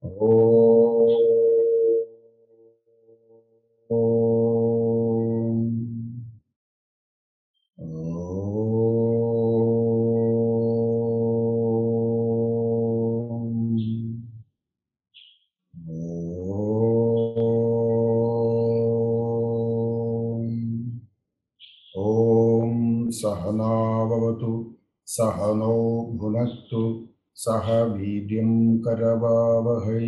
ॐ सहनावतु सहनौ भुनक्तु सह वीर्यं करवावहै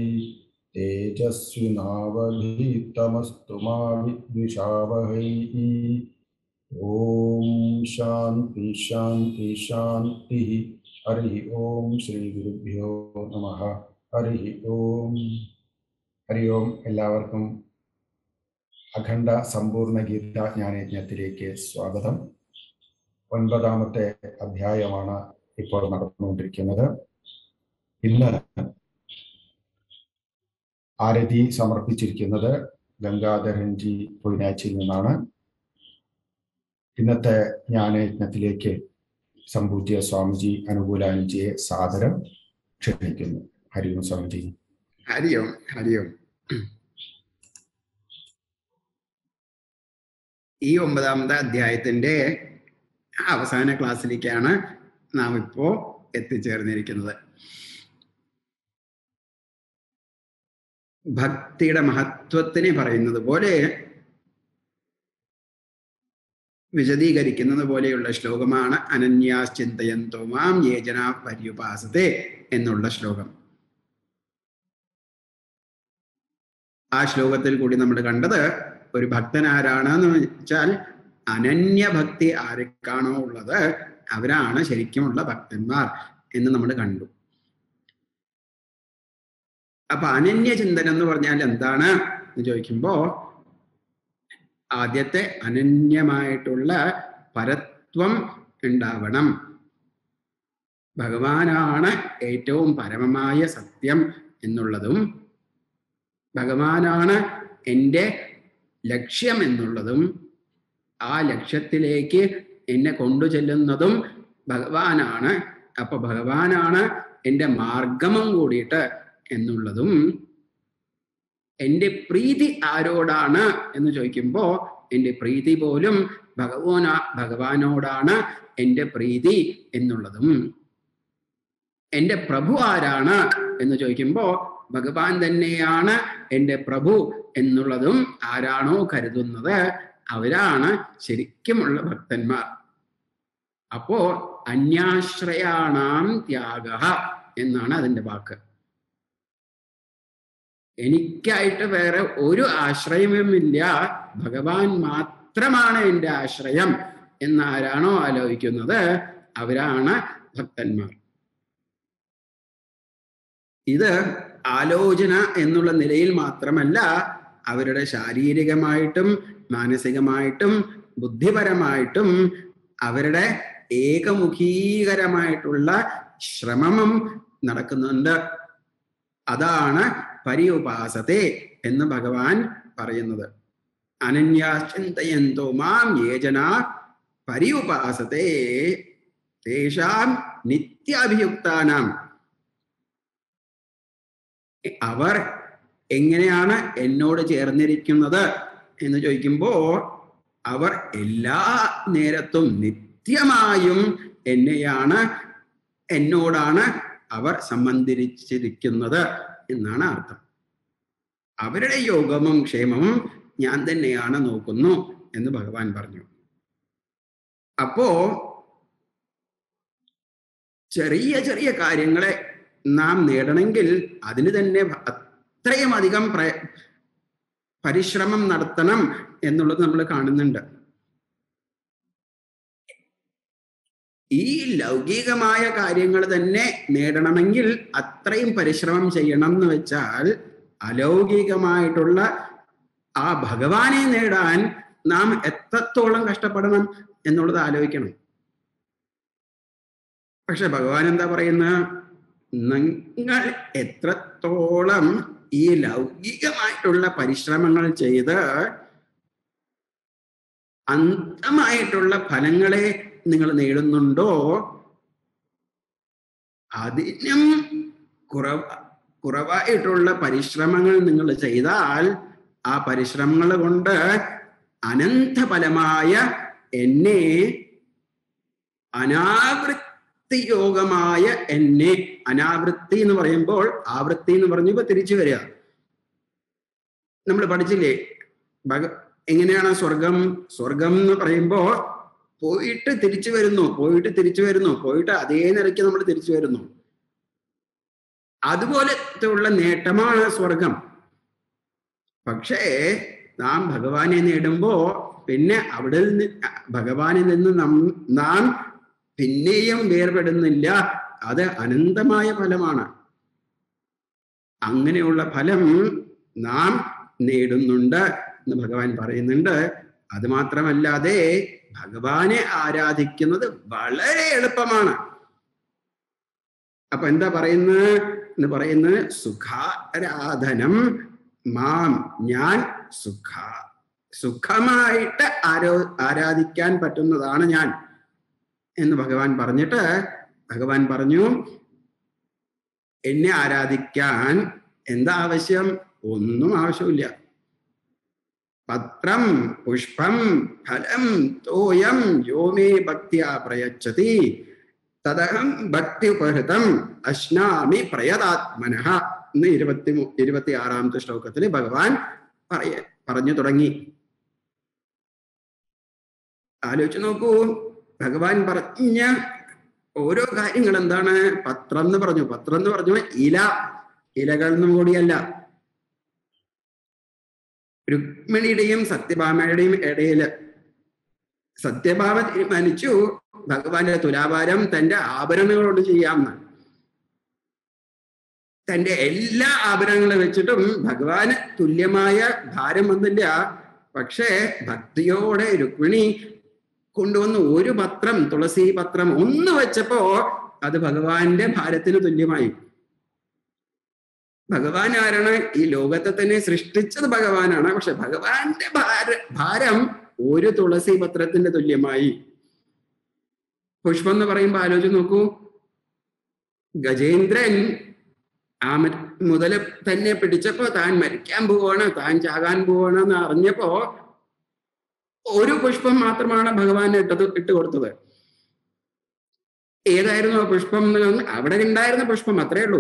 तेजस्विनावधीतमस्तु मा विद्विषावहै ॐ शान्ति शान्ति शान्तिः हरिः ॐ ശ്രീഗുരുഭ്യോ നമഃ ഹരിः ഓം ഹരി ഓം എല്ലാവർക്കും അഖണ്ഡ സമ്പൂർണ്ണ ഗീത ജ്ഞാനയജ്ഞത്തിലേക്ക് സ്വാഗതം ഒൻപതാമത്തെ അധ്യായമാണ് ഇപ്പോൾ നടന്നുകൊണ്ടിരിക്കുന്നത് ഇന്ന് ആരതി സമർപ്പിച്ചിരിക്കുന്നത് ഗംഗാധരൻജി പൊയിനാച്ചിൽ നിന്നാണ് ഇന്നത്തെ ജ്ഞാനയജ്ഞത്തിലേക്ക് സംപൂജ്യ സ്വാമിജി അനുകൂലാനുജിയെ സാദരം ക്ഷണിക്കുന്നു ഹരി ഓം സ്വാമിജി ഹരി ഓം ഹരി ഓം ഈ ഒമ്പതാമത്തെ അധ്യായത്തിന്റെ അവസാന ക്ലാസ്സിലേക്കാണ് നാം ഇപ്പോ എത്തിച്ചേർന്നിരിക്കുന്നത് ഭക്തിയുടെ മഹത്വത്തിനെ പറയുന്നത് പോലെ വിശദീകരിക്കുന്നത് പോലെയുള്ള ശ്ലോകമാണ് അനന്യാശ്ചിന്തയന്തോ മാം യേജന പര്യുപാസത്തെ എന്നുള്ള ശ്ലോകം ആ ശ്ലോകത്തിൽ കൂടി നമ്മൾ കണ്ടത് ഒരു ഭക്തൻ ആരാണ് എന്ന് വെച്ചാൽ അനന്യഭക്തി ആർക്കാണോ ഉള്ളത് അവരാണ് ശരിക്കുമുള്ള ഭക്തന്മാർ എന്ന് നമ്മൾ കണ്ടു അപ്പൊ അനന്യ ചിന്തനം എന്ന് പറഞ്ഞാൽ എന്താണ് എന്ന് ചോദിക്കുമ്പോ ആദ്യത്തെ അനന്യമായിട്ടുള്ള പരത്വം ഉണ്ടാവണം ഭഗവാനാണ് ഏറ്റവും പരമമായ സത്യം എന്നുള്ളതും ഭഗവാനാണ് എൻ്റെ ലക്ഷ്യം എന്നുള്ളതും ആ ലക്ഷ്യത്തിലേക്ക് എന്നെ കൊണ്ടു ചെല്ലുന്നതും ഭഗവാനാണ് അപ്പൊ ഭഗവാനാണ് എൻ്റെ മാർഗമം കൂടിയിട്ട് എന്നുള്ളതും എൻ്റെ പ്രീതി ആരോടാണ് എന്ന് ചോദിക്കുമ്പോൾ എൻ്റെ പ്രീതി പോലും ഭഗവാന ഭഗവാനോടാണ് എൻ്റെ പ്രീതി എന്നുള്ളതും എൻ്റെ പ്രഭു ആരാണ് എന്ന് ചോദിക്കുമ്പോൾ ഭഗവാൻ തന്നെയാണ് എൻ്റെ പ്രഭു എന്നുള്ളതും ആരാണോ കരുതുന്നത് അവരാണ് ശരിക്കുമുള്ള ഭക്തന്മാർ അപ്പോ അന്യാശ്രയാണാം ത്യാഗ എന്നാണ് അതിൻ്റെ വാക്ക് എനിക്കായിട്ട് വേറെ ഒരു ആശ്രയവുമില്ല ഭഗവാൻ മാത്രമാണ് എൻ്റെ ആശ്രയം എന്നാരാണോ ആലോചിക്കുന്നത് അവരാണ് ഭക്തന്മാർ ഇത് ആലോചന എന്നുള്ള നിലയിൽ മാത്രമല്ല അവരുടെ ശാരീരികമായിട്ടും മാനസികമായിട്ടും ബുദ്ധിപരമായിട്ടും അവരുടെ ഏകമുഖീകരമായിട്ടുള്ള ശ്രമം നടക്കുന്നുണ്ട് അതാണ് പരിയുപാസത്തെ എന്ന് ഭഗവാൻ പറയുന്നത് അനന്യാചിന്തയന്തോ മാം യേജന പരിയുപാസത്തെ തേഷാം നിത്യാഭിയുക്താനാം അവർ എങ്ങനെയാണ് എന്നോട് ചേർന്നിരിക്കുന്നത് എന്ന് ചോദിക്കുമ്പോൾ അവർ എല്ലാ നേരത്തും നിത്യമായും എന്നെയാണ് എന്നോടാണ് അവർ സംബന്ധിച്ചിരിക്കുന്നത് എന്നാണ് അർത്ഥം അവരുടെ യോഗവും ക്ഷേമവും ഞാൻ തന്നെയാണ് നോക്കുന്നു എന്ന് ഭഗവാൻ പറഞ്ഞു അപ്പോ ചെറിയ ചെറിയ കാര്യങ്ങളെ നാം നേടണമെങ്കിൽ അതിന് തന്നെ അത്രയും അധികം പ്ര പരിശ്രമം നടത്തണം എന്നുള്ളത് നമ്മൾ കാണുന്നുണ്ട് ഈ ലൗകികമായ കാര്യങ്ങൾ തന്നെ നേടണമെങ്കിൽ അത്രയും പരിശ്രമം ചെയ്യണം എന്ന് വെച്ചാൽ അലൗകികമായിട്ടുള്ള ആ ഭഗവാനെ നേടാൻ നാം എത്രത്തോളം കഷ്ടപ്പെടണം എന്നുള്ളത് ആലോചിക്കണം പക്ഷെ ഭഗവാൻ എന്താ പറയുന്നത് നിങ്ങൾ എത്രത്തോളം ഈ ലൗകികമായിട്ടുള്ള പരിശ്രമങ്ങൾ ചെയ്ത് അന്തമായിട്ടുള്ള ഫലങ്ങളെ നിങ്ങൾ നേടുന്നുണ്ടോ അതിനും കുറവ് കുറവായിട്ടുള്ള പരിശ്രമങ്ങൾ നിങ്ങൾ ചെയ്താൽ ആ പരിശ്രമങ്ങൾ കൊണ്ട് അനന്തഫലമായ എന്നെ അനാവൃത്തി യോഗമായ എന്നെ അനാവൃത്തി എന്ന് പറയുമ്പോൾ ആവൃത്തി എന്ന് പറഞ്ഞപ്പോ തിരിച്ചു വരിക നമ്മൾ പഠിച്ചില്ലേ ഭഗ എങ്ങനെയാണ് സ്വർഗം സ്വർഗം എന്ന് പറയുമ്പോ പോയിട്ട് തിരിച്ചു വരുന്നു പോയിട്ട് തിരിച്ചു വരുന്നു പോയിട്ട് അതേ നിലയ്ക്ക് നമ്മൾ തിരിച്ചു വരുന്നു അതുപോലത്തെ ഉള്ള നേട്ടമാണ് സ്വർഗം പക്ഷേ നാം ഭഗവാനെ നേടുമ്പോ പിന്നെ അവിടെ നിന്ന് ഭഗവാനിൽ നിന്ന് നം നാം പിന്നെയും വേർപെടുന്നില്ല അത് അനന്തമായ ഫലമാണ് അങ്ങനെയുള്ള ഫലം നാം നേടുന്നുണ്ട് എന്ന് ഭഗവാൻ പറയുന്നുണ്ട് അത് മാത്രമല്ലാതെ ഭഗവാനെ ആരാധിക്കുന്നത് വളരെ എളുപ്പമാണ് അപ്പൊ എന്താ പറയുന്നത് എന്ന് പറയുന്നത് സുഖാരാധനം മാം ഞാൻ സുഖ സുഖമായിട്ട് ആരോ ആരാധിക്കാൻ പറ്റുന്നതാണ് ഞാൻ എന്ന് ഭഗവാൻ പറഞ്ഞിട്ട് ഭഗവാൻ പറഞ്ഞു എന്നെ ആരാധിക്കാൻ എന്താ ആവശ്യം ഒന്നും ആവശ്യമില്ല പത്രം പുഷ്പം ഫലം തോയം യോമേ ഭക്തിയാ പ്രയച്ഛതി തദഹം ഭക്തി ഉപഹൃതം അശ്നാമി പ്രയതാത്മനഃ എന്ന് ഇരുപത്തി ഇരുപത്തി ആറാമത്തെ ശ്ലോകത്തിൽ ഭഗവാൻ പറയ പറഞ്ഞു തുടങ്ങി ആലോചിച്ച് നോക്കൂ ഭഗവാൻ പറഞ്ഞ ഓരോ കാര്യങ്ങൾ എന്താണ് പത്രം എന്ന് പറഞ്ഞു പത്രം എന്ന് പറഞ്ഞു ഇല ഇലകൾ എന്നും കൂടിയല്ല രുക്മിണിയുടെയും സത്യഭാമയുടെയും ഇടയില് സത്യഭാമ തീരുമാനിച്ചു ഭഗവാന്റെ തുലാഭാരം തന്റെ ആഭരണങ്ങളോട് ചെയ്യാമെന്ന് തന്റെ എല്ലാ ആഭരണങ്ങളും വെച്ചിട്ടും ഭഗവാന് തുല്യമായ ഭാരം വന്നില്ല പക്ഷേ ഭക്തിയോടെ രുക്മിണി കൊണ്ടുവന്ന് ഒരു പത്രം തുളസി പത്രം ഒന്ന് വെച്ചപ്പോ അത് ഭഗവാന്റെ ഭാരത്തിന് തുല്യമായി ഭഗവാൻ ആരാണ് ഈ ലോകത്തെ തന്നെ സൃഷ്ടിച്ചത് ഭഗവാനാണ് പക്ഷെ ഭഗവാന്റെ ഭാര ഭാരം ഒരു തുളസി പത്രത്തിന്റെ തുല്യമായി പുഷ്പം എന്ന് പറയുമ്പോ ആലോചിച്ച് നോക്കൂ ഗജേന്ദ്രൻ ആ മുതല് തന്നെ പിടിച്ചപ്പോ താൻ മരിക്കാൻ പോവാണ് താൻ ചാകാൻ പോവാണ് എന്ന് അറിഞ്ഞപ്പോ ഒരു പുഷ്പം മാത്രമാണ് ഭഗവാൻ ഇട്ടത് ഇട്ട് കൊടുത്തത് ഏതായിരുന്നു ആ പുഷ്പം അവിടെ ഉണ്ടായിരുന്ന പുഷ്പം അത്രേ ഉള്ളൂ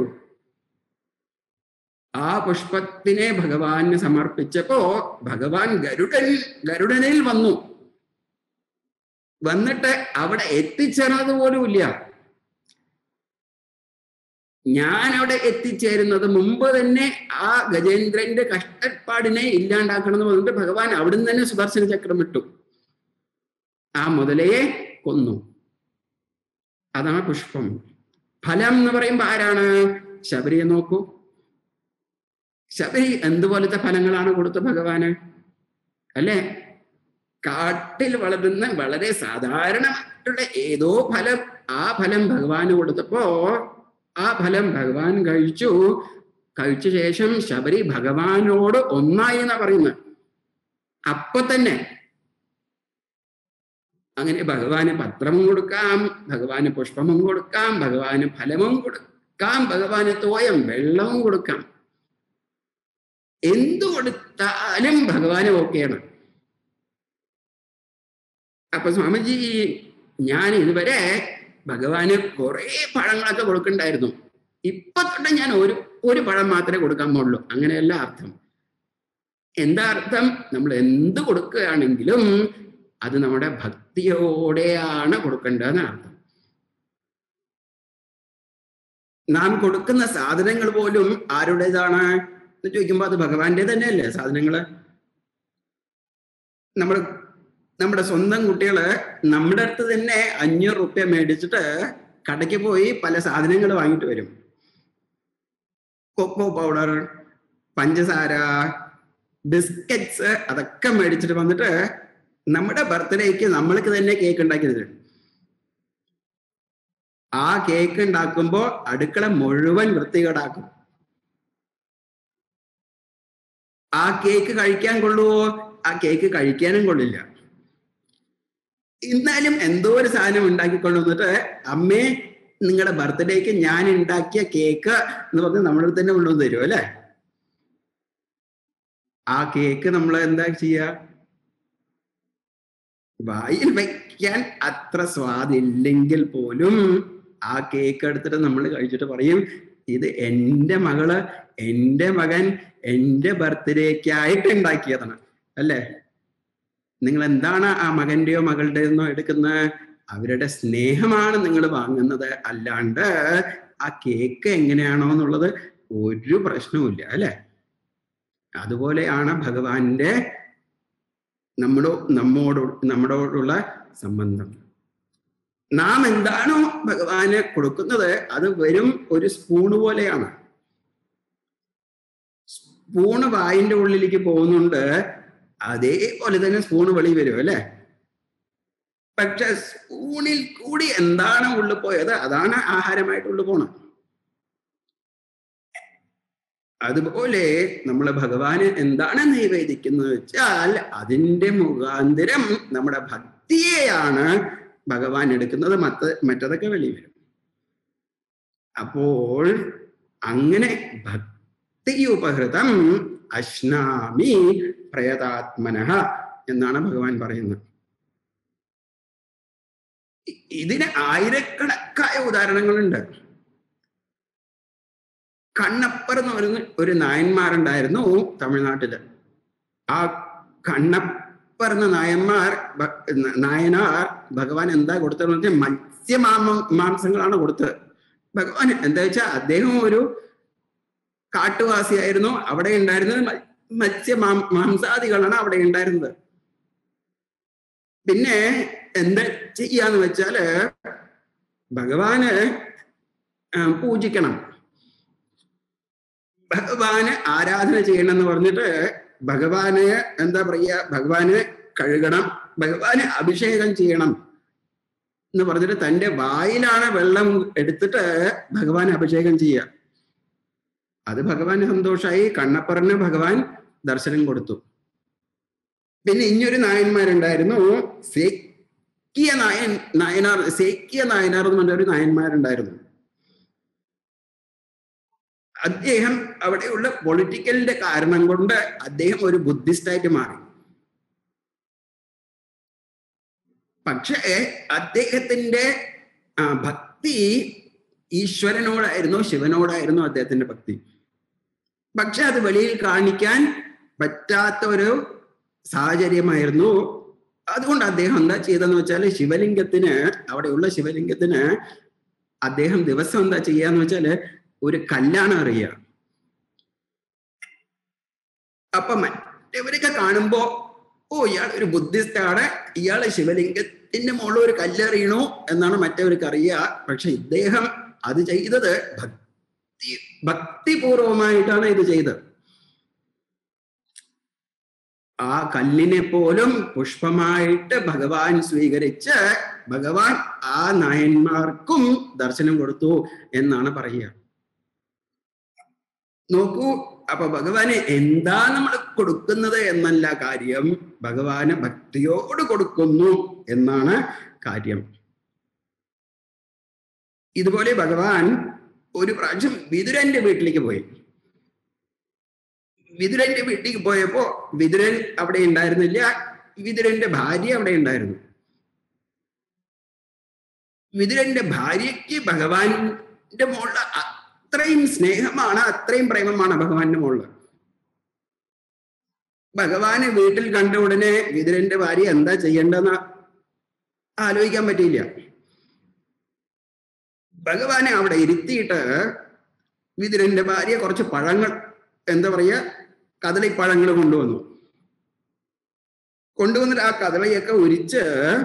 ആ പുഷ്പത്തിനെ ഭഗവാന് സമർപ്പിച്ചപ്പോ ഭഗവാൻ ഗരുഡൻ ഗരുഡനിൽ വന്നു വന്നിട്ട് അവിടെ എത്തിച്ചേർന്നത് പോലുമില്ല ഞാൻ അവിടെ എത്തിച്ചേരുന്നത് മുമ്പ് തന്നെ ആ ഗജേന്ദ്രന്റെ കഷ്ടപ്പാടിനെ ഇല്ലാണ്ടാക്കണം എന്ന് പറഞ്ഞിട്ട് ഭഗവാൻ അവിടുന്ന് തന്നെ സുദർശന ചക്രം ഇട്ടു ആ മുതലയെ കൊന്നു അതാണ് പുഷ്പം ഫലം എന്ന് പറയുമ്പോ ആരാണ് ശബരിയെ നോക്കൂ ശബരി എന്തുപോലത്തെ ഫലങ്ങളാണ് കൊടുത്ത ഭഗവാന് അല്ലെ കാട്ടിൽ വളരുന്ന വളരെ സാധാരണമായിട്ടുള്ള ഏതോ ഫലം ആ ഫലം ഭഗവാന് കൊടുത്തപ്പോ ആ ഫലം ഭഗവാൻ കഴിച്ചു കഴിച്ച ശേഷം ശബരി ഭഗവാനോട് ഒന്നായി എന്നാ പറയുന്നത് അപ്പൊ തന്നെ അങ്ങനെ ഭഗവാന് പത്രവും കൊടുക്കാം ഭഗവാന് പുഷ്പവും കൊടുക്കാം ഭഗവാന് ഫലവും കൊടുക്കാം ഭഗവാന് തോയം വെള്ളവും കൊടുക്കാം എന്തു കൊടുത്താലും ഭഗവാന് ഓക്കെയാണ് അപ്പൊ സ്വാമിജി ഞാൻ ഇതുവരെ ഭഗവാന് കുറെ പഴങ്ങളൊക്കെ കൊടുക്കണ്ടായിരുന്നു ഇപ്പൊ തൊട്ട് ഞാൻ ഒരു ഒരു പഴം മാത്രമേ കൊടുക്കാൻ പാടുള്ളൂ അങ്ങനെയല്ല അർത്ഥം എന്താ അർത്ഥം നമ്മൾ എന്ത് കൊടുക്കുകയാണെങ്കിലും അത് നമ്മുടെ ഭക്തിയോടെയാണ് കൊടുക്കേണ്ടതെന്ന് അർത്ഥം നാം കൊടുക്കുന്ന സാധനങ്ങൾ പോലും ആരുടേതാണ് എന്ന് ചോദിക്കുമ്പോൾ അത് ഭഗവാന്റെ തന്നെയല്ലേ സാധനങ്ങള് നമ്മൾ നമ്മുടെ സ്വന്തം കുട്ടികള് നമ്മുടെ അടുത്ത് തന്നെ അഞ്ഞൂറ് റുപ്യ മേടിച്ചിട്ട് കടയ്ക്ക് പോയി പല സാധനങ്ങൾ വാങ്ങിട്ട് വരും കൊക്കോ പൗഡർ പഞ്ചസാര ബിസ്ക്കറ്റ്സ് അതൊക്കെ മേടിച്ചിട്ട് വന്നിട്ട് നമ്മുടെ ബർത്ത്ഡേക്ക് നമ്മൾക്ക് തന്നെ കേക്ക് ഉണ്ടാക്കി തരും ആ കേക്ക് ഉണ്ടാക്കുമ്പോൾ അടുക്കള മുഴുവൻ വൃത്തികേടാക്കും ആ കേക്ക് കഴിക്കാൻ കൊള്ളുവോ ആ കേക്ക് കഴിക്കാനും കൊള്ളില്ല എന്നാലും എന്തോ ഒരു സാധനം ഉണ്ടാക്കി കൊണ്ടുവന്നിട്ട് അമ്മേ നിങ്ങളുടെ ബർത്ത്ഡേക്ക് ഞാൻ ഉണ്ടാക്കിയ കേക്ക് എന്ന് പറഞ്ഞ് നമ്മുടെ അടുത്ത് തന്നെ കൊണ്ടുവന്ന് തരും അല്ലെ ആ കേക്ക് നമ്മൾ എന്താ ചെയ്യുക വായിൽ വയ്ക്കാൻ അത്ര സ്വാദില്ലെങ്കിൽ പോലും ആ കേക്ക് എടുത്തിട്ട് നമ്മൾ കഴിച്ചിട്ട് പറയും ഇത് എൻ്റെ മകള് എൻ്റെ മകൻ എൻ്റെ ബർത്ത്ഡേക്കായിട്ട് ഉണ്ടാക്കിയതാണ് അല്ലേ നിങ്ങൾ എന്താണ് ആ മകന്റെയോ മകളുടെയോ എടുക്കുന്നത് അവരുടെ സ്നേഹമാണ് നിങ്ങൾ വാങ്ങുന്നത് അല്ലാണ്ട് ആ കേക്ക് എങ്ങനെയാണോ എന്നുള്ളത് ഒരു പ്രശ്നവുമില്ല അല്ലെ അതുപോലെയാണ് ഭഗവാന്റെ നമ്മളോ നമ്മോട് നമ്മളോടുള്ള സംബന്ധം നാം എന്താണോ ഭഗവാന് കൊടുക്കുന്നത് അത് വെറും ഒരു സ്പൂണ് പോലെയാണ് സ്പൂണ് വായിന്റെ ഉള്ളിലേക്ക് പോകുന്നുണ്ട് അതേപോലെ തന്നെ സ്പൂണ് വെളി വരും അല്ലെ പക്ഷെ സ്പൂണിൽ കൂടി എന്താണ് ഉള്ളിൽ പോയത് അതാണ് ആഹാരമായിട്ട് ഉള്ളു പോണത് അതുപോലെ നമ്മൾ ഭഗവാന് എന്താണ് നിവേദിക്കുന്നത് വെച്ചാൽ അതിന്റെ മുഖാന്തരം നമ്മുടെ ഭക്തിയെയാണ് ഭഗവാൻ എടുക്കുന്നത് മറ്റ് മറ്റതൊക്കെ വെളി വരും അപ്പോൾ അങ്ങനെ ഭക്തി ഉപഹൃതം അശ്നാമി പ്രയതാത്മന എന്നാണ് ഭഗവാൻ പറയുന്നത് ഇതിന് ആയിരക്കണക്കായ ഉദാഹരണങ്ങളുണ്ട് കണ്ണപ്പർ എന്ന് പറയുന്ന ഒരു നായന്മാരുണ്ടായിരുന്നു തമിഴ്നാട്ടില് ആ കണ്ണപ്പർ എന്ന നായന്മാർ നായനാർ ഭഗവാൻ എന്താ കൊടുത്തതെന്ന് വെച്ചാൽ മത്സ്യമാമ മാംസങ്ങളാണ് കൊടുത്തത് ഭഗവാൻ എന്താ വെച്ചാൽ അദ്ദേഹം ഒരു കാട്ടുവാസിയായിരുന്നു അവിടെ ഉണ്ടായിരുന്നത് മത്സ്യ മാംസാദികളാണ് അവിടെ ഉണ്ടായിരുന്നത് പിന്നെ എന്താ ചെയ്യാന്ന് വെച്ചാല് ഭഗവാന് പൂജിക്കണം ഭഗവാന് ആരാധന ചെയ്യണം എന്ന് പറഞ്ഞിട്ട് ഭഗവാന് എന്താ പറയുക ഭഗവാന് കഴുകണം ഭഗവാന് അഭിഷേകം ചെയ്യണം എന്ന് പറഞ്ഞിട്ട് തന്റെ വായിലാണ് വെള്ളം എടുത്തിട്ട് ഭഗവാൻ അഭിഷേകം ചെയ്യുക അത് ഭഗവാന് സന്തോഷമായി കണ്ണപ്പറിന് ഭഗവാൻ ദർശനം കൊടുത്തു പിന്നെ ഇനിയൊരു നായന്മാരുണ്ടായിരുന്നു സേക്കിയ നായൻ നായനാർ സേക്കിയ നായനാർ എന്ന് പറഞ്ഞ ഒരു നായന്മാരുണ്ടായിരുന്നു അദ്ദേഹം അവിടെയുള്ള പൊളിറ്റിക്കലിന്റെ കാരണം കൊണ്ട് അദ്ദേഹം ഒരു ബുദ്ധിസ്റ്റായിട്ട് മാറി പക്ഷേ അദ്ദേഹത്തിന്റെ ഭക്തി ഈശ്വരനോടായിരുന്നു ശിവനോടായിരുന്നു അദ്ദേഹത്തിന്റെ ഭക്തി പക്ഷെ അത് വെളിയിൽ കാണിക്കാൻ പറ്റാത്ത ഒരു സാഹചര്യമായിരുന്നു അതുകൊണ്ട് അദ്ദേഹം എന്താ ചെയ്തെന്ന് വെച്ചാൽ ശിവലിംഗത്തിന് അവിടെയുള്ള ശിവലിംഗത്തിന് അദ്ദേഹം ദിവസം എന്താ ചെയ്യാന്ന് വെച്ചാല് ഒരു കല്ലാണ് അറിയുക അപ്പൊ മറ്റവരൊക്കെ കാണുമ്പോ ഓ ഇയാൾ ഒരു ബുദ്ധിസ്റ്റാണ് ഇയാള് ശിവലിംഗത്തിന്റെ മുകളിൽ ഒരു കല്ലെറിയണു എന്നാണ് മറ്റവർക്ക് അറിയുക പക്ഷെ ഇദ്ദേഹം അത് ചെയ്തത് ഭക്തി ഭക്തിപൂർവമായിട്ടാണ് ഇത് ചെയ്തത് ആ കല്ലിനെ പോലും പുഷ്പമായിട്ട് ഭഗവാൻ സ്വീകരിച്ച് ഭഗവാൻ ആ നായന്മാർക്കും ദർശനം കൊടുത്തു എന്നാണ് പറയുക നോക്കൂ അപ്പൊ ഭഗവാന് എന്താ നമ്മൾ കൊടുക്കുന്നത് എന്നല്ല കാര്യം ഭഗവാന് ഭക്തിയോട് കൊടുക്കുന്നു എന്നാണ് കാര്യം ഇതുപോലെ ഭഗവാൻ ഒരു പ്രാവശ്യം വിതുരന്റെ വീട്ടിലേക്ക് പോയി വിതുരന്റെ വീട്ടിലേക്ക് പോയപ്പോ വിതുരൻ അവിടെ ഉണ്ടായിരുന്നില്ല വിതുരന്റെ ഭാര്യ അവിടെ ഉണ്ടായിരുന്നു വിതുരന്റെ ഭാര്യയ്ക്ക് ഭഗവാന്റെ മുകളിൽ അത്രയും സ്നേഹമാണ് അത്രയും പ്രേമമാണ് ഭഗവാന്റെ മുകളിൽ ഭഗവാനെ വീട്ടിൽ കണ്ട ഉടനെ വിതുരന്റെ ഭാര്യ എന്താ ചെയ്യേണ്ടെന്ന് ആലോചിക്കാൻ പറ്റിയില്ല ഭഗവാനെ അവിടെ ഇരുത്തിയിട്ട് വിതുരന്റെ ഭാര്യ കുറച്ച് പഴങ്ങൾ എന്താ പറയുക കദളിപ്പഴങ്ങൾ കൊണ്ടുവന്നു കൊണ്ടുവന്നിട്ട് ആ കദളിയൊക്കെ ഉരിച്ച്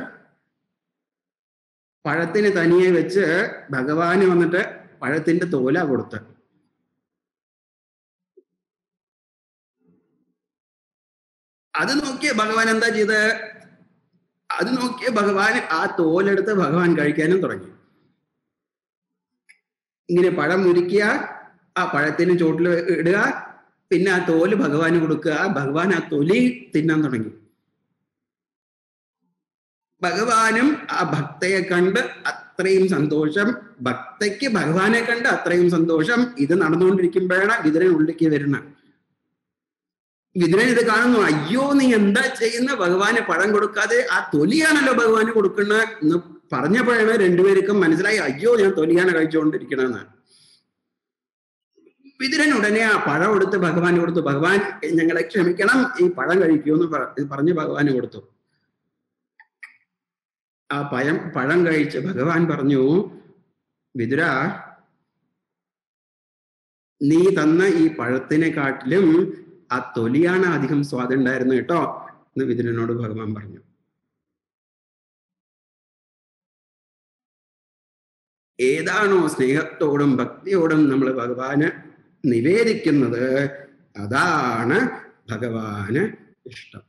പഴത്തിന് തനിയെ വെച്ച് ഭഗവാന് വന്നിട്ട് പഴത്തിന്റെ തോല കൊടുത്ത് അത് നോക്കിയ ഭഗവാൻ എന്താ ചെയ്ത് അത് നോക്കിയ ഭഗവാൻ ആ തോലെടുത്ത് ഭഗവാൻ കഴിക്കാനും തുടങ്ങി ഇങ്ങനെ പഴം മുരിക്കുക ആ പഴത്തിന് ചോട്ടിൽ ഇടുക പിന്നെ ആ തോല് ഭഗവാന് കൊടുക്കുക ഭഗവാൻ ആ തൊലി തിന്നാൻ തുടങ്ങി ഭഗവാനും ആ ഭക്തയെ കണ്ട് അത്രയും സന്തോഷം ഭക്തയ്ക്ക് ഭഗവാനെ കണ്ട് അത്രയും സന്തോഷം ഇത് നടന്നുകൊണ്ടിരിക്കുമ്പോഴാണ് വിതുരൻ ഉള്ളിലേക്ക് വരുന്നത് വിതുരൻ ഇത് കാണുന്നു അയ്യോ നീ എന്താ ചെയ്യുന്ന ഭഗവാന് പഴം കൊടുക്കാതെ ആ തൊലിയാണല്ലോ ഭഗവാന് കൊടുക്കുന്നത് എന്ന് പറഞ്ഞപ്പോഴാണ് രണ്ടുപേർക്കും മനസ്സിലായി അയ്യോ ഞാൻ തൊലിയാണ് കഴിച്ചുകൊണ്ടിരിക്കണമെന്ന് വിതുരൻ ഉടനെ ആ പഴം എടുത്ത് ഭഗവാൻ കൊടുത്തു ഭഗവാൻ ഞങ്ങളെ ക്ഷമിക്കണം ഈ പഴം കഴിക്കൂ എന്ന് പറ- പറഞ്ഞ് ഭഗവാന് കൊടുത്തു ആ പഴം പഴം കഴിച്ച് ഭഗവാൻ പറഞ്ഞു വിതുര നീ തന്ന ഈ പഴത്തിനെക്കാട്ടിലും ആ തൊലിയാണ് അധികം സ്വാദുണ്ടായിരുന്നു കേട്ടോ എന്ന് വിതുരനോട് ഭഗവാൻ പറഞ്ഞു ഏതാണോ സ്നേഹത്തോടും ഭക്തിയോടും നമ്മൾ ഭഗവാന് നിവേദിക്കുന്നത് അതാണ് ഭഗവാന് ഇഷ്ടം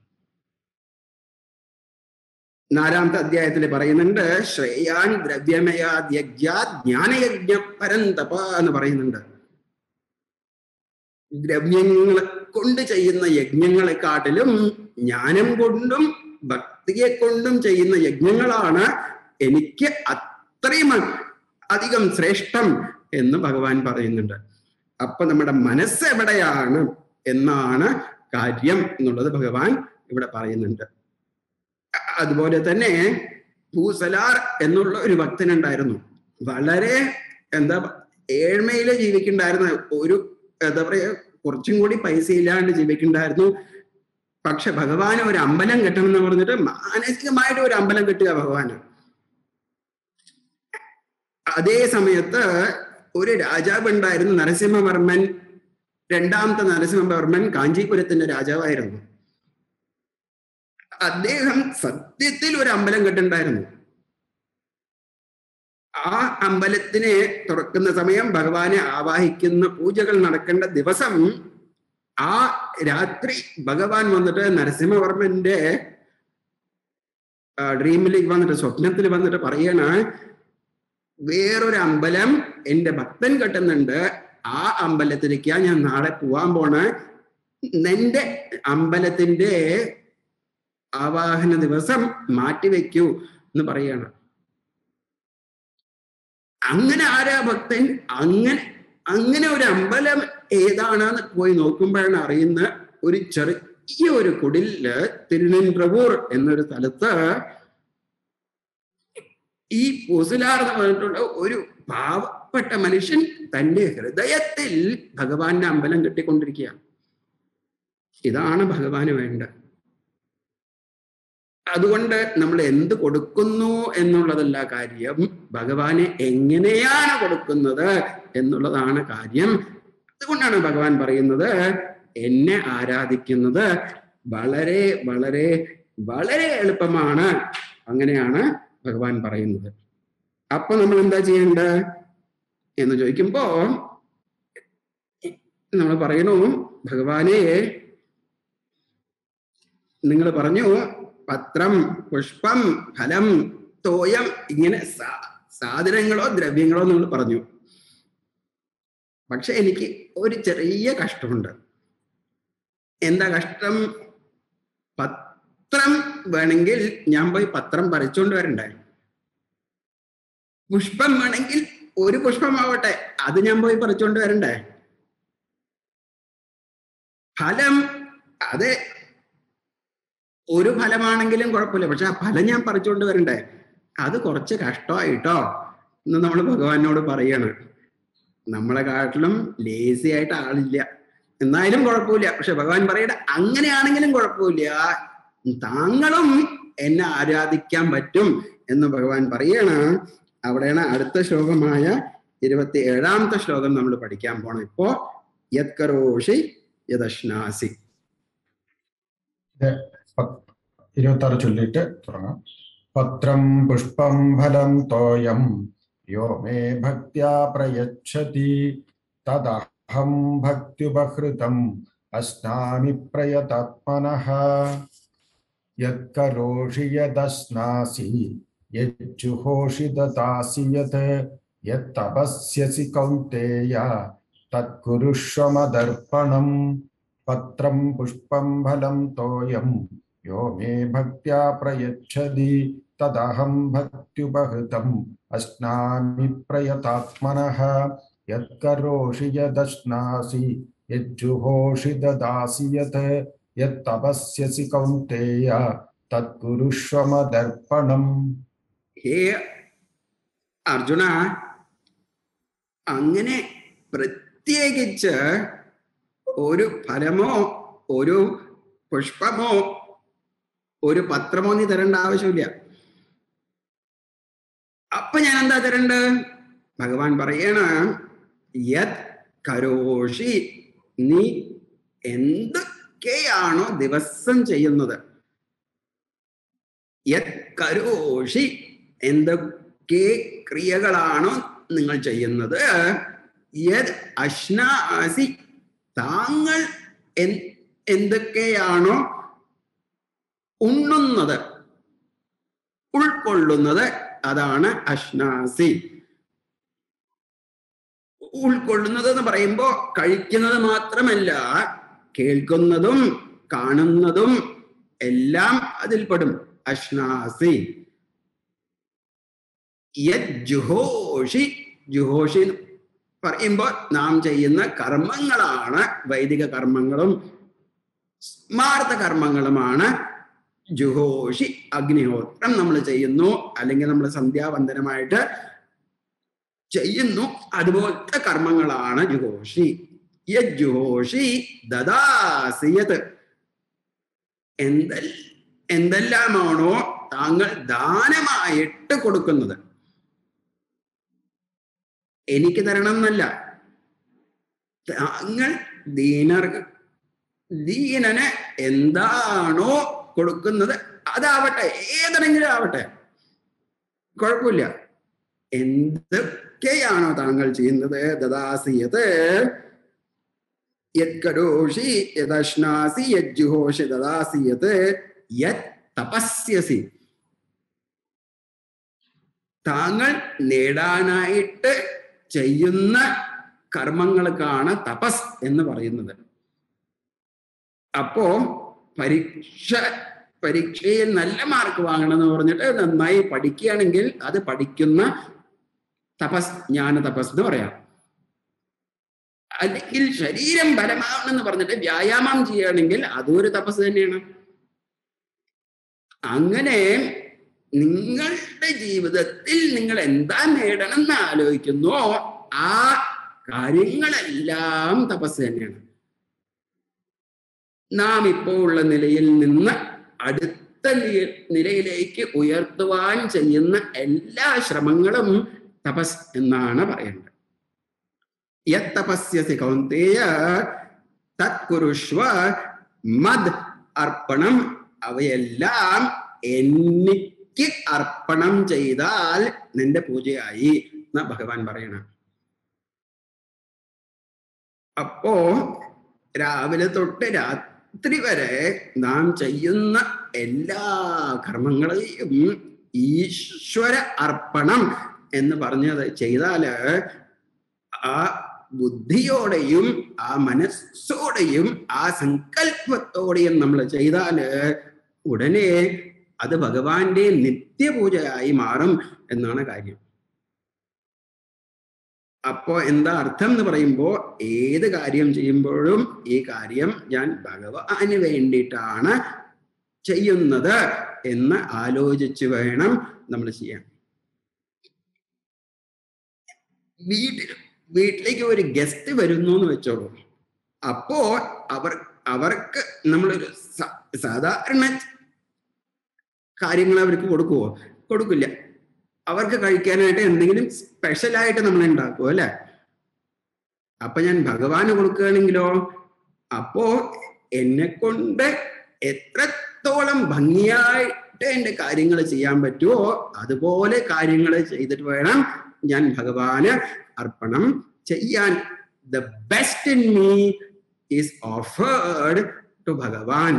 നാലാമത്തെ അധ്യായത്തിൽ പറയുന്നുണ്ട് ശ്രേയാൻ ദ്രവ്യമയാദ്യജ്ഞാ ജ്ഞാനയജ്ഞ പരന്തപ എന്ന് പറയുന്നുണ്ട് ദ്രവ്യങ്ങളെ കൊണ്ട് ചെയ്യുന്ന യജ്ഞങ്ങളെക്കാട്ടിലും ജ്ഞാനം കൊണ്ടും ഭക്തിയെ കൊണ്ടും ചെയ്യുന്ന യജ്ഞങ്ങളാണ് എനിക്ക് അത്രയും അധികം ശ്രേഷ്ഠം എന്ന് ഭഗവാൻ പറയുന്നുണ്ട് അപ്പൊ നമ്മുടെ മനസ്സ് എവിടെയാണ് എന്നാണ് കാര്യം എന്നുള്ളത് ഭഗവാൻ ഇവിടെ പറയുന്നുണ്ട് അ- അതുപോലെ തന്നെ ഭൂസലാർ എന്നുള്ള ഒരു ഭക്തനുണ്ടായിരുന്നു വളരെ എന്താ പ- ഏഴ്മയില് ജീവിക്കണ്ടായിരുന്ന ഒരു എന്താ പറയാ കുറച്ചും കൂടി പൈസ ഇല്ലാണ്ട് ജീവിക്കണ്ടായിരുന്നു പക്ഷെ ഭഗവാന് ഒരു അമ്പലം കെട്ടണം എന്ന് പറഞ്ഞിട്ട് മാനസികമായിട്ട് ഒരു അമ്പലം കെട്ടുക ഭഗവാന് അതേ സമയത്ത് ഒരു രാജാവ് ഉണ്ടായിരുന്നു നരസിംഹവർമ്മൻ രണ്ടാമത്തെ നരസിംഹവർമ്മൻ കാഞ്ചീപുരത്തിന്റെ രാജാവായിരുന്നു അദ്ദേഹം സത്യത്തിൽ ഒരു അമ്പലം കെട്ടുണ്ടായിരുന്നു ആ അമ്പലത്തിനെ തുറക്കുന്ന സമയം ഭഗവാനെ ആവാഹിക്കുന്ന പൂജകൾ നടക്കേണ്ട ദിവസം ആ രാത്രി ഭഗവാൻ വന്നിട്ട് നരസിംഹവർമ്മന്റെ ഡ്രീമിലേക്ക് വന്നിട്ട് സ്വപ്നത്തിൽ വന്നിട്ട് പറയണ വേറൊരു അമ്പലം എന്റെ ഭക്തൻ കെട്ടുന്നുണ്ട് ആ അമ്പലത്തിലേക്കാ ഞാൻ നാളെ പോവാൻ പോണ നിന്റെ അമ്പലത്തിന്റെ ആവാഹന ദിവസം മാറ്റിവെക്കൂ എന്ന് പറയാണ് അങ്ങനെ ആരാ ഭക്തൻ അങ്ങനെ അങ്ങനെ ഒരു അമ്പലം ഏതാണെന്ന് പോയി നോക്കുമ്പോഴാണ് അറിയുന്ന ഒരു ചെറിയ ഒരു കുടില് തിരുനെൻപ്രവൂർ എന്നൊരു സ്ഥലത്ത് ഈ പൊസിലാർ എന്ന് പറഞ്ഞിട്ടുള്ള ഒരു പാവപ്പെട്ട മനുഷ്യൻ തന്റെ ഹൃദയത്തിൽ ഭഗവാന്റെ അമ്പലം കെട്ടിക്കൊണ്ടിരിക്കുകയാണ് ഇതാണ് ഭഗവാന് വേണ്ടത് അതുകൊണ്ട് നമ്മൾ എന്ത് കൊടുക്കുന്നു എന്നുള്ളതല്ല കാര്യം ഭഗവാനെ എങ്ങനെയാണ് കൊടുക്കുന്നത് എന്നുള്ളതാണ് കാര്യം അതുകൊണ്ടാണ് ഭഗവാൻ പറയുന്നത് എന്നെ ആരാധിക്കുന്നത് വളരെ വളരെ വളരെ എളുപ്പമാണ് അങ്ങനെയാണ് ഭഗവാൻ പറയുന്നത് അപ്പൊ നമ്മൾ എന്താ ചെയ്യേണ്ടത് എന്ന് ചോദിക്കുമ്പോ നമ്മൾ പറയണു ഭഗവാനെ നിങ്ങൾ പറഞ്ഞു പത്രം പുഷ്പം ഫലം തോയം ഇങ്ങനെ സാ- സാധനങ്ങളോ ദ്രവ്യങ്ങളോ നിങ്ങൾ പറഞ്ഞു പക്ഷെ എനിക്ക് ഒരു ചെറിയ കഷ്ടമുണ്ട് എന്താ കഷ്ടം പത്രം വേണമെങ്കിൽ ഞാൻ പോയി പത്രം പറിച്ചുകൊണ്ട് വരണ്ടേ പുഷ്പം വേണമെങ്കിൽ ഒരു പുഷ്പമാവട്ടെ അത് ഞാൻ പോയി പറിച്ചുകൊണ്ട് വരണ്ടേ ഫലം അത് ഒരു ഫലമാണെങ്കിലും കുഴപ്പമില്ല പക്ഷെ ആ ഫലം ഞാൻ പറിച്ചുകൊണ്ട് വരണ്ടേ അത് കുറച്ച് കഷ്ടമായിട്ടോ എന്ന് നമ്മൾ ഭഗവാനോട് പറയാണ് നമ്മളെ കാട്ടിലും ലേസി ആയിട്ട് ആളില്ല എന്നാലും കുഴപ്പമില്ല പക്ഷെ ഭഗവാൻ പറയട്ടെ അങ്ങനെയാണെങ്കിലും കുഴപ്പമില്ല താങ്കളും എന്നെ ആരാധിക്കാൻ പറ്റും എന്ന് ഭഗവാൻ പറയാണ് അവിടെയാണ് അടുത്ത ശ്ലോകമായ ഇരുപത്തി ഏഴാമത്തെ ശ്ലോകം നമ്മൾ പഠിക്കാൻ പോണം ഇപ്പോ യത്കരോഷി യദശ്നാസി ഇരുപത്തി ആറ് ചൊല്ലിട്ട് തുടങ്ങാം പത്രം പുഷ്പം ഫലം തോയം യോ മേ ഭക്ത്യാ പ്രയച്ഛതി തദഹം ഭക്ത്യുപഹൃതം അസ്നാമി പ്രയതാത്മനഃ യത്കരോഷി യദശ്നാസി യജ്ജുഹോഷി ദദാസി യത് യത്തപസ്യസി കൗന്തേയ തത്കുരുഷ്വമദർപ്പണം പത്രം പുഷ്പം ഫലം തോയം യോ മേ ഭക്ത്യാ പ്രയച്ഛതി തദഹം ഭക്ത്യുപഹൃതം അശ്നാമി പ്രയതാത്മനഃ യത്കരോഷി യദശ്നാസി യജ്ജുഹോഷി ദദാസി യത് യത്തപസ്യസി കൗന്തേയ തത്കുരുഷ്വമദർപ്പണം ഹേ അർജുന അങ്ങനെ പ്രത്യേകിച്ച് ഒരു ഫലമോ ഒരു പുഷ്പമോ ഒരു പത്രമോ നീ തരേണ്ട ആവശ്യമില്ല അപ്പൊ ഞാൻ എന്താ തരണ്ട് ഭഗവാൻ പറയണ യത് കരോഷി നീ എന്തൊക്കെയാണോ ദിവസം ചെയ്യുന്നത് യത് കരോഷി എന്തൊക്കെ ക്രിയകളാണോ നിങ്ങൾ ചെയ്യുന്നത് യത് അശ്നാസി താങ്കൾ എൻ- എന്തൊക്കെയാണോ ഉണ്ണുന്നത് ഉൾക്കൊള്ളുന്നത് അതാണ് അശ്നാസി ഉൾക്കൊള്ളുന്നത് എന്ന് പറയുമ്പോ കഴിക്കുന്നത് മാത്രമല്ല കേൾക്കുന്നതും കാണുന്നതും എല്ലാം അതിൽപ്പെടും അശ്നാസി യത് ജുഹോഷി ജുഹോഷി എന്ന് പറയുമ്പോ നാം ചെയ്യുന്ന കർമ്മങ്ങളാണ് വൈദിക കർമ്മങ്ങളും സ്മാർത്ഥ കർമ്മങ്ങളുമാണ് ജുഹോഷി അഗ്നിഹോത്രം നമ്മൾ ചെയ്യുന്നു അല്ലെങ്കിൽ നമ്മൾ സന്ധ്യാവന്ദനമായിട്ട് ചെയ്യുന്നു അതുപോലത്തെ കർമ്മങ്ങളാണ് ജുഹോഷി യജ്ജുഹോഷി ദദാസിയത് എന്തെൽ എന്തെല്ലാമാണോ താങ്കൾ ദാനമായിട്ട് കൊടുക്കുന്നത് എനിക്ക് തരണം എന്നല്ല താങ്കൾ ദീനർ ദീനന് എന്താണോ കൊടുക്കുന്നത് അതാവട്ടെ ഏതെങ്കിലും ആവട്ടെ കുഴപ്പമില്ല എന്തൊക്കെയാണോ താങ്കൾ ചെയ്യുന്നത് ദദാസിയത് യത് കരോഷി യദശ്നാസി യജ്ജുഹോഷി ദദാസിയത് യത് തപസ്യസി താങ്കൾ നേടാനായിട്ട് ചെയ്യുന്ന കർമ്മങ്ങൾക്കാണ് തപസ് എന്ന് പറയുന്നത് അപ്പോ പരീക്ഷ പരീക്ഷയിൽ നല്ല മാർക്ക് വാങ്ങണം എന്ന് പറഞ്ഞിട്ട് നന്നായി പഠിക്കുകയാണെങ്കിൽ അത് പഠിക്കുന്ന തപസ് ജ്ഞാന തപസ് എന്ന് പറയാം അല്ലെങ്കിൽ ശരീരം ബലമാവണമെന്ന് പറഞ്ഞിട്ട് വ്യായാമം ചെയ്യുകയാണെങ്കിൽ അതും ഒരു തപസ് തന്നെയാണ് അങ്ങനെ നിങ്ങളുടെ ജീവിതത്തിൽ നിങ്ങൾ എന്താ നേടണം എന്ന് ആലോചിക്കുന്നോ ആ കാര്യങ്ങളെല്ലാം തപസ് തന്നെയാണ് നാം ഇപ്പോൾ ഉള്ള നിലയിൽ നിന്ന് അടുത്ത നി- നിലയിലേക്ക് ഉയർത്തുവാൻ ചെയ്യുന്ന എല്ലാ ശ്രമങ്ങളും തപസ് എന്നാണ് പറയേണ്ടത് യത്തപസ്യസി കൗന്തേയ തത്കുരുഷ്വ മദ് അർപ്പണം അവയെല്ലാം എനിക്ക് അർപ്പണം ചെയ്താൽ നിന്റെ പൂജയായി എന്നാ ഭഗവാൻ പറയണം അപ്പോ രാവിലെ തൊട്ട് രാത്രി വരെ നാം ചെയ്യുന്ന എല്ലാ കർമ്മങ്ങളെയും ഈശ്വര അർപ്പണം എന്ന് പറഞ്ഞത് ചെയ്താല് ആ ബുദ്ധിയോടെയും ആ മനസ്സോടെയും ആ സങ്കല്പത്തോടെയും നമ്മൾ ചെയ്താല് ഉടനെ അത് ഭഗവാന്റെ നിത്യപൂജയായി മാറും എന്നാണ് കാര്യം അപ്പോ എന്താ അർത്ഥം എന്ന് പറയുമ്പോ ഏത് കാര്യം ചെയ്യുമ്പോഴും ഈ കാര്യം ഞാൻ ഭഗവാന് വേണ്ടിയിട്ടാണ് ചെയ്യുന്നത് എന്ന് ആലോചിച്ച് വേണം നമ്മൾ ചെയ്യാൻ വീട്ടിൽ വീട്ടിലേക്ക് ഒരു ഗസ്റ്റ് വരുന്നു എന്ന് വെച്ചോളൂ അപ്പോ അവർ അവർക്ക് നമ്മളൊരു സ- സാധാരണ കാര്യങ്ങൾ അവർക്ക് കൊടുക്കുവോ കൊടുക്കില്ല അവർക്ക് കഴിക്കാനായിട്ട് എന്തെങ്കിലും സ്പെഷ്യലായിട്ട് നമ്മൾ ഉണ്ടാക്കുമോ അല്ലെ അപ്പൊ ഞാൻ ഭഗവാന് കൊടുക്കുകയാണെങ്കിലോ അപ്പോ എന്നെ കൊണ്ട് എത്രത്തോളം ഭംഗിയായിട്ട് എന്റെ കാര്യങ്ങൾ ചെയ്യാൻ പറ്റുമോ അതുപോലെ കാര്യങ്ങൾ ചെയ്തിട്ട് വേണം ഞാൻ ഭഗവാന് അർപ്പണം ചെയ്യാൻ the best in me is offered to Bhagavan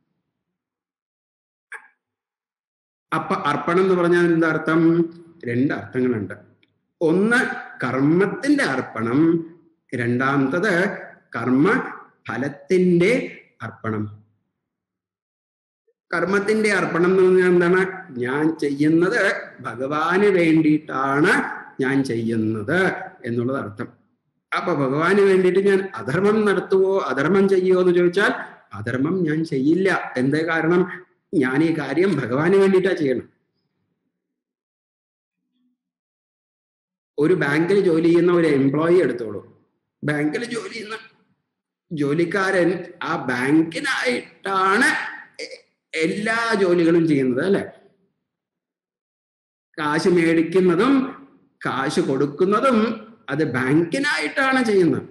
അപ്പൊ അർപ്പണം എന്ന് പറഞ്ഞാൽ എന്താ അർത്ഥം രണ്ട് അർത്ഥങ്ങളുണ്ട് ഒന്ന് കർമ്മത്തിന്റെ അർപ്പണം രണ്ടാമത്തത് കർമ്മ ഫലത്തിന്റെ അർപ്പണം കർമ്മത്തിന്റെ അർപ്പണം എന്ന് പറഞ്ഞാൽ എന്താണ് ഞാൻ ചെയ്യുന്നത് ഭഗവാന് വേണ്ടിയിട്ടാണ് ഞാൻ ചെയ്യുന്നത് എന്നുള്ളത് അർത്ഥം അപ്പൊ ഭഗവാന് വേണ്ടിയിട്ട് ഞാൻ അധർമ്മം നടത്തുവോ അധർമ്മം ചെയ്യുവോ എന്ന് ചോദിച്ചാൽ അധർമ്മം ഞാൻ ചെയ്യില്ല എന്തേ കാരണം ഞാൻ ഈ കാര്യം ഭഗവാന് വേണ്ടിയിട്ടാ ചെയ്യണം ഒരു ബാങ്കിൽ ജോലി ചെയ്യുന്ന ഒരു എംപ്ലോയി എടുത്തോളൂ ബാങ്കിൽ ജോലി ചെയ്യുന്ന ജോലിക്കാരൻ ആ ബാങ്കിനായിട്ടാണ് എ- എല്ലാ ജോലികളും ചെയ്യുന്നത് അല്ലെ കാശ് മേടിക്കുന്നതും കാശ് കൊടുക്കുന്നതും അത് ബാങ്കിനായിട്ടാണ് ചെയ്യുന്നത്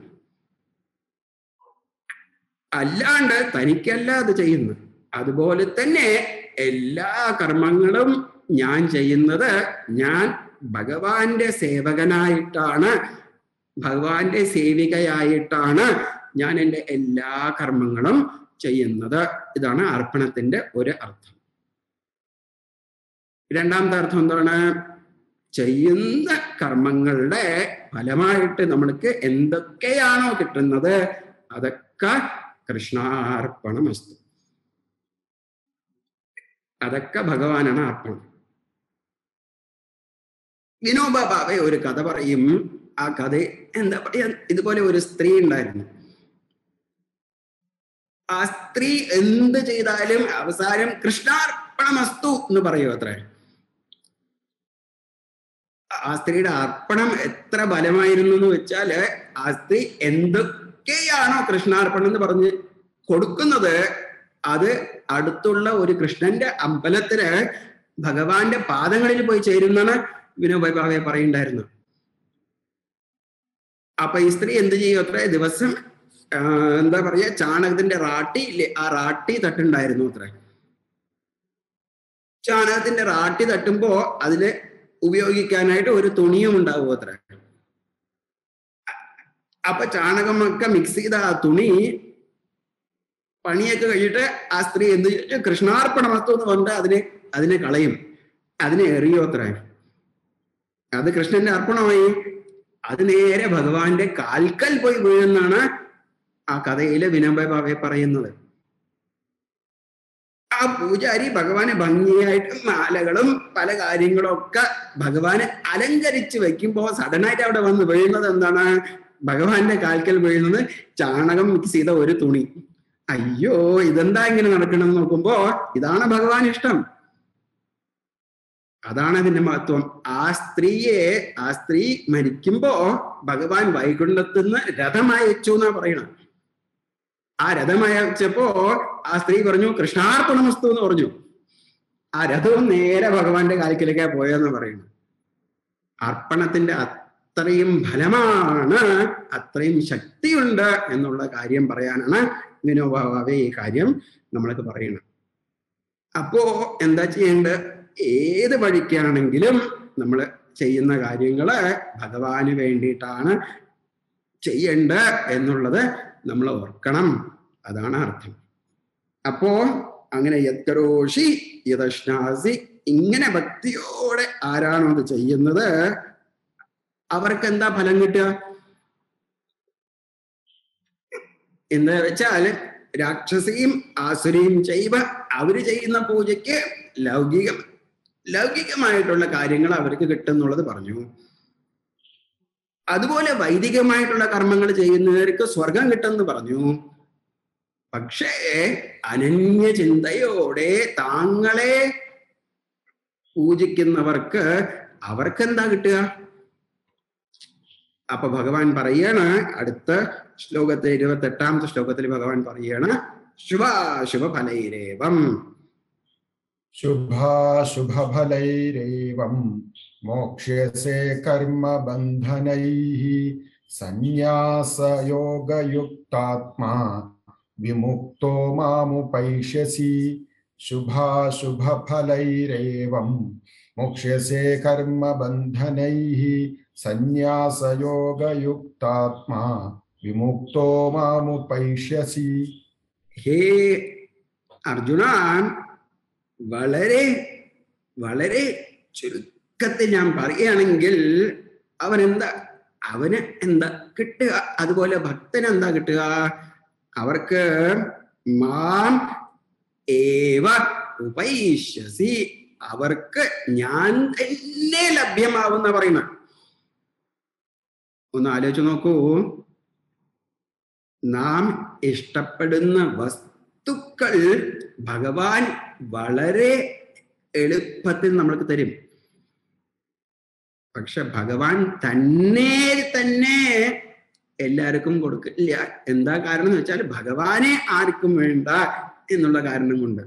അല്ലാണ്ട് തനിക്കല്ല അത് ചെയ്യുന്നത് അതുപോലെ തന്നെ എല്ലാ കർമ്മങ്ങളും ഞാൻ ചെയ്യുന്നത് ഞാൻ ഭഗവാന്റെ സേവകനായിട്ടാണ് ഭഗവാന്റെ സേവികയായിട്ടാണ് ഞാൻ എൻ്റെ എല്ലാ കർമ്മങ്ങളും ചെയ്യുന്നത് ഇതാണ് അർപ്പണത്തിന്റെ ഒരു അർത്ഥം രണ്ടാമത്തെ അർത്ഥം എന്താണ് ചെയ്യുന്ന കർമ്മങ്ങളുടെ ഫലമായിട്ട് നമ്മൾക്ക് എന്തൊക്കെയാണോ കിട്ടുന്നത് അതൊക്കെ കൃഷ്ണാർപ്പണമസ്തു അതൊക്കെ ഭഗവാനാണ് അർപ്പണം വിനോബ ഭാവെ ഒരു കഥ പറയും ആ കഥ എന്താ പറയാ ഇതുപോലെ ഒരു സ്ത്രീ ഉണ്ടായിരുന്നു ആ സ്ത്രീ എന്ത് ചെയ്താലും അവസാനം കൃഷ്ണാർപ്പണമസ്തു എന്ന് പറയൂ അത്ര ആ സ്ത്രീയുടെ അർപ്പണം എത്ര ബലമായിരുന്നു എന്ന് വെച്ചാല് ആ സ്ത്രീ എന്തൊക്കെയാണോ കൃഷ്ണാർപ്പണം എന്ന് പറഞ്ഞ് കൊടുക്കുന്നത് അത് അടുത്തുള്ള ഒരു കൃഷ്ണന്റെ അമ്പലത്തില് ഭഗവാന്റെ പാദങ്ങളിൽ പോയി ചേരുന്നാണ് വിനോബായ് ഭാവയെ പറയുണ്ടായിരുന്നു അപ്പൊ ഈ സ്ത്രീ എന്ത് ചെയ്യും അത്ര ദിവസം ആ, എന്താ പറയാ ചാണകത്തിന്റെ റാട്ടി ഇല്ലേ ആ റാട്ടി തട്ടുണ്ടായിരുന്നു അത്ര ചാണകത്തിന്റെ റാട്ടി തട്ടുമ്പോ അതില് ഉപയോഗിക്കാനായിട്ട് ഒരു തുണിയും ഉണ്ടാവും അത്ര അപ്പൊ ചാണകമൊക്കെ മിക്സ് ചെയ്ത ആ തുണി പണിയൊക്കെ കഴിഞ്ഞിട്ട് ആ സ്ത്രീ എന്ത് ചെയ്യും? കൃഷ്ണാർപ്പണ വസ്തു എന്ന് പറഞ്ഞിട്ട് അതിനെ അതിനെ കളയും അതിനെ എറിയോ അത്ര അത് കൃഷ്ണന്റെ അർപ്പണമായി അത് നേരെ ഭഗവാന്റെ കാൽക്കൽ പോയി വീഴുന്നാണ് ആ കഥയില് വിനോബ ബാബയെ പറയുന്നത് ആ പൂജാരി ഭഗവാനെ ഭംഗിയായിട്ട് മാലകളും പല കാര്യങ്ങളും ഒക്കെ ഭഗവാനെ അലങ്കരിച്ച് വെക്കുമ്പോ സഡനായിട്ട് അവിടെ വന്ന് വീഴുന്നത് എന്താണ് ഭഗവാന്റെ കാൽക്കൽ വീഴുന്നത് ചാണകം മിക്സ് ചെയ്ത ഒരു തുണി അയ്യോ ഇതെന്താ ഇങ്ങനെ നടക്കണം എന്ന് നോക്കുമ്പോ ഇതാണ് ഭഗവാൻ ഇഷ്ടം അതാണ് അതിന്റെ മഹത്വം ആ സ്ത്രീയെ ആ സ്ത്രീ മരിക്കുമ്പോ ഭഗവാൻ വൈകുണ്ഠത്തുനിന്ന് രഥമയച്ചു എന്നാ പറയണത് ആ രഥമയച്ചപ്പോ ആ സ്ത്രീ പറഞ്ഞു കൃഷ്ണാർപ്പണമസ്തു എന്ന് പറഞ്ഞു ആ രഥവും നേരെ ഭഗവാന്റെ കാൽക്കിലേക്കാ പോയെന്ന് പറയുന്നു അർപ്പണത്തിന്റെ അത്രയും ഫലമാണ് അത്രയും ശക്തിയുണ്ട് എന്നുള്ള കാര്യം പറയാനാണ് വിനോബാവെ ഈ കാര്യം നമ്മൾക്ക് പറയുന്നത് അപ്പോ എന്താ ചെയ്യേണ്ടത് ഏത് വഴിക്കാണെങ്കിലും നമ്മൾ ചെയ്യുന്ന കാര്യങ്ങള് ഭഗവാന് വേണ്ടിയിട്ടാണ് ചെയ്യേണ്ടത് എന്നുള്ളത് നമ്മൾ ഓർക്കണം അതാണ് അർത്ഥം അപ്പോ അങ്ങനെ യത്കരോഷി യതശ്നാസി ഇങ്ങനെ ഭക്തിയോടെ ആരാണോ അത് ചെയ്യുന്നത് അവർക്ക് എന്താ ഫലം കിട്ടുക എന്ന് വെച്ചാൽ രാക്ഷസിയും ആസുരിയും ചെയ്വ അവര് ചെയ്യുന്ന പൂജയ്ക്ക് ലൗകികം ലൗകികമായിട്ടുള്ള കാര്യങ്ങൾ അവർക്ക് കിട്ടുന്നുള്ളത് പറഞ്ഞു അതുപോലെ വൈദികമായിട്ടുള്ള കർമ്മങ്ങൾ ചെയ്യുന്നവർക്ക് സ്വർഗം കിട്ടുമെന്ന് പറഞ്ഞു പക്ഷേ അനന്യ ചിന്തയോടെ താങ്കളെ പൂജിക്കുന്നവർക്ക് അവർക്ക് എന്താ കിട്ടുക അപ്പൊ ഭഗവാൻ പറയാണ് അടുത്ത ശ്ലോകത്തിൽ ഇരുപത്തി എട്ടാമത്തെ ശ്ലോകത്തിൽ ഭഗവാൻ പറയാണ് ശുഭാശുഭ ഫലൈരേവം शुभाशुभफलैरेवं मोक्ष्यसे कर्मबन्धनैः सन्न्यासयोगयुक्तात्मा विमुक्तो मामुपैष्यसि शुभाशुभफलैरेवं मोक्ष्यसे कर्मबन्धनैः सन्न्यासयोगयुक्तात्मा विमुक्तो मामुपैष्यसि ഹേ അർജുന വളരെ വളരെ ചുരുക്കത്തിൽ ഞാൻ പറയുകയാണെങ്കിൽ അവൻ എന്താ അവന് എന്താ കിട്ടുക അതുപോലെ ഭക്തന് എന്താ കിട്ടുക അവർക്ക് മാം ഏവ ഉപൈഷ്യസി അവർക്ക് ഞാൻ തന്നെ ലഭ്യമാവുന്ന പറയുന്നത് ഒന്ന് ആലോചിച്ച് നോക്കൂ നാം ഇഷ്ടപ്പെടുന്ന വസ്തുക്കൾ ഭഗവാൻ വളരെ എളുപ്പത്തിൽ നമ്മൾക്ക് തരും പക്ഷെ ഭഗവാൻ തന്നെ തന്നെ എല്ലാവർക്കും കൊടുക്കില്ല എന്താ കാരണം എന്ന് വെച്ചാൽ ഭഗവാനെ ആർക്കും വേണ്ട എന്നുള്ള കാരണം കൊണ്ട്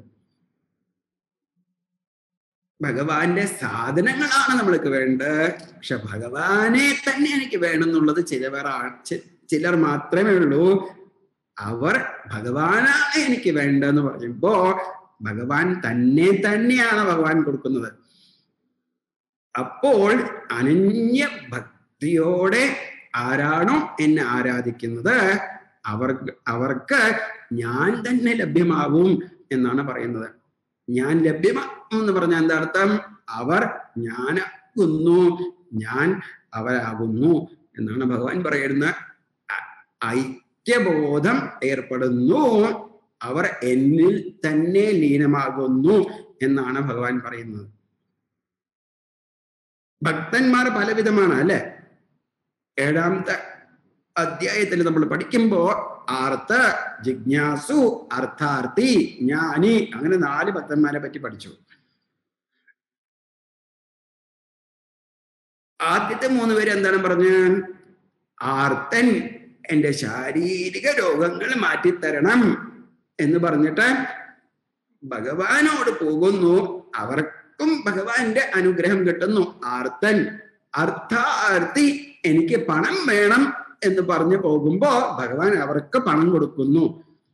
ഭഗവാന്റെ സാധനങ്ങളാണ് നമ്മൾക്ക് വേണ്ടത് പക്ഷെ ഭഗവാനെ തന്നെ എനിക്ക് വേണമെന്നുള്ളത് ചിലവർ ചിലർ മാത്രമേ ഉള്ളൂ അവർ ഭഗവാനാണ് എനിക്ക് വേണ്ടതെന്ന് പറയുമ്പോ ഭഗവാൻ തന്നെ തന്നെയാണ് ഭഗവാൻ കൊടുക്കുന്നത് അപ്പോൾ അനന്യ ഭക്തിയോടെ ആരാണോ എന്നെ ആരാധിക്കുന്നത് അവർക്ക് അവർക്ക് ഞാൻ തന്നെ ലഭ്യമാവും എന്നാണ് പറയുന്നത് ഞാൻ ലഭ്യമാകും എന്ന് പറഞ്ഞ എന്താ അർത്ഥം അവർ ഞാനാകുന്നു ഞാൻ അവരാകുന്നു എന്നാണ് ഭഗവാൻ പറയുന്നത് ഐക്യബോധം ഏർപ്പെടുന്നു അവർ എന്നിൽ തന്നെ ലീനമാകുന്നു എന്നാണ് ഭഗവാൻ പറയുന്നത് ഭക്തന്മാർ പലവിധമാണ് അല്ലെ ഏഴാമത്തെ അധ്യായത്തിൽ നമ്മൾ പഠിക്കുമ്പോ ആർത്ത ജിജ്ഞാസു അർത്ഥാർത്ഥി ജ്ഞാനി അങ്ങനെ നാല് ഭക്തന്മാരെ പറ്റി പഠിച്ചു ആദ്യത്തെ മൂന്ന് പേര് എന്താണ് പറഞ്ഞ ആർത്തൻ എന്റെ ശാരീരിക രോഗങ്ങൾ മാറ്റിത്തരണം എന്ന് പറഞ്ഞിട്ട് ഭഗവാനോട് പോകുന്നു അവർക്കും ഭഗവാന്റെ അനുഗ്രഹം കിട്ടുന്നു ആർത്തൻ അർത്ഥാർത്ഥി എനിക്ക് പണം വേണം എന്ന് പറഞ്ഞു പോകുമ്പോ ഭഗവാൻ അവർക്ക് പണം കൊടുക്കുന്നു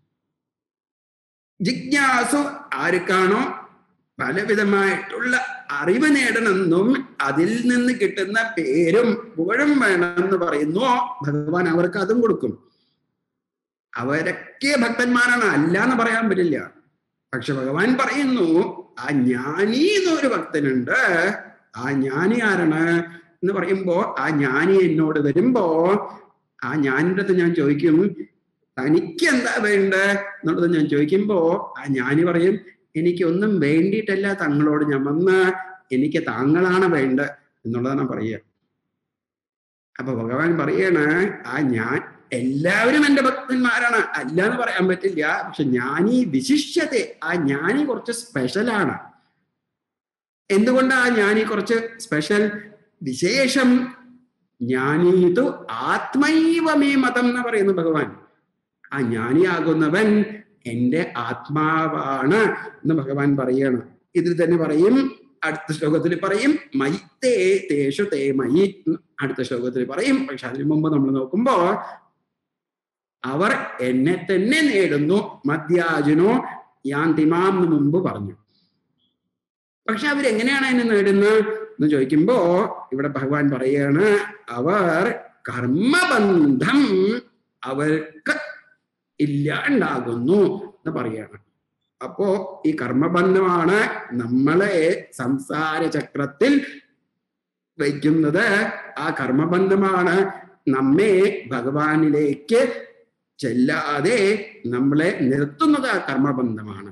ജിജ്ഞാസു ആർക്കാണോ പലവിധമായിട്ടുള്ള അറിവ് നേടണമെന്നും അതിൽ നിന്ന് കിട്ടുന്ന പേരും പുകഴും വേണമെന്ന് പറയുന്നു ഭഗവാൻ അവർക്ക് അതും കൊടുക്കും അവരൊക്കെ ഭക്തന്മാരാണ് അല്ല എന്ന് പറയാൻ പറ്റില്ല പക്ഷെ ഭഗവാൻ പറയുന്നു ആ ജ്ഞാനി എന്നൊരു ഭക്തനുണ്ട് ആ ജ്ഞാനി ആരാണ് എന്ന് പറയുമ്പോ ആ ജ്ഞാനി എന്നോട് വരുമ്പോ ആ ജ്ഞാനിന്റെ അടുത്ത് ഞാൻ ചോദിക്കും തനിക്ക് എന്താ വേണ്ട എന്നുള്ളത് ഞാൻ ചോദിക്കുമ്പോ ആ ജ്ഞാനി പറയും എനിക്ക് ഒന്നും വേണ്ടിയിട്ടല്ല തങ്ങളോട് ഞാൻ വന്ന് എനിക്ക് താങ്കളാണ് വേണ്ട എന്നുള്ളതാണ് പറയുക അപ്പൊ ഭഗവാൻ പറയണ ആ ഞാൻ എല്ലാവരും എൻ്റെ ഭക്തന്മാരാണ് അല്ല എന്ന് പറയാൻ പറ്റില്ല പക്ഷെ ജ്ഞാനി വിശിഷ്യത്തെ ആ ജ്ഞാനി കുറച്ച് സ്പെഷ്യലാണ് എന്തുകൊണ്ടാ ജ്ഞാനി കുറച്ച് സ്പെഷ്യൽ വിശേഷം ജ്ഞാനീതു ആത്മൈവമേ മതം എന്ന് പറയുന്നു ഭഗവാൻ ആ ജ്ഞാനിയാകുന്നവൻ എന്റെ ആത്മാവാണ് എന്ന് ഭഗവാൻ പറയണം ഇതിൽ തന്നെ പറയും അടുത്ത ശ്ലോകത്തിൽ പറയും മൈത്തേ തേഷു തേ മയി അടുത്ത ശ്ലോകത്തിൽ പറയും പക്ഷെ അതിനു മുമ്പ് നമ്മൾ നോക്കുമ്പോ അവർ എന്നെ തന്നെ നേടുന്നു മധ്യാജനോ യാന്തിമാം എന്ന് മുമ്പ് പറഞ്ഞു പക്ഷെ അവരെങ്ങനെയാണ് എന്നെ നേടുന്നത് എന്ന് ചോദിക്കുമ്പോ ഇവിടെ ഭഗവാൻ പറയാണ് അവർ കർമ്മബന്ധം അവർക്ക് ഇല്ലാണ്ടാകുന്നു എന്ന് പറയാണ് അപ്പോ ഈ കർമ്മബന്ധമാണ് നമ്മളെ സംസാര ചക്രത്തിൽ വയ്ക്കുന്നത് ആ കർമ്മബന്ധമാണ് നമ്മെ ഭഗവാനിലേക്ക് ചെല്ലാതെ നമ്മളെ നിർത്തുന്നത് ആ കർമ്മബന്ധമാണ്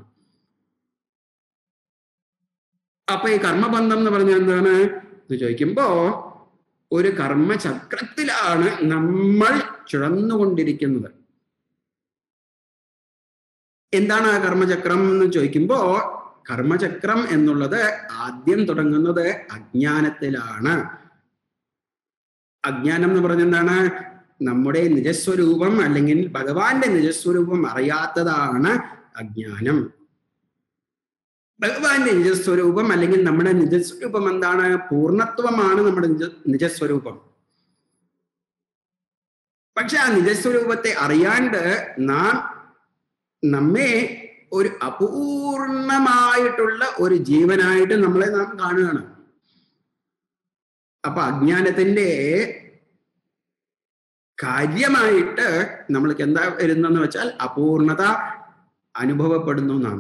അപ്പൊ ഈ കർമ്മബന്ധം എന്ന് പറഞ്ഞാൽ എന്താണ് എന്ന് ചോദിക്കുമ്പോ ഒരു കർമ്മചക്രത്തിലാണ് നമ്മൾ ചുഴന്നുകൊണ്ടിരിക്കുന്നത് എന്താണ് ആ കർമ്മചക്രം എന്ന് ചോദിക്കുമ്പോ കർമ്മചക്രം എന്നുള്ളത് ആദ്യം തുടങ്ങുന്നത് അജ്ഞാനത്തിലാണ് അജ്ഞാനം എന്ന് പറഞ്ഞ എന്താണ് നമ്മുടെ നിജസ്വരൂപം അല്ലെങ്കിൽ ഭഗവാന്റെ നിജസ്വരൂപം അറിയാത്തതാണ് അജ്ഞാനം ഭഗവാന്റെ നിജസ്വരൂപം അല്ലെങ്കിൽ നമ്മുടെ നിജസ്വരൂപം എന്താണ് പൂർണ്ണത്വമാണ് നമ്മുടെ നിജ നിജസ്വരൂപം പക്ഷെ ആ നിജസ്വരൂപത്തെ അറിയാണ്ട് നാം നമ്മെ ഒരു അപൂർണമായിട്ടുള്ള ഒരു ജീവനായിട്ട് നമ്മളെ നാം കാണുകയാണ് അപ്പൊ അജ്ഞാനത്തിന്റെ കാര്യമായിട്ട് നമ്മൾക്ക് എന്താ വരുന്നെന്ന് വെച്ചാൽ അപൂർണത അനുഭവപ്പെടുന്നു നാം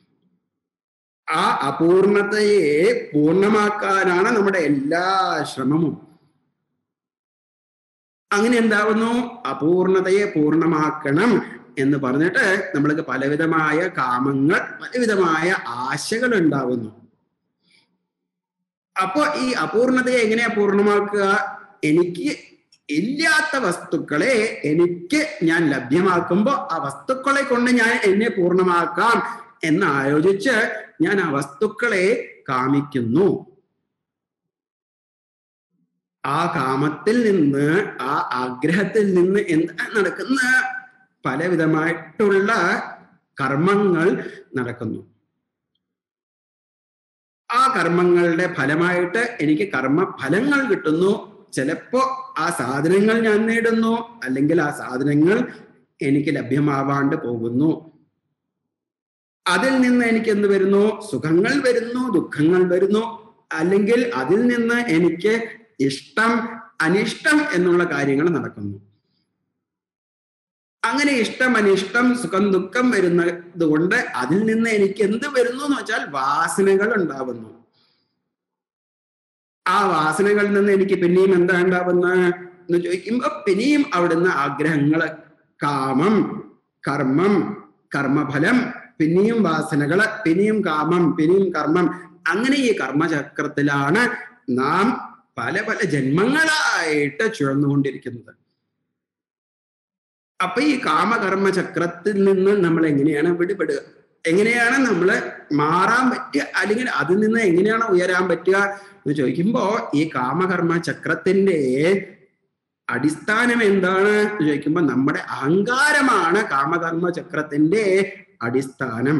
ആ അപൂർണതയെ പൂർണ്ണമാക്കാനാണ് നമ്മുടെ എല്ലാ ശ്രമവും അങ്ങനെ എന്താവുന്നു അപൂർണതയെ പൂർണ്ണമാക്കണം എന്ന് പറഞ്ഞിട്ട് നമ്മൾക്ക് പലവിധമായ കാമങ്ങൾ പലവിധമായ ആശകൾ ഉണ്ടാവുന്നു അപ്പോ ഈ അപൂർണതയെ എങ്ങനെയാ പൂർണ്ണമാക്കുക എനിക്ക് ഇല്ലാത്ത വസ്തുക്കളെ എനിക്ക് ഞാൻ ലഭ്യമാക്കുമ്പോ ആ വസ്തുക്കളെ കൊണ്ട് ഞാൻ എന്നെ പൂർണ്ണമാക്കാം എന്ന് ആലോചിച്ച് ഞാൻ ആ വസ്തുക്കളെ കാമിക്കുന്നു ആ കാമത്തിൽ നിന്ന് ആ ആഗ്രഹത്തിൽ നിന്ന് എന്താ നടക്കുന്ന പലവിധമായിട്ടുള്ള കർമ്മങ്ങൾ നടക്കുന്നു ആ കർമ്മങ്ങളുടെ ഫലമായിട്ട് എനിക്ക് കർമ്മ ഫലങ്ങൾ കിട്ടുന്നു ചിലപ്പോ ആ സാധനങ്ങൾ ഞാൻ നേടുന്നു അല്ലെങ്കിൽ ആ സാധനങ്ങൾ എനിക്ക് ലഭ്യമാവാണ്ട് പോകുന്നു അതിൽ നിന്ന് എനിക്ക് എന്ത് വരുന്നു സുഖങ്ങൾ വരുന്നു ദുഃഖങ്ങൾ വരുന്നു അല്ലെങ്കിൽ അതിൽ നിന്ന് എനിക്ക് ഇഷ്ടം അനിഷ്ടം എന്നുള്ള കാര്യങ്ങൾ നടക്കുന്നു അങ്ങനെ ഇഷ്ടം അനിഷ്ടം സുഖം ദുഃഖം വരുന്നത് കൊണ്ട് അതിൽ നിന്ന് എനിക്ക് എന്ത് വരുന്നു എന്ന് വെച്ചാൽ വാസനകൾ ഉണ്ടാവുന്നു ആ വാസനകളിൽ നിന്ന് എനിക്ക് പിന്നെയും എന്താ ഉണ്ടാവുന്ന എന്ന് ചോദിക്കുമ്പോ പിന്നെയും അവിടുന്ന് ആഗ്രഹങ്ങള് കാമം കർമ്മം കർമ്മഫലം പിന്നെയും വാസനകള് പിന്നെയും കാമം പിന്നെയും കർമ്മം അങ്ങനെ ഈ കർമ്മചക്രത്തിലാണ് നാം പല പല ജന്മങ്ങളായിട്ട് ചുഴന്നുകൊണ്ടിരിക്കുന്നത് അപ്പൊ ഈ കാമകർമ്മ ചക്രത്തിൽ നിന്ന് നമ്മൾ എങ്ങനെയാണ് വിടുപെടുക എങ്ങനെയാണ് നമ്മൾ മാറാൻ പറ്റുക അല്ലെങ്കിൽ അതിൽ നിന്ന് എങ്ങനെയാണ് ഉയരാൻ പറ്റുക എന്ന് ചോദിക്കുമ്പോ ഈ കാമകർമ്മ ചക്രത്തിന്റെ അടിസ്ഥാനം എന്താണ് എന്ന് ചോദിക്കുമ്പോ നമ്മുടെ അഹങ്കാരമാണ് കാമകർമ്മ ചക്രത്തിന്റെ അടിസ്ഥാനം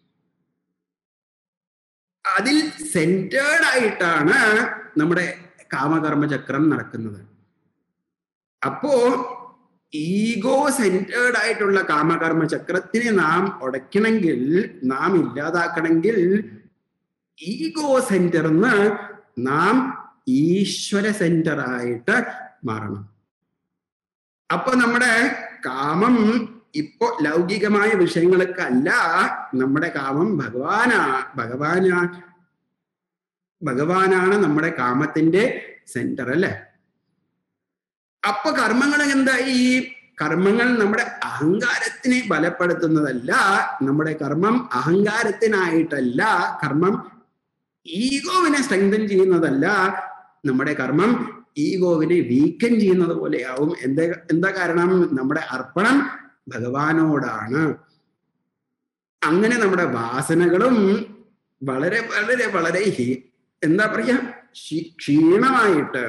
അതിൽ സെന്റേർഡ് ആയിട്ടാണ് നമ്മുടെ കാമകർമ്മ ചക്രം നടക്കുന്നത് അപ്പോ ഈഗോ സെന്റേർഡ് ആയിട്ടുള്ള കാമകർമ്മ ചക്രത്തിനെ നാം ഉടയ്ക്കണമെങ്കിൽ നാം ഇല്ലാതാക്കണമെങ്കിൽ ഈഗോ സെന്റർന്ന് നാം ഈശ്വര സെന്റർ ആയിട്ട് മാറണം അപ്പൊ നമ്മുടെ കാമം ഇപ്പോ ലൗകികമായ വിഷയങ്ങൾക്കല്ല നമ്മുടെ കാമം ഭഗവാനാ ഭഗവാനാ ഭഗവാനാണ് നമ്മുടെ കാമത്തിന്റെ സെന്റർ അല്ലേ അപ്പൊ കർമ്മങ്ങൾ എന്തായി കർമ്മങ്ങൾ നമ്മുടെ അഹങ്കാരത്തിനെ ബലപ്പെടുത്തുന്നതല്ല നമ്മുടെ കർമ്മം അഹങ്കാരത്തിനായിട്ടല്ല കർമ്മം ഈഗോവിനെ സ്ട്രെങ്തൻ ചെയ്യുന്നതല്ല നമ്മുടെ കർമ്മം ഈഗോവിനെ വീക്കൻ ചെയ്യുന്നത് പോലെയാവും എന്താ എന്താ കാരണം നമ്മുടെ അർപ്പണം ഭഗവാനോടാണ് അങ്ങനെ നമ്മുടെ വാസനകളും വളരെ വളരെ വളരെ ഹി- എന്താ പറയാ ക്ഷീ- ക്ഷീണമായിട്ട്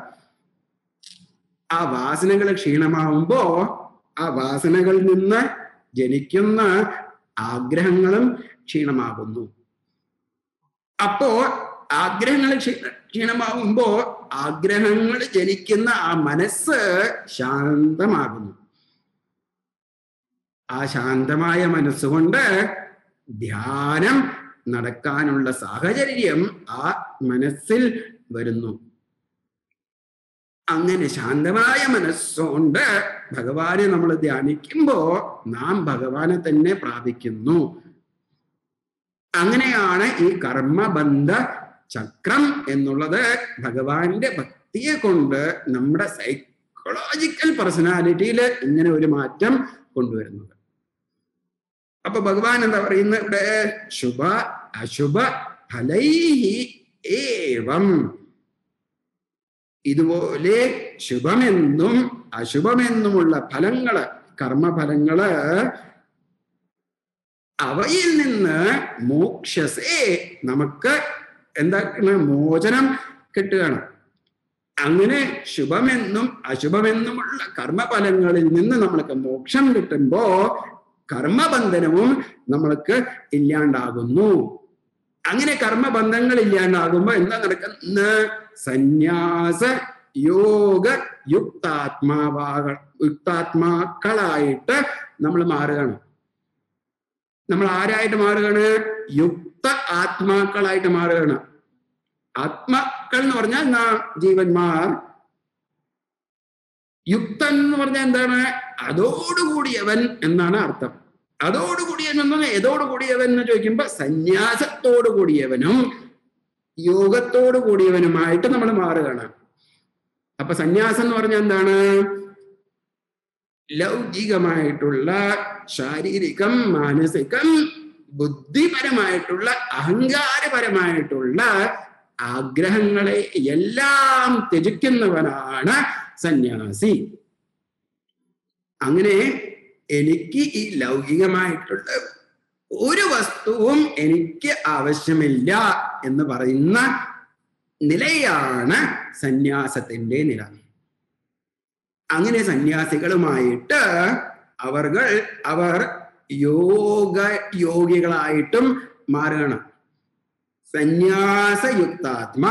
ആ വാസനകൾ ക്ഷീണമാവുമ്പോ ആ വാസനകളിൽ നിന്ന് ജനിക്കുന്ന ആഗ്രഹങ്ങളും ക്ഷീണമാകുന്നു അപ്പോ ആഗ്രഹങ്ങൾ ക്ഷീ- ക്ഷീണമാവുമ്പോ ആഗ്രഹങ്ങൾ ജനിക്കുന്ന ആ മനസ്സ് ശാന്തമാകുന്നു ആ ശാന്തമായ മനസ്സുകൊണ്ട് ധ്യാനം നടക്കാനുള്ള സാഹചര്യം ആ മനസ്സിൽ വരുന്നു അങ്ങനെ ശാന്തമായ മനസ്സുകൊണ്ട് ഭഗവാനെ നമ്മൾ ധ്യാനിക്കുമ്പോ നാം ഭഗവാനെ തന്നെ പ്രാപിക്കുന്നു അങ്ങനെയാണ് ഈ കർമ്മബന്ധ ചക്രം എന്നുള്ളത് ഭഗവാന്റെ ഭക്തിയെ കൊണ്ട് നമ്മുടെ സൈക്കോളജിക്കൽ പേഴ്സണാലിറ്റിയിൽ ഇങ്ങനെ ഒരു മാറ്റം കൊണ്ടുവരുന്നത് അപ്പൊ ഭഗവാൻ എന്താ പറയുന്നത് ഇവിടെ ശുഭ അശുഭ ഫലൈഹി ഏവം ഇതുപോലെ ശുഭമെന്നും അശുഭമെന്നുമുള്ള ഫലങ്ങള് കർമ്മഫലങ്ങള് അവയിൽ നിന്ന് മോക്ഷസേ നമുക്ക് എന്താണ് മോചനം കിട്ടുകയാണ് അങ്ങനെ ശുഭമെന്നും അശുഭമെന്നുമുള്ള കർമ്മഫലങ്ങളിൽ നിന്ന് നമ്മൾക്ക് മോക്ഷം കിട്ടുമ്പോ കർമ്മബന്ധനവും നമ്മൾക്ക് ഇല്ലാണ്ടാകുന്നു അങ്ങനെ കർമ്മബന്ധങ്ങൾ ഇല്ലാണ്ടാകുമ്പോ എന്താ നടക്കുന്ന സന്യാസ യോഗ യുക്താത്മാവാക യുക്താത്മാക്കളായിട്ട് നമ്മൾ മാറുകയാണ് നമ്മൾ ആരായിട്ട് മാറുകയാണ് യുക്ത ആത്മാക്കളായിട്ട് മാറുകയാണ് ആത്മാക്കൾ എന്ന് പറഞ്ഞാൽ നാം ജീവന്മാർ യുക്തൻ എന്ന് പറഞ്ഞാൽ എന്താണ് അതോടുകൂടിയവൻ എന്നാണ് അർത്ഥം അതോടുകൂടിയവൻ എന്ന് പറഞ്ഞാൽ ഏതോടുകൂടിയവൻ എന്ന് ചോദിക്കുമ്പോ സന്യാസത്തോടു കൂടിയവനും യോഗത്തോടു കൂടിയവനുമായിട്ട് നമ്മൾ മാറുകയാണ് അപ്പൊ സന്യാസം എന്ന് പറഞ്ഞാൽ എന്താണ് ലൗകികമായിട്ടുള്ള ശാരീരികം മാനസികം ബുദ്ധിപരമായിട്ടുള്ള അഹങ്കാരപരമായിട്ടുള്ള ആഗ്രഹങ്ങളെ എല്ലാം ത്യജിക്കുന്നവനാണ് സന്യാസി അങ്ങനെ എനിക്ക് ഈ ലൗകികമായിട്ടുള്ള ഒരു വസ്തുവും എനിക്ക് ആവശ്യമില്ല എന്ന് പറയുന്ന നിലയാണ് സന്യാസത്തിന്റെ നില അങ്ങനെ സന്യാസികളുമായിട്ട് അവർകൾ അവർ യോഗ യോഗികളായിട്ടും മാറുകയാണ് സന്യാസയുക്താത്മാ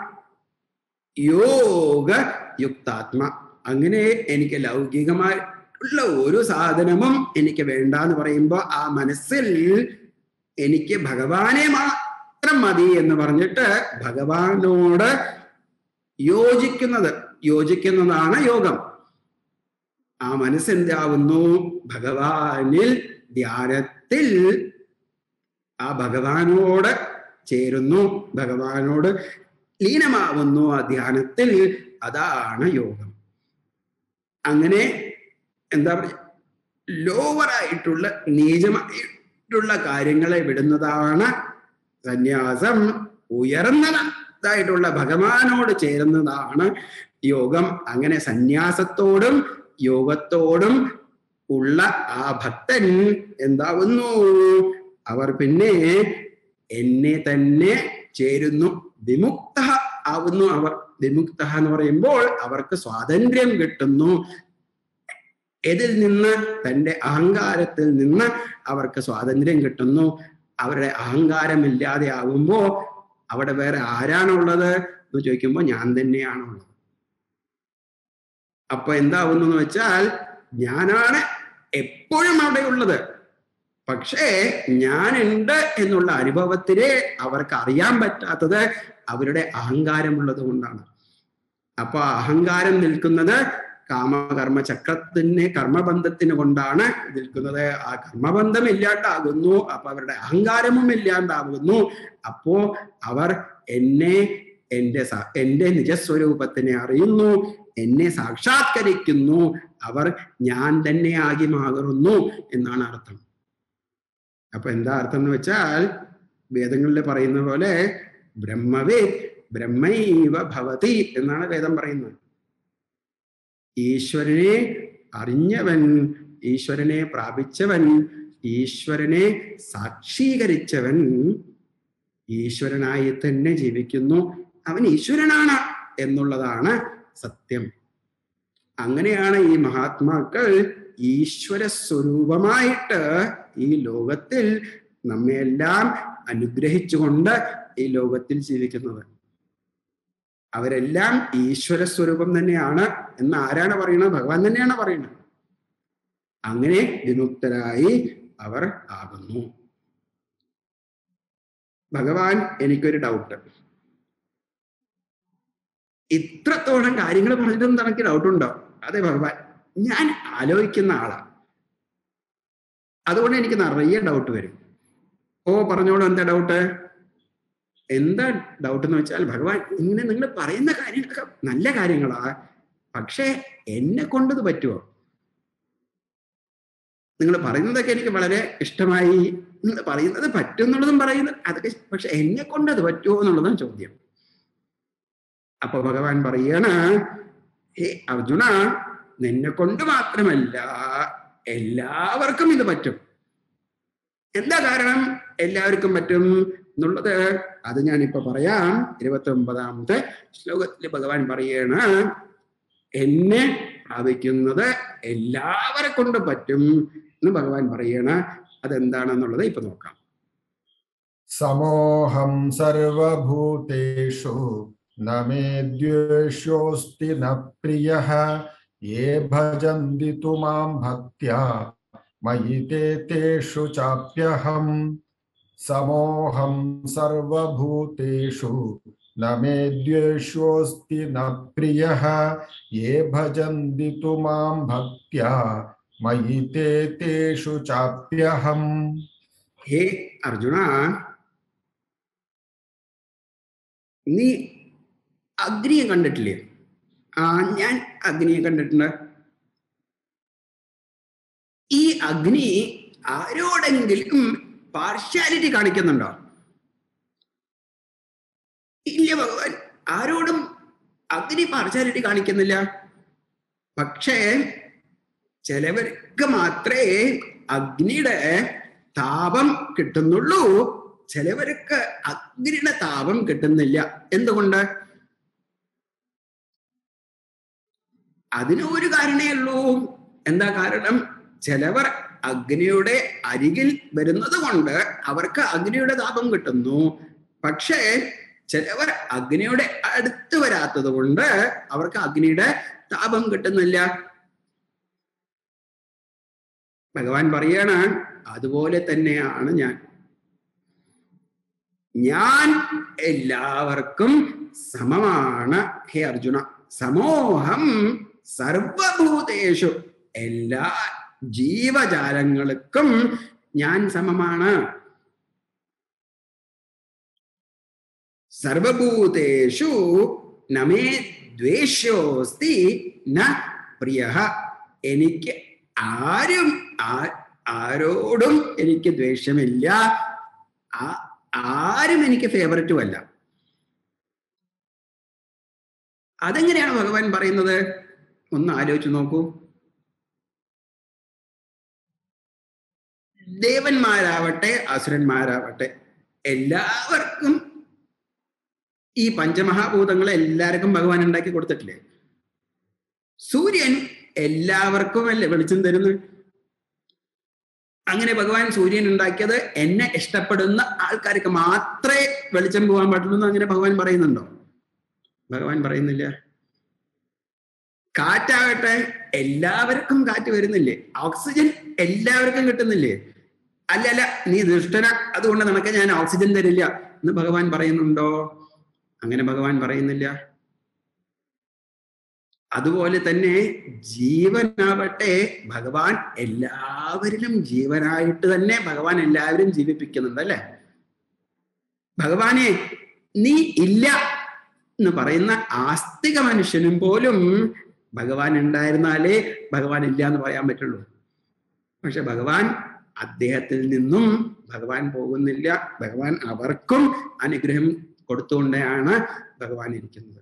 യോഗ യുക്താത്മ അങ്ങനെ എനിക്ക് ലൗകികമായിട്ടുള്ള ഒരു സാധനവും എനിക്ക് വേണ്ട എന്ന് പറയുമ്പോൾ ആ മനസ്സിൽ എനിക്ക് ഭഗവാനെ മാത്രം മതി എന്ന് പറഞ്ഞിട്ട് ഭഗവാനോട് യോജിക്കുന്നത് യോജിക്കുന്നതാണ് യോഗം ആ മനസ്സെന്താവുന്നു ഭഗവാനിൽ ധ്യാനത്തിൽ ആ ഭഗവാനോട് ചേരുന്നു ഭഗവാനോട് ലീനമാവുന്നു ആ ധ്യാനത്തിൽ അതാണ് യോഗം അങ്ങനെ എന്താ പറയുക ലോവറായിട്ടുള്ള നീചമായിട്ടുള്ള കാര്യങ്ങളെ വിടുന്നതാണ് സന്യാസം ഉയർന്നതായിട്ടുള്ള ഭഗവാനോട് ചേരുന്നതാണ് യോഗം അങ്ങനെ സന്യാസത്തോടും യോഗത്തോടും ഉള്ള ആ ഭക്തൻ എന്താവുന്നു അവർ പിന്നെ എന്നെ തന്നെ ചേരുന്നു വിമുക്ത ആവുന്നു അവർ വിമുക്ത എന്ന് പറയുമ്പോൾ അവർക്ക് സ്വാതന്ത്ര്യം കിട്ടുന്നു ഇതിൽ നിന്ന് തന്റെ അഹങ്കാരത്തിൽ നിന്ന് അവർക്ക് സ്വാതന്ത്ര്യം കിട്ടുന്നു അവരുടെ അഹങ്കാരം ഇല്ലാതെ ആകുമ്പോ അവിടെ വേറെ ആരാണുള്ളത് എന്ന് ചോദിക്കുമ്പോൾ ഞാൻ തന്നെയാണുള്ളത് അപ്പൊ എന്താവുന്നു എന്ന് വെച്ചാൽ ഞാനാണ് എപ്പോഴും അവിടെ ഉള്ളത് പക്ഷേ ഞാനുണ്ട് എന്നുള്ള അനുഭവത്തിനെ അവർക്ക് അറിയാൻ പറ്റാത്തത് അവരുടെ അഹങ്കാരമുള്ളത് കൊണ്ടാണ് അപ്പൊ അഹങ്കാരം നിൽക്കുന്നത് കാമകർമ്മ ചക്രത്തിന് കർമ്മബന്ധത്തിന് കൊണ്ടാണ് നിൽക്കുന്നത് ആ കർമ്മബന്ധം ഇല്ലാണ്ടാകുന്നു അപ്പൊ അവരുടെ അഹങ്കാരവും ഇല്ലാണ്ടാകുന്നു അപ്പോ അവർ എന്നെ എന്റെ എന്റെ നിജസ്വരൂപത്തിനെ അറിയുന്നു എന്നെ സാക്ഷാത്കരിക്കുന്നു അവർ ഞാൻ തന്നെ ആകി മാറുന്നു എന്നാണ് അർത്ഥം അപ്പൊ എന്താ അർത്ഥം എന്ന് വെച്ചാൽ വേദങ്ങളിൽ പറയുന്ന പോലെ ബ്രഹ്മവേദ് ബ്രഹ്മൈവ ഭവതി എന്നാണ് വേദം പറയുന്നത് ഈശ്വരനെ അറിഞ്ഞവൻ ഈശ്വരനെ പ്രാപിച്ചവൻ ഈശ്വരനെ സാക്ഷീകരിച്ചവൻ ഈശ്വരനായി തന്നെ ജീവിക്കുന്നു അവൻ ഈശ്വരനാണ് എന്നുള്ളതാണ് സത്യം അങ്ങനെയാണ് ഈ മഹാത്മാക്കൾ ഈശ്വര സ്വരൂപമായിട്ട് ഈ ലോകത്തിൽ നമ്മയെല്ലാം അനുഗ്രഹിച്ചുകൊണ്ട് ഈ ലോകത്തിൽ ജീവിക്കുന്നത് അവരെല്ലാം ഈശ്വര സ്വരൂപം തന്നെയാണ് എന്ന് ആരാണ് പറയുന്നത് ഭഗവാൻ തന്നെയാണ് പറയുന്നത് അങ്ങനെ വിമുക്തരായി അവർ ആകുന്നു ഭഗവാൻ എനിക്കൊരു ഡൗട്ട് ഇത്രത്തോളം കാര്യങ്ങൾ പറഞ്ഞിട്ടും തനക്ക് ഡൗട്ട് ഉണ്ടോ അതെ ഭഗവാൻ ഞാൻ ആലോചിക്കുന്ന ആളാ അതുകൊണ്ട് എനിക്ക് നിറയെ ഡൗട്ട് വരും ഓ പറഞ്ഞോളൂ എന്താ ഡൗട്ട് എന്താ ഡൗട്ട് എന്ന് വെച്ചാൽ ഭഗവാൻ ഇങ്ങനെ നിങ്ങൾ പറയുന്ന കാര്യങ്ങളൊക്കെ നല്ല കാര്യങ്ങളാ പക്ഷേ എന്നെ കൊണ്ടത് പറ്റുമോ നിങ്ങൾ പറയുന്നതൊക്കെ എനിക്ക് വളരെ ഇഷ്ടമായി നിങ്ങൾ പറയുന്നത് പറ്റും എന്നുള്ളതും പറയുന്നത് അതൊക്കെ പക്ഷെ എന്നെ കൊണ്ട് അത് പറ്റുമോ എന്നുള്ളതാണ് ചോദ്യം അപ്പൊ ഭഗവാൻ പറയാണ് ഹേ അർജുന നിന്നെ കൊണ്ട് മാത്രമല്ല എല്ലാവർക്കും ഇത് പറ്റും എന്താ കാരണം എല്ലാവർക്കും പറ്റും എന്നുള്ളത് അത് ഞാനിപ്പോ പറയാം ഇരുപത്തി ഒമ്പതാമത്തെ ശ്ലോകത്തിൽ ഭഗവാൻ പറയാണ് എന്നെ പ്രാപിക്കുന്നത് എല്ലാവരെ കൊണ്ട് പറ്റും എന്ന് ഭഗവാൻ പറയണ അതെന്താണെന്നുള്ളത് ഇപ്പൊ നോക്കാം സമോഹം സർവഭൂതേഷു ന മേ ദ്വേഷ്യോസ്തി ന പ്രിയ യേ ഭജന്തി തു മാം ഭക്ത്യാ മയി തേ തേഷു ചാപ്യഹം സമോഹം സർവഭൂതേഷു ന മേ ദ്വേഷ്യോസ്തി ന പ്രിയ യേ ഭജന്തി തു മാം ഭക്ത്യാ മയി തേ തേഷു ചാപ്യഹം ഹേ അർജുന നീ അഗ്നിയെ കണ്ടിട്ടില്ലേ ആ ഞാൻ അഗ്നിയെ കണ്ടിട്ടുണ്ട് ഈ അഗ്നി ആരോടെങ്കിലും പാർഷ്യാലിറ്റി കാണിക്കുന്നുണ്ടോ ഇല്ല ഭഗവാൻ ആരോടും അഗ്നി പാർഷ്യാലിറ്റി കാണിക്കുന്നില്ല പക്ഷേ ചിലവർക്ക് മാത്രമേ അഗ്നിയുടെ താപം കിട്ടുന്നുള്ളൂ ചിലവർക്ക് അഗ്നിയുടെ താപം കിട്ടുന്നില്ല എന്തുകൊണ്ട് അതിന് ഒരു കാരണേ ഉള്ളൂ എന്താ കാരണം ചിലവർ അഗ്നിയുടെ അരികിൽ വരുന്നത് കൊണ്ട് അവർക്ക് അഗ്നിയുടെ താപം കിട്ടുന്നു പക്ഷേ ചിലവർ അഗ്നിയുടെ അടുത്ത് വരാത്തത് കൊണ്ട് അവർക്ക് അഗ്നിയുടെ താപം കിട്ടുന്നില്ല ഭഗവാൻ പറയാണ് അതുപോലെ തന്നെയാണ് ഞാൻ ഞാൻ എല്ലാവർക്കും സമമാണ് ഹേ അർജുന സമോഹം സർവഭൂതേഷു എല്ലാ ജീവജാലങ്ങൾക്കും ഞാൻ സമമാണ് സർവഭൂതേഷു നമേ ദ്വേഷ്യോസ്തി ന പ്രിയ എനിക്ക് ആരും ആ- ആരോടും എനിക്ക് ദ്വേഷമില്ല ആ- ആരും എനിക്ക് ഫേവററ്റും അല്ല അതെങ്ങനെയാണ് ഭഗവാൻ പറയുന്നത് ഒന്ന് ആലോചിച്ച് നോക്കൂ ദേവന്മാരാവട്ടെ അസുരന്മാരാവട്ടെ എല്ലാവർക്കും ഈ പഞ്ചമഹാഭൂതങ്ങളെ എല്ലാവർക്കും ഭഗവാൻ ഉണ്ടാക്കി കൊടുത്തിട്ടില്ലേ സൂര്യൻ എല്ലാവർക്കും അല്ലേ വെളിച്ചം തരുന്നു അങ്ങനെ ഭഗവാൻ സൂര്യൻ ഉണ്ടാക്കിയത് എന്നെ ഇഷ്ടപ്പെടുന്ന ആൾക്കാർക്ക് മാത്രമേ വെളിച്ചം പോകാൻ പാടുള്ളൂ എന്ന് അങ്ങനെ ഭഗവാൻ പറയുന്നുണ്ടോ ഭഗവാൻ പറയുന്നില്ല കാറ്റാകട്ടെ എല്ലാവർക്കും കാറ്റ് വരുന്നില്ലേ ഓക്സിജൻ എല്ലാവർക്കും കിട്ടുന്നില്ലേ അല്ല അല്ല നീ ദുഷ്ടന അതുകൊണ്ട് നിനക്ക് ഞാൻ ഓക്സിജൻ തരില്ല എന്ന് ഭഗവാൻ പറയുന്നുണ്ടോ അങ്ങനെ ഭഗവാൻ പറയുന്നില്ല അതുപോലെ തന്നെ ജീവനാവട്ടെ ഭഗവാൻ എല്ലാവരിലും ജീവനായിട്ട് തന്നെ ഭഗവാൻ എല്ലാവരും ജീവിപ്പിക്കുന്നുണ്ട് അല്ലെ ഭഗവാനെ നീ ഇല്ല എന്ന് പറയുന്ന ആസ്തിക മനുഷ്യനും പോലും ഭഗവാൻ ഉണ്ടായിരുന്നാലേ ഭഗവാൻ ഇല്ല എന്ന് പറയാൻ പറ്റുള്ളൂ പക്ഷെ ഭഗവാൻ അദ്ദേഹത്തിൽ നിന്നും ഭഗവാൻ പോകുന്നില്ല ഭഗവാൻ അവർക്കും അനുഗ്രഹം കൊടുത്തുകൊണ്ടാണ് ഭഗവാൻ ഇരിക്കുന്നത്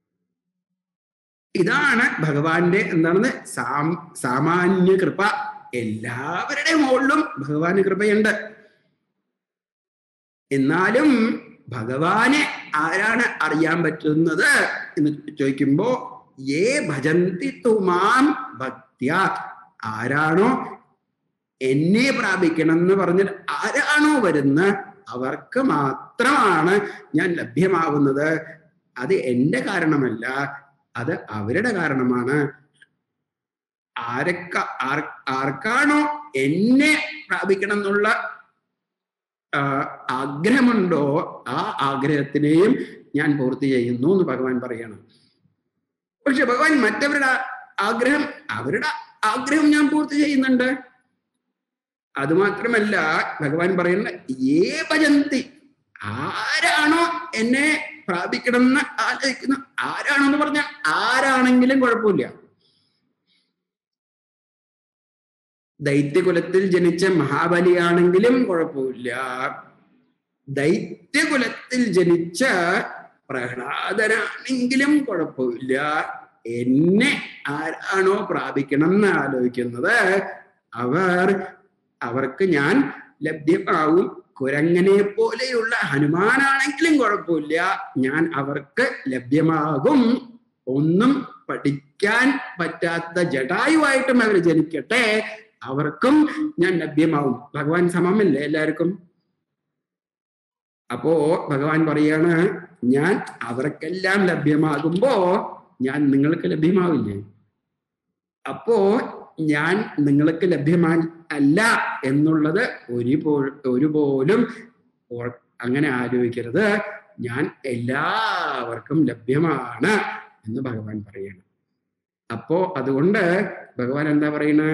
ഇതാണ് ഭഗവാന്റെ എന്താണെന്ന് സാം സാമാന്യ കൃപ എല്ലാവരുടെ മുകളിലും ഭഗവാന് കൃപയുണ്ട് എന്നാലും ഭഗവാനെ ആരാണ് അറിയാൻ പറ്റുന്നത് എന്ന് ചോദിക്കുമ്പോ ഏ ഭജന്തി തുമാം ഭക്ത്യ ആരാണോ എന്നെ പ്രാപിക്കണം എന്ന് പറഞ്ഞിട്ട് ആരാണോ വരുന്ന അവർക്ക് മാത്രമാണ് ഞാൻ ലഭ്യമാവുന്നത് അത് എന്റെ കാരണമല്ല അത് അവരുടെ കാരണമാണ് ആരക്ക ആർ ആർക്കാണോ എന്നെ പ്രാപിക്കണം എന്നുള്ള ആ, ആഗ്രഹമുണ്ടോ ആ ആഗ്രഹത്തിനെയും ഞാൻ പൂർത്തി ചെയ്യുന്നു എന്ന് ഭഗവാൻ പറയണം പക്ഷെ ഭഗവാൻ മറ്റവരുടെ ആഗ്രഹം അവരുടെ ആഗ്രഹം ഞാൻ പൂർത്തി ചെയ്യുന്നുണ്ട് അതുമാത്രമല്ല ഭഗവാൻ പറയുന്ന ഏ ഭജന്തി ആരാണോ എന്നെ പ്രാപിക്കണം എന്ന് ആലോചിക്കുന്ന ആരാണോ എന്ന് പറഞ്ഞ ആരാണെങ്കിലും കുഴപ്പമില്ല ദൈത്യകുലത്തിൽ ജനിച്ച മഹാബലിയാണെങ്കിലും കുഴപ്പമില്ല ദൈത്യകുലത്തിൽ ജനിച്ച പ്രഹ്ലാദനാണെങ്കിലും കുഴപ്പമില്ല എന്നെ ആരാണോ പ്രാപിക്കണം എന്ന് ആലോചിക്കുന്നത് അവർ അവർക്ക് ഞാൻ ലഭ്യമാവും കുരങ്ങനെ പോലെയുള്ള ഹനുമാനാണെങ്കിലും കുഴപ്പമില്ല ഞാൻ അവർക്ക് ലഭ്യമാകും ഒന്നും പഠിക്കാൻ പറ്റാത്ത ജടായുവായിട്ടും അവർ ജനിക്കട്ടെ അവർക്കും ഞാൻ ലഭ്യമാവും ഭഗവാൻ സമമല്ലേ എല്ലാവർക്കും അപ്പോ ഭഗവാൻ പറയാണ് ഞാൻ അവർക്കെല്ലാം ലഭ്യമാകുമ്പോ ഞാൻ നിങ്ങൾക്ക് ലഭ്യമാവില്ലേ അപ്പോ ഞാൻ നിങ്ങൾക്ക് ലഭ്യമാ അല്ല എന്നുള്ളത് ഒരു ഒരുപോലും ഓർ- അങ്ങനെ ആലോചിക്കരുത് ഞാൻ എല്ലാവർക്കും ലഭ്യമാണ് എന്ന് ഭഗവാൻ പറയണം അപ്പോ അതുകൊണ്ട് ഭഗവാൻ എന്താ പറയുന്നത്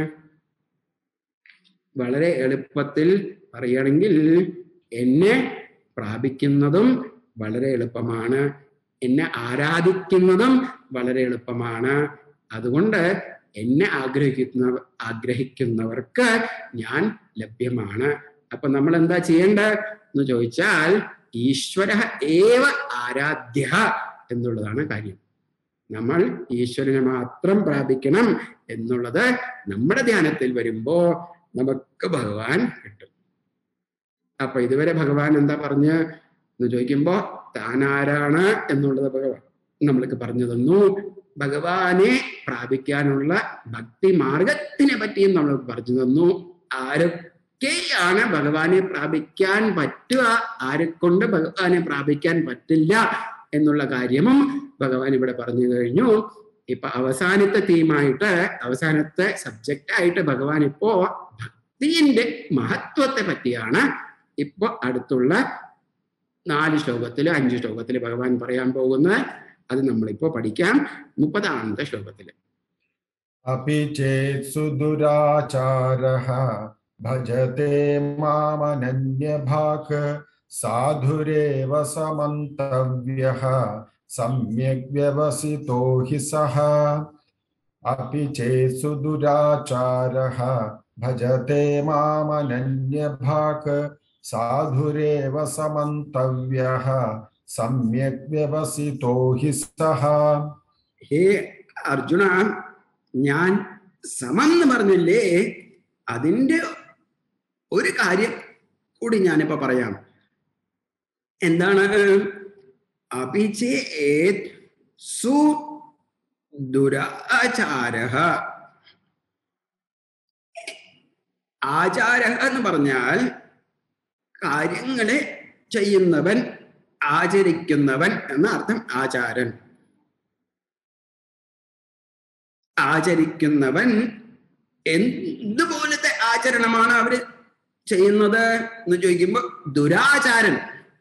വളരെ എളുപ്പത്തിൽ പറയുകയാണെങ്കിൽ എന്നെ പ്രാപിക്കുന്നതും വളരെ എളുപ്പമാണ് എന്നെ ആരാധിക്കുന്നതും വളരെ എളുപ്പമാണ് അതുകൊണ്ട് എന്നെ ആഗ്രഹിക്കുന്ന ആഗ്രഹിക്കുന്നവർക്ക് ഞാൻ ലഭ്യമാണ് അപ്പൊ നമ്മൾ എന്താ ചെയ്യേണ്ടത് എന്ന് ചോദിച്ചാൽ ഈശ്വര ഏവ ആരാധ്യ എന്നുള്ളതാണ് കാര്യം നമ്മൾ ഈശ്വരനെ മാത്രം പ്രാപിക്കണം എന്നുള്ളത് നമ്മുടെ ധ്യാനത്തിൽ വരുമ്പോ നമുക്ക് ഭഗവാൻ കിട്ടും അപ്പൊ ഇതുവരെ ഭഗവാൻ എന്താ പറഞ്ഞ് എന്ന് ചോദിക്കുമ്പോ താൻ ആരാണ് എന്നുള്ളത് ഭഗവാൻ നമ്മൾക്ക് പറഞ്ഞു തന്നു ഭഗവാനെ പ്രാപിക്കാനുള്ള ഭക്തി മാർഗത്തിനെ പറ്റിയും നമ്മൾ പറഞ്ഞു തന്നു ആരൊക്കെയാണ് ഭഗവാനെ പ്രാപിക്കാൻ പറ്റുക ആരെക്കൊണ്ട് ഭഗവാനെ പ്രാപിക്കാൻ പറ്റില്ല എന്നുള്ള കാര്യവും ഭഗവാൻ ഇവിടെ പറഞ്ഞു കഴിഞ്ഞു ഇപ്പൊ അവസാനത്തെ തീമായിട്ട് അവസാനത്തെ സബ്ജക്റ്റ് ആയിട്ട് ഭഗവാൻ ഇപ്പോ ഭക്തിന്റെ മഹത്വത്തെ പറ്റിയാണ് ഇപ്പൊ അടുത്തുള്ള നാല് ശ്ലോകത്തില് അഞ്ച് ശ്ലോകത്തില് ഭഗവാൻ പറയാൻ പോകുന്നത് അത് നമ്മളിപ്പോ പഠിക്കാം മുപ്പതാമത്തെ ശ്ലോകത്തില് अपि चेत् सुदुराचारः भजते मामनन्यभाक् साधुरेव समन्तव्यः सम्यग् व्यवसितो हि सः अपि चेत् सुदुराचारः भजते मामनन्यभाक् साधुरेव समन्तव्यः सम्यग् व्यवसितो हि सः ഹേ അർജുന ഞാൻ സമം എന്ന് പറഞ്ഞില്ലേ അതിന്റെ ഒരു കാര്യം കൂടി ഞാനിപ്പോ പറയാം എന്താണ് അഭിചേത് സു ദുരാചാര ആചാര എന്ന് പറഞ്ഞാൽ കാര്യങ്ങളെ ചെയ്യുന്നവൻ ആചരിക്കുന്നവൻ എന്ന അർത്ഥം ആചാരൻ ആചരിക്കുന്നവൻ എന്തുപോലത്തെ ആചരണമാണ് അവര് ചെയ്യുന്നത് എന്ന് ചോദിക്കുമ്പോ ദുരാചാരൻ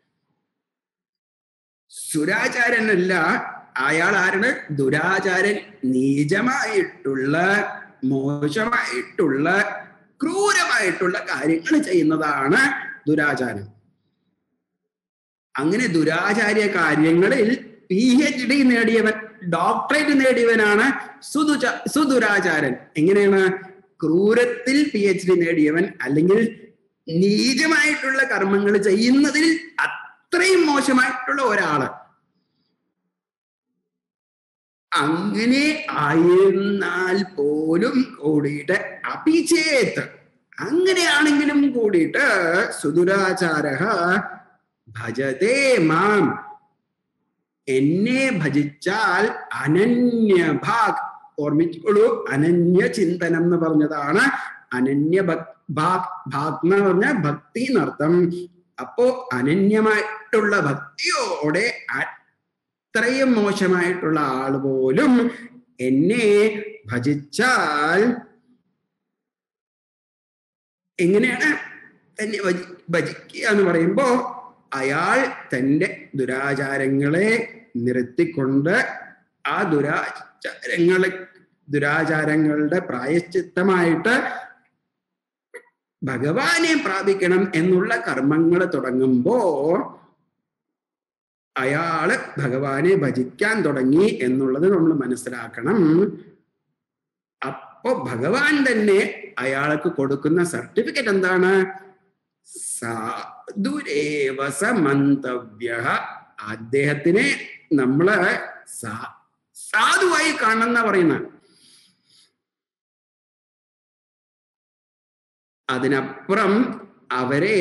സുരാചാരനല്ല അയാൾ ആരാണ് ദുരാചാരൻ നീചമായിട്ടുള്ള മോശമായിട്ടുള്ള ക്രൂരമായിട്ടുള്ള കാര്യങ്ങൾ ചെയ്യുന്നതാണ് ദുരാചാരം അങ്ങനെ ദുരാചാര്യ കാര്യങ്ങളിൽ പി എച്ച് ഡി നേടിയവൻ ഡോക്ടറേറ്റ് നേടിയവനാണ് സുദുച സുദുരാചാരൻ എങ്ങനെയാണ് ക്രൂരത്തിൽ പി എച്ച് ഡി നേടിയവൻ അല്ലെങ്കിൽ നീചമായിട്ടുള്ള കർമ്മങ്ങൾ ചെയ്യുന്നതിൽ അത്രയും മോശമായിട്ടുള്ള ഒരാള് അങ്ങനെ ആയിരുന്നാൽ പോലും കൂടിയിട്ട് അഭിചേത്ത് അങ്ങനെയാണെങ്കിലും കൂടിയിട്ട് സുദുരാചാര ഭജതേ മാം എന്നെ ഭജിച്ചാൽ അനന്യഭാഗ് ഓർമ്മിച്ചോളൂ അനന്യ ചിന്തനം എന്ന് പറഞ്ഞതാണ് അനന്യ ഭാഗ് ഭാഗ് എന്ന് പറഞ്ഞ ഭക്തി എന്നർത്ഥം അപ്പോ അനന്യമായിട്ടുള്ള ഭക്തിയോടെ അത്രയും മോശമായിട്ടുള്ള ആൾ പോലും എന്നെ ഭജിച്ചാൽ എങ്ങനെയാണ് തന്നെ ഭജി ഭജിക്കുക എന്ന് പറയുമ്പോ അയാൾ തന്റെ ദുരാചാരങ്ങളെ നിർത്തിക്കൊണ്ട് ആ ദുരാചാരങ്ങളെ ദുരാചാരങ്ങളുടെ പ്രായശ്ചിത്തമായിട്ട് ഭഗവാനെ പ്രാപിക്കണം എന്നുള്ള കർമ്മങ്ങൾ തുടങ്ങുമ്പോ അയാള് ഭഗവാനെ ഭജിക്കാൻ തുടങ്ങി എന്നുള്ളത് നമ്മൾ മനസ്സിലാക്കണം അപ്പോ ഭഗവാൻ തന്നെ അയാൾക്ക് കൊടുക്കുന്ന സർട്ടിഫിക്കറ്റ് എന്താണ് സാധുരേവ സമന്തവ്യ അദ്ദേഹത്തിനെ നമ്മള് സാധുവായി കാണുന്ന പറയുന്ന അതിനപ്പുറം അവരെ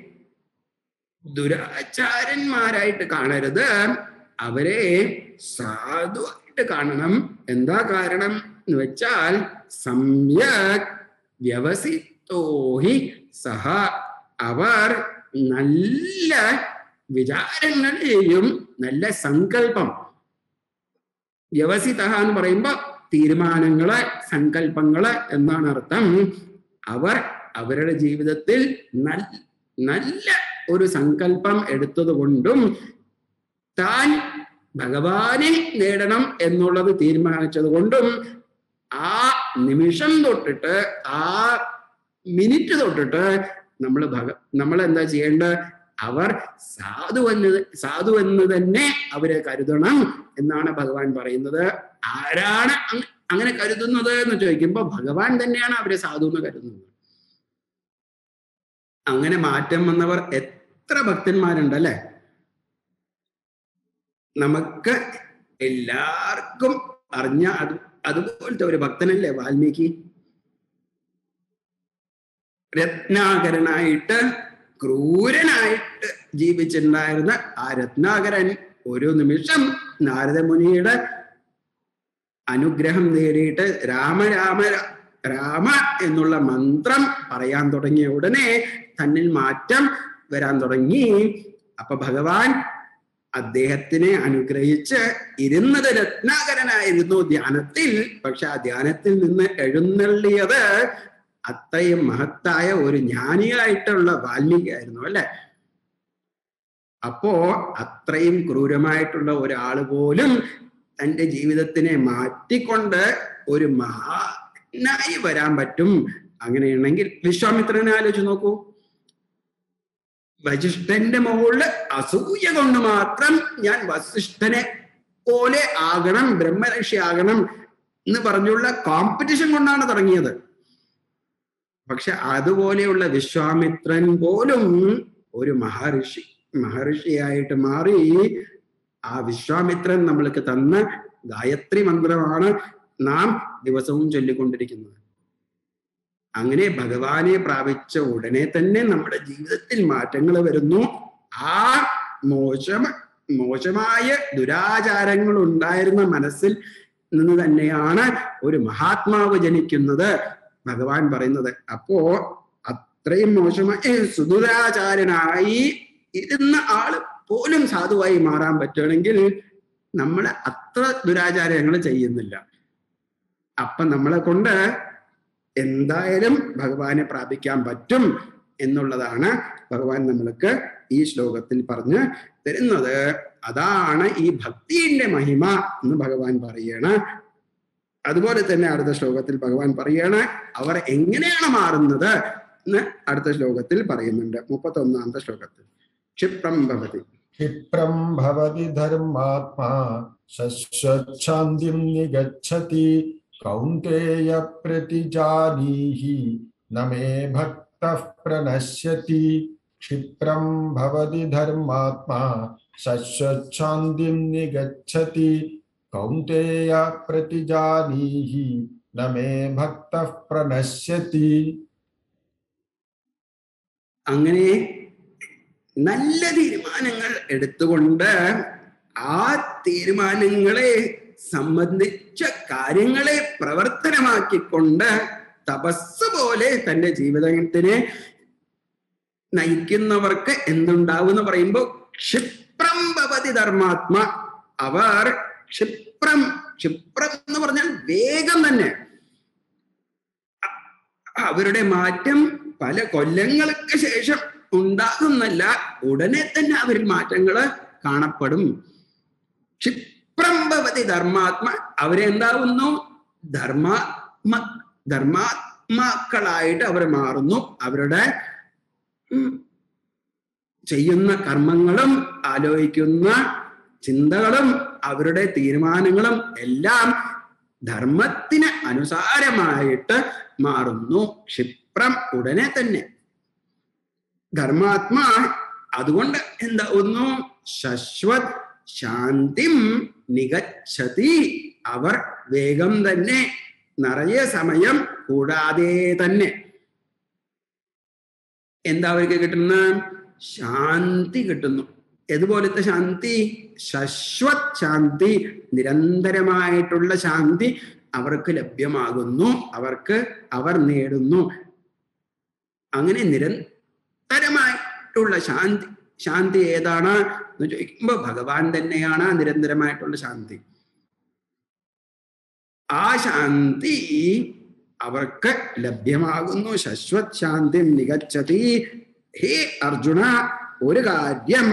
ദുരാചാരന്മാരായിട്ട് കാണരുത് അവരെ സാധുവായിട്ട് കാണണം എന്താ കാരണം എന്ന് വെച്ചാൽ സമ്യക് വ്യവസിത്തോഹി സഹ അവർ നല്ല വിചാരങ്ങളെയും നല്ല സങ്കല്പം വ്യവസിത എന്ന് പറയുമ്പോ തീരുമാനങ്ങള് സങ്കല്പങ്ങള് എന്നാണ് അർത്ഥം അവർ അവരുടെ ജീവിതത്തിൽ നല്ല ഒരു സങ്കല്പം എടുത്തത് കൊണ്ടും താൻ ഭഗവാനെ നേടണം എന്നുള്ളത് തീരുമാനിച്ചത് കൊണ്ടും ആ നിമിഷം തൊട്ടിട്ട് ആ മിനിറ്റ് തൊട്ടിട്ട് നമ്മൾ ഭഗ നമ്മൾ എന്താ ചെയ്യേണ്ടത് അവർ സാധു എന്ന് സാധു എന്ന് തന്നെ അവരെ കരുതണം എന്നാണ് ഭഗവാൻ പറയുന്നത് ആരാണ് അങ്ങനെ കരുതുന്നത് എന്ന് ചോദിക്കുമ്പോൾ ഭഗവാൻ തന്നെയാണ് അവരെ സാധു എന്ന് കരുതുന്നത് അങ്ങനെ മാറ്റം വന്നവർ എത്ര ഭക്തന്മാരുണ്ട് അല്ലെ നമുക്ക് എല്ലാവർക്കും അറിഞ്ഞ അത് അതുപോലത്തെ ഒരു ഭക്തനല്ലേ വാൽമീകി രത്നാകരനായിട്ട് ക്രൂരനായിട്ട് ജീവിച്ചിട്ടുണ്ടായിരുന്ന ആ രത്നാകരൻ ഒരു നിമിഷം നാരദമുനിയുടെ അനുഗ്രഹം നേടിയിട്ട് രാമ രാമ ര- രാമ എന്നുള്ള മന്ത്രം പറയാൻ തുടങ്ങിയ ഉടനെ തന്നിൽ മാറ്റം വരാൻ തുടങ്ങി അപ്പൊ ഭഗവാൻ അദ്ദേഹത്തിനെ അനുഗ്രഹിച്ച് ഇരുന്നത് രത്നാകരനായിരുന്നു ധ്യാനത്തിൽ പക്ഷെ ആ ധ്യാനത്തിൽ നിന്ന് എഴുന്നള്ളിയത് അത്രയും മഹത്തായ ഒരു ജ്ഞാനിയായിട്ടുള്ള വാൽമീകി ആയിരുന്നു അല്ലെ അപ്പോ അത്രയും ക്രൂരമായിട്ടുള്ള ഒരാൾ പോലും തന്റെ ജീവിതത്തിനെ മാറ്റിക്കൊണ്ട് ഒരു മഹാനായി വരാൻ പറ്റും അങ്ങനെയാണെങ്കിൽ വിശ്വാമിത്രനെ ആലോചിച്ച് നോക്കൂ വസിഷ്ഠന്റെ മുകളില് അസൂയ കൊണ്ട് മാത്രം ഞാൻ വസിഷ്ഠനെ പോലെ ആകണം ബ്രഹ്മരക്ഷി ആകണം എന്ന് പറഞ്ഞുള്ള കോമ്പറ്റീഷൻ കൊണ്ടാണ് തുടങ്ങിയത് പക്ഷെ അതുപോലെയുള്ള വിശ്വാമിത്രൻ പോലും ഒരു മഹർഷി മഹർഷിയായിട്ട് മാറി ആ വിശ്വാമിത്രൻ നമ്മൾക്ക് തന്ന ഗായത്രി മന്ത്രമാണ് നാം ദിവസവും ചൊല്ലിക്കൊണ്ടിരിക്കുന്നത് അങ്ങനെ ഭഗവാനെ പ്രാപിച്ച ഉടനെ തന്നെ നമ്മുടെ ജീവിതത്തിൽ മാറ്റങ്ങൾ വരുന്നു ആ മോശം മോശമായ ദുരാചാരങ്ങൾ ഉണ്ടായിരുന്ന മനസ്സിൽ നിന്ന് തന്നെയാണ് ഒരു മഹാത്മാവ് ജനിക്കുന്നത് ഭഗവാൻ പറയുന്നത് അപ്പോ അത്രയും മോശമായ സുദുരാചാരനായി ഇരുന്ന ആള് പോലും സാധുവായി മാറാൻ പറ്റുകയാണെങ്കിൽ നമ്മൾ അത്ര ദുരാചാരങ്ങൾ ചെയ്യുന്നില്ല അപ്പൊ നമ്മളെ കൊണ്ട് എന്തായാലും ഭഗവാനെ പ്രാപിക്കാൻ പറ്റും എന്നുള്ളതാണ് ഭഗവാൻ നമ്മൾക്ക് ഈ ശ്ലോകത്തിൽ പറഞ്ഞ് തരുന്നത് അതാണ് ഈ ഭക്തിയുടെ മഹിമ എന്ന് ഭഗവാൻ പറയണ അതുപോലെ തന്നെ അടുത്ത ശ്ലോകത്തിൽ ഭഗവാൻ പറയാണ് അവർ എങ്ങനെയാണ് മാറുന്നത് എന്ന് അടുത്ത ശ്ലോകത്തിൽ പറയുന്നുണ്ട് മുപ്പത്തി ഒന്നാമത്തെ ശ്ലോകത്തിൽ ക്ഷിപ്രം ഭവതി ക്ഷിപ്രം ഭവതി ധർമാത്മാ ശശ്വച്ഛാന്തിം നിഗച്ഛതി കൗന്തേയ പ്രതിജാനീഹി ന മേ ഭക്തഃ പ്രണശ്യതി ക്ഷിപ്രം ഭവതി ധർമാത്മാ ശശ്വച്ഛാന്തിം നിഗച്ഛതി കൗന്തേയ പ്രതിജാനീഹി ന മേ ഭക്തഃ പ്രണശ്യതി അങ്ങനെ നല്ല തീരുമാനങ്ങൾ എടുത്തുകൊണ്ട് ആ തീരുമാനങ്ങളെ സംബന്ധിച്ച കാര്യങ്ങളെ പ്രവർത്തനമാക്കിക്കൊണ്ട് തപസ് പോലെ തന്റെ ജീവിതത്തിനെ നയിക്കുന്നവർക്ക് എന്തുണ്ടാവും എന്ന് പറയുമ്പോൾ ക്ഷിപ്രം ഭവതി ധർമാത്മ അവർ ക്ഷിപ്രം ക്ഷിപ്രം എന്ന് പറഞ്ഞാൽ വേഗം തന്നെ അ- അവരുടെ മാറ്റം പല കൊല്ലങ്ങൾക്ക് ശേഷം ഉണ്ടാകുന്നല്ല ഉടനെ തന്നെ അവരിൽ മാറ്റങ്ങൾ കാണപ്പെടും ക്ഷിപ്രം ഭവതി ധർമാത്മ അവരെന്താവുന്നു ധർമാത്മ ധർമാത്മാക്കളായിട്ട് അവർ മാറുന്നു അവരുടെ ഉം, ചെയ്യുന്ന കർമ്മങ്ങളും ആലോചിക്കുന്ന ചിന്തകളും അവരുടെ തീരുമാനങ്ങളും എല്ലാം ധർമ്മത്തിന് അനുസാരമായിട്ട് മാറുന്നു ക്ഷിപ്രം ഉടനെ തന്നെ ധർമാത്മാ അതുകൊണ്ട് എന്താവുന്നു ശശ്വത് ശാന്തിം നികച്ചതി അവർ വേഗം തന്നെ നിറയെ സമയം കൂടാതെ തന്നെ എന്താ അവർക്ക് കിട്ടുന്ന ശാന്തി കിട്ടുന്നു ഏതുപോലത്തെ ശാന്തി ശശ്വത് ശാന്തി നിരന്തരമായിട്ടുള്ള ശാന്തി അവർക്ക് ലഭ്യമാകുന്നു അവർക്ക് അവർ നേടുന്നു അങ്ങനെ നിരന്തരമായിട്ടുള്ള ശാന്തി ശാന്തി ഏതാണ് എന്ന് ചോദിക്കുമ്പോൾ ഭഗവാൻ തന്നെയാണ് നിരന്തരമായിട്ടുള്ള ശാന്തി ആ ശാന്തി അവർക്ക് ലഭ്യമാകുന്നു ശശ്വത് ശാന്തി നികച്ചതി ഹേ അർജുന ഒരു കാര്യം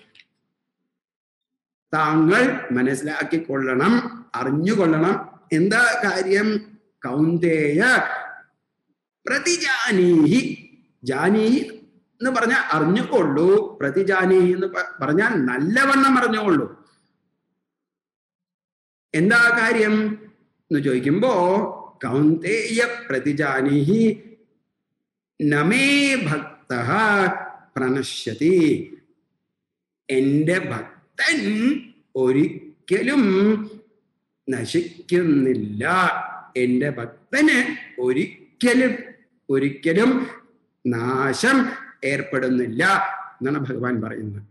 താങ്കൾ മനസ്സിലാക്കിക്കൊള്ളണം അറിഞ്ഞുകൊള്ളണം എന്താ കാര്യം കൗന്ദേയ പ്രതിജാനീഹി ജാനീഹി എന്ന് പറഞ്ഞാൽ അറിഞ്ഞുകൊള്ളൂ പ്രതിജാനീഹി എന്ന് പ- പറഞ്ഞാൽ നല്ലവണ്ണം അറിഞ്ഞുകൊള്ളൂ എന്താ കാര്യം എന്ന് ചോദിക്കുമ്പോ കൗന്ദേയ പ്രതിജാനിഹി നമേ ഭക്ത പ്രണശ്യതി എന്റെ ഭക്തൻ ഒരിക്കലും നശിക്കുന്നില്ല എന്റെ ഭക്തന് ഒരിക്കലും ഒരിക്കലും നാശം ഏർപ്പെടുന്നില്ല എന്നാണ് ഭഗവാൻ പറയുന്നത്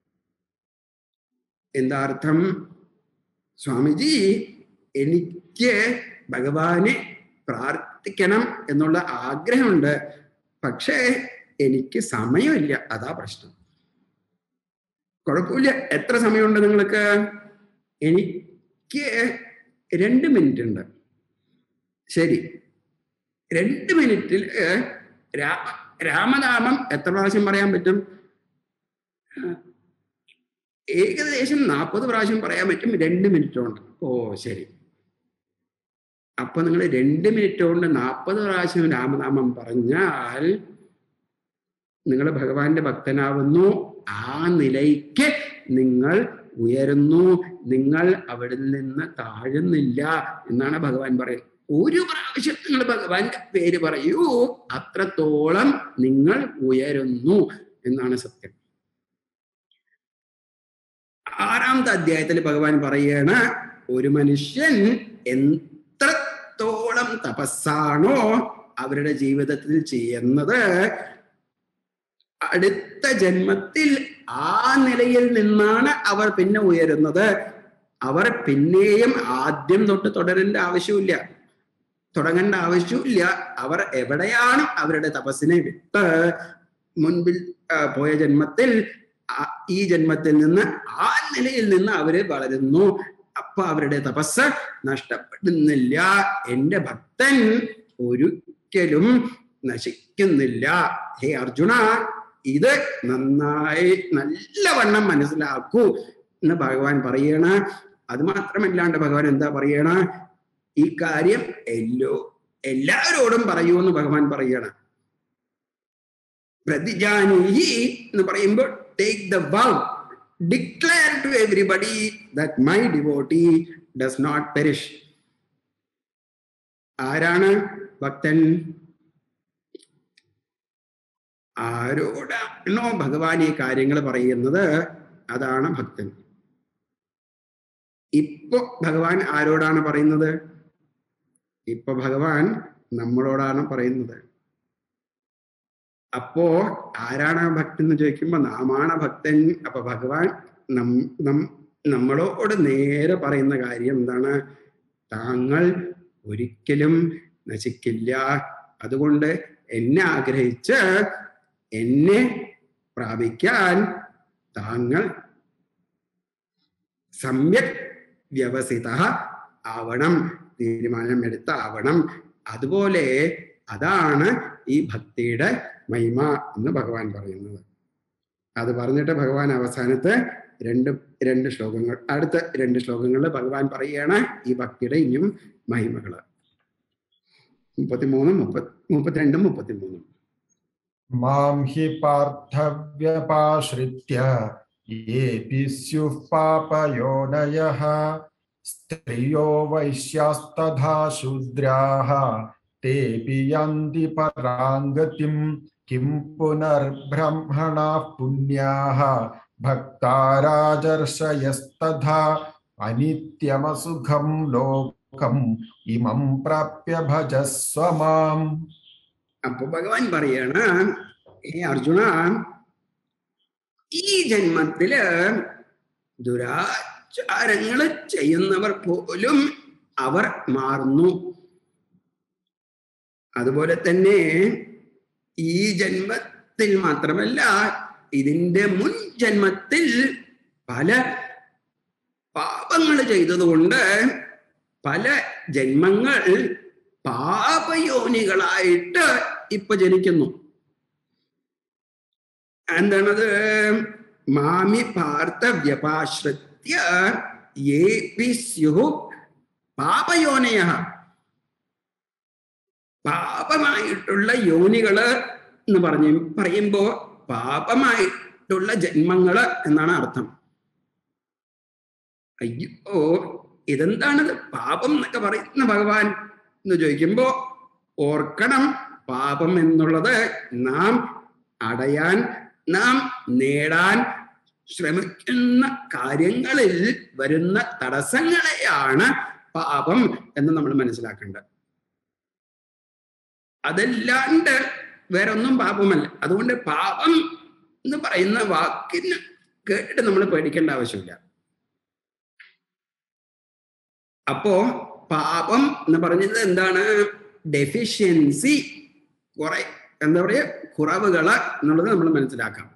എന്താ അർത്ഥം സ്വാമിജി എനിക്ക് ഭഗവാനെ പ്രാർത്ഥിക്കണം എന്നുള്ള ആഗ്രഹമുണ്ട് പക്ഷേ എനിക്ക് സമയമില്ല അതാ പ്രശ്നം കുഴപ്പമില്ല എത്ര സമയമുണ്ട് നിങ്ങൾക്ക് എനിക്ക് രണ്ട് മിനിറ്റ് ഉണ്ട് ശരി രണ്ട് മിനിറ്റിൽ രാ രാമനാമം എത്ര പ്രാവശ്യം പറയാൻ പറ്റും ഏകദേശം നാൽപ്പത് പ്രാവശ്യം പറയാൻ പറ്റും രണ്ട് മിനിറ്റ് കൊണ്ട് ഓ ശരി അപ്പൊ നിങ്ങൾ രണ്ട് മിനിറ്റ് കൊണ്ട് നാൽപ്പത് പ്രാവശ്യം രാമനാമം പറഞ്ഞാൽ നിങ്ങൾ ഭഗവാന്റെ ഭക്തനാവുന്നു ആ നിലയ്ക്ക് നിങ്ങൾ ഉയരുന്നു നിങ്ങൾ അവിടെ നിന്ന് താഴുന്നില്ല എന്നാണ് ഭഗവാൻ പറയുന്നത് ഒരു പ്രാവശ്യം നിങ്ങൾ ഭഗവാന്റെ പേര് പറയൂ അത്രത്തോളം നിങ്ങൾ ഉയരുന്നു എന്നാണ് സത്യം ആറാമത്തെ അധ്യായത്തിൽ ഭഗവാൻ പറയാണ് ഒരു മനുഷ്യൻ എത്രത്തോളം തപസ്സാണോ അവരുടെ ജീവിതത്തിൽ ചെയ്യുന്നത് അടുത്ത ജന്മത്തിൽ ആ നിലയിൽ നിന്നാണ് അവർ പിന്നെ ഉയരുന്നത് അവർ പിന്നെയും ആദ്യം തൊട്ട് തുടരേണ്ട ആവശ്യമില്ല തുടങ്ങേണ്ട ആവശ്യമില്ല അവർ എവിടെയാണ് അവരുടെ തപസ്സിനെ വിട്ട് മുൻപിൽ പോയ ജന്മത്തിൽ ഈ ജന്മത്തിൽ നിന്ന് ആ നിലയിൽ നിന്ന് അവര് വളരുന്നു അപ്പൊ അവരുടെ തപസ് നഷ്ടപ്പെടുന്നില്ല എന്റെ ഭക്തൻ ഒരിക്കലും നശിക്കുന്നില്ല ഹേ അർജുന ഇത് നന്നായി നല്ലവണ്ണം മനസ്സിലാക്കൂ എന്ന് ഭഗവാൻ പറയണ അത് മാത്രമല്ലാണ്ട് ഭഗവാൻ എന്താ പറയണ ഈ കാര്യം എല്ലോ എല്ലാവരോടും പറയൂ എന്ന് ഭഗവാൻ പറയണ പ്രതിജാനീഹി എന്ന് പറയുമ്പോൾ take the vow declare to everybody that my devotee does not perish ആരാണ് ഭക്തൻ ആരോടാണോ ഭഗവാൻ ഈ കാര്യങ്ങൾ പറയുന്നത് അതാണ് ഭക്തൻ ഇപ്പൊ ഭഗവാൻ ആരോടാണ് പറയുന്നത് ഇപ്പൊ ഭഗവാൻ നമ്മളോടാണ് പറയുന്നത് അപ്പോ ആരാണ് ഭക്തൻ എന്ന് ചോദിക്കുമ്പോ നാമാണ് ഭക്തൻ അപ്പൊ ഭഗവാൻ നം നമ്മളോട് നേരെ പറയുന്ന കാര്യം എന്താണ് താങ്കൾ ഒരിക്കലും നശിക്കില്ല അതുകൊണ്ട് എന്നെ ആഗ്രഹിച്ച് എന്നെ പ്രാപിക്കാൻ താങ്കൾ സമ്യക് വ്യവസിത ആവണം തീരുമാനം എടുത്ത ആവണം അതുപോലെ അതാണ് ഈ ഭക്തിയുടെ മഹിമ എന്ന് ഭഗവാൻ പറയുന്നത് അത് പറഞ്ഞിട്ട് ഭഗവാൻ അവസാനത്തെ രണ്ട് രണ്ട് ശ്ലോകങ്ങൾ അടുത്ത രണ്ട് ശ്ലോകങ്ങളിൽ ഭഗവാൻ പറയുകയാണ് ഈ ഭക്തിയുടെ ഇനിയും മഹിമകള് മുപ്പത്തിമൂന്നും മുപ്പത്തി മുപ്പത്തിരണ്ടും മുപ്പത്തിമൂന്നും മാം ഹി പാർത്ഥവ്യപാശ്രിത്യ യേപി സ്യുഃ പാപയോനയഃ സ്ത്രിയോ വൈശ്യാസ്തഥാ ശൂദ്രാः തേപി യന്തി പരാംഗതിം കിം പുനർബ്രഹ്മണാः പുണ്യാः ഭക്താരാജർഷയസ്തഥാ അനിത്യമസുഖം ലോകം ഇമം പ്രാപ്യ ഭജസ്വ മാം അപ്പൊ ഭഗവാൻ പറയാണ് ഹേ അർജുന ഈ ജന്മത്തില് ദുരാചാരങ്ങൾ ചെയ്യുന്നവർ പോലും അവർ മാറുന്നു അതുപോലെ തന്നെ ഈ ജന്മത്തിൽ മാത്രമല്ല ഇതിന്റെ മുൻ ജന്മത്തിൽ പല പാപങ്ങൾ ചെയ്തതുകൊണ്ട് പല ജന്മങ്ങൾ പാപയോനികളായിട്ട് ഇപ്പൊ ജനിക്കുന്നു എന്താണത് മാമി പാർത്ഥ വ്യപാശ്രിത്യ യേപി സ്യുഹു പാപയോനയ പാപമായിട്ടുള്ള യോനികള് എന്ന് പറഞ്ഞു പറയുമ്പോ പാപമായിട്ടുള്ള ജന്മങ്ങള് എന്നാണ് അർത്ഥം അയ്യോ ഇതെന്താണത് പാപം എന്നൊക്കെ പറയുന്ന ഭഗവാൻ എന്ന് ചോദിക്കുമ്പോ ഓർക്കണം പാപം എന്നുള്ളത് നാം അടയാൻ നാം നേടാൻ ശ്രമിക്കുന്ന കാര്യങ്ങളിൽ വരുന്ന തടസ്സങ്ങളെയാണ് പാപം എന്ന് നമ്മൾ മനസ്സിലാക്കേണ്ടത് അതല്ലാണ്ട് വേറെ ഒന്നും പാപമല്ല അതുകൊണ്ട് പാപം എന്ന് പറയുന്ന വാക്കിന് കേട്ടിട്ട് നമ്മൾ പേടിക്കേണ്ട ആവശ്യമില്ല അപ്പോ പാപം എന്ന് പറഞ്ഞത് എന്താണ് ഡെഫിഷ്യൻസി കുറെ എന്താ പറയാ കുറവുകള് എന്നുള്ളത് നമ്മൾ മനസ്സിലാക്കാം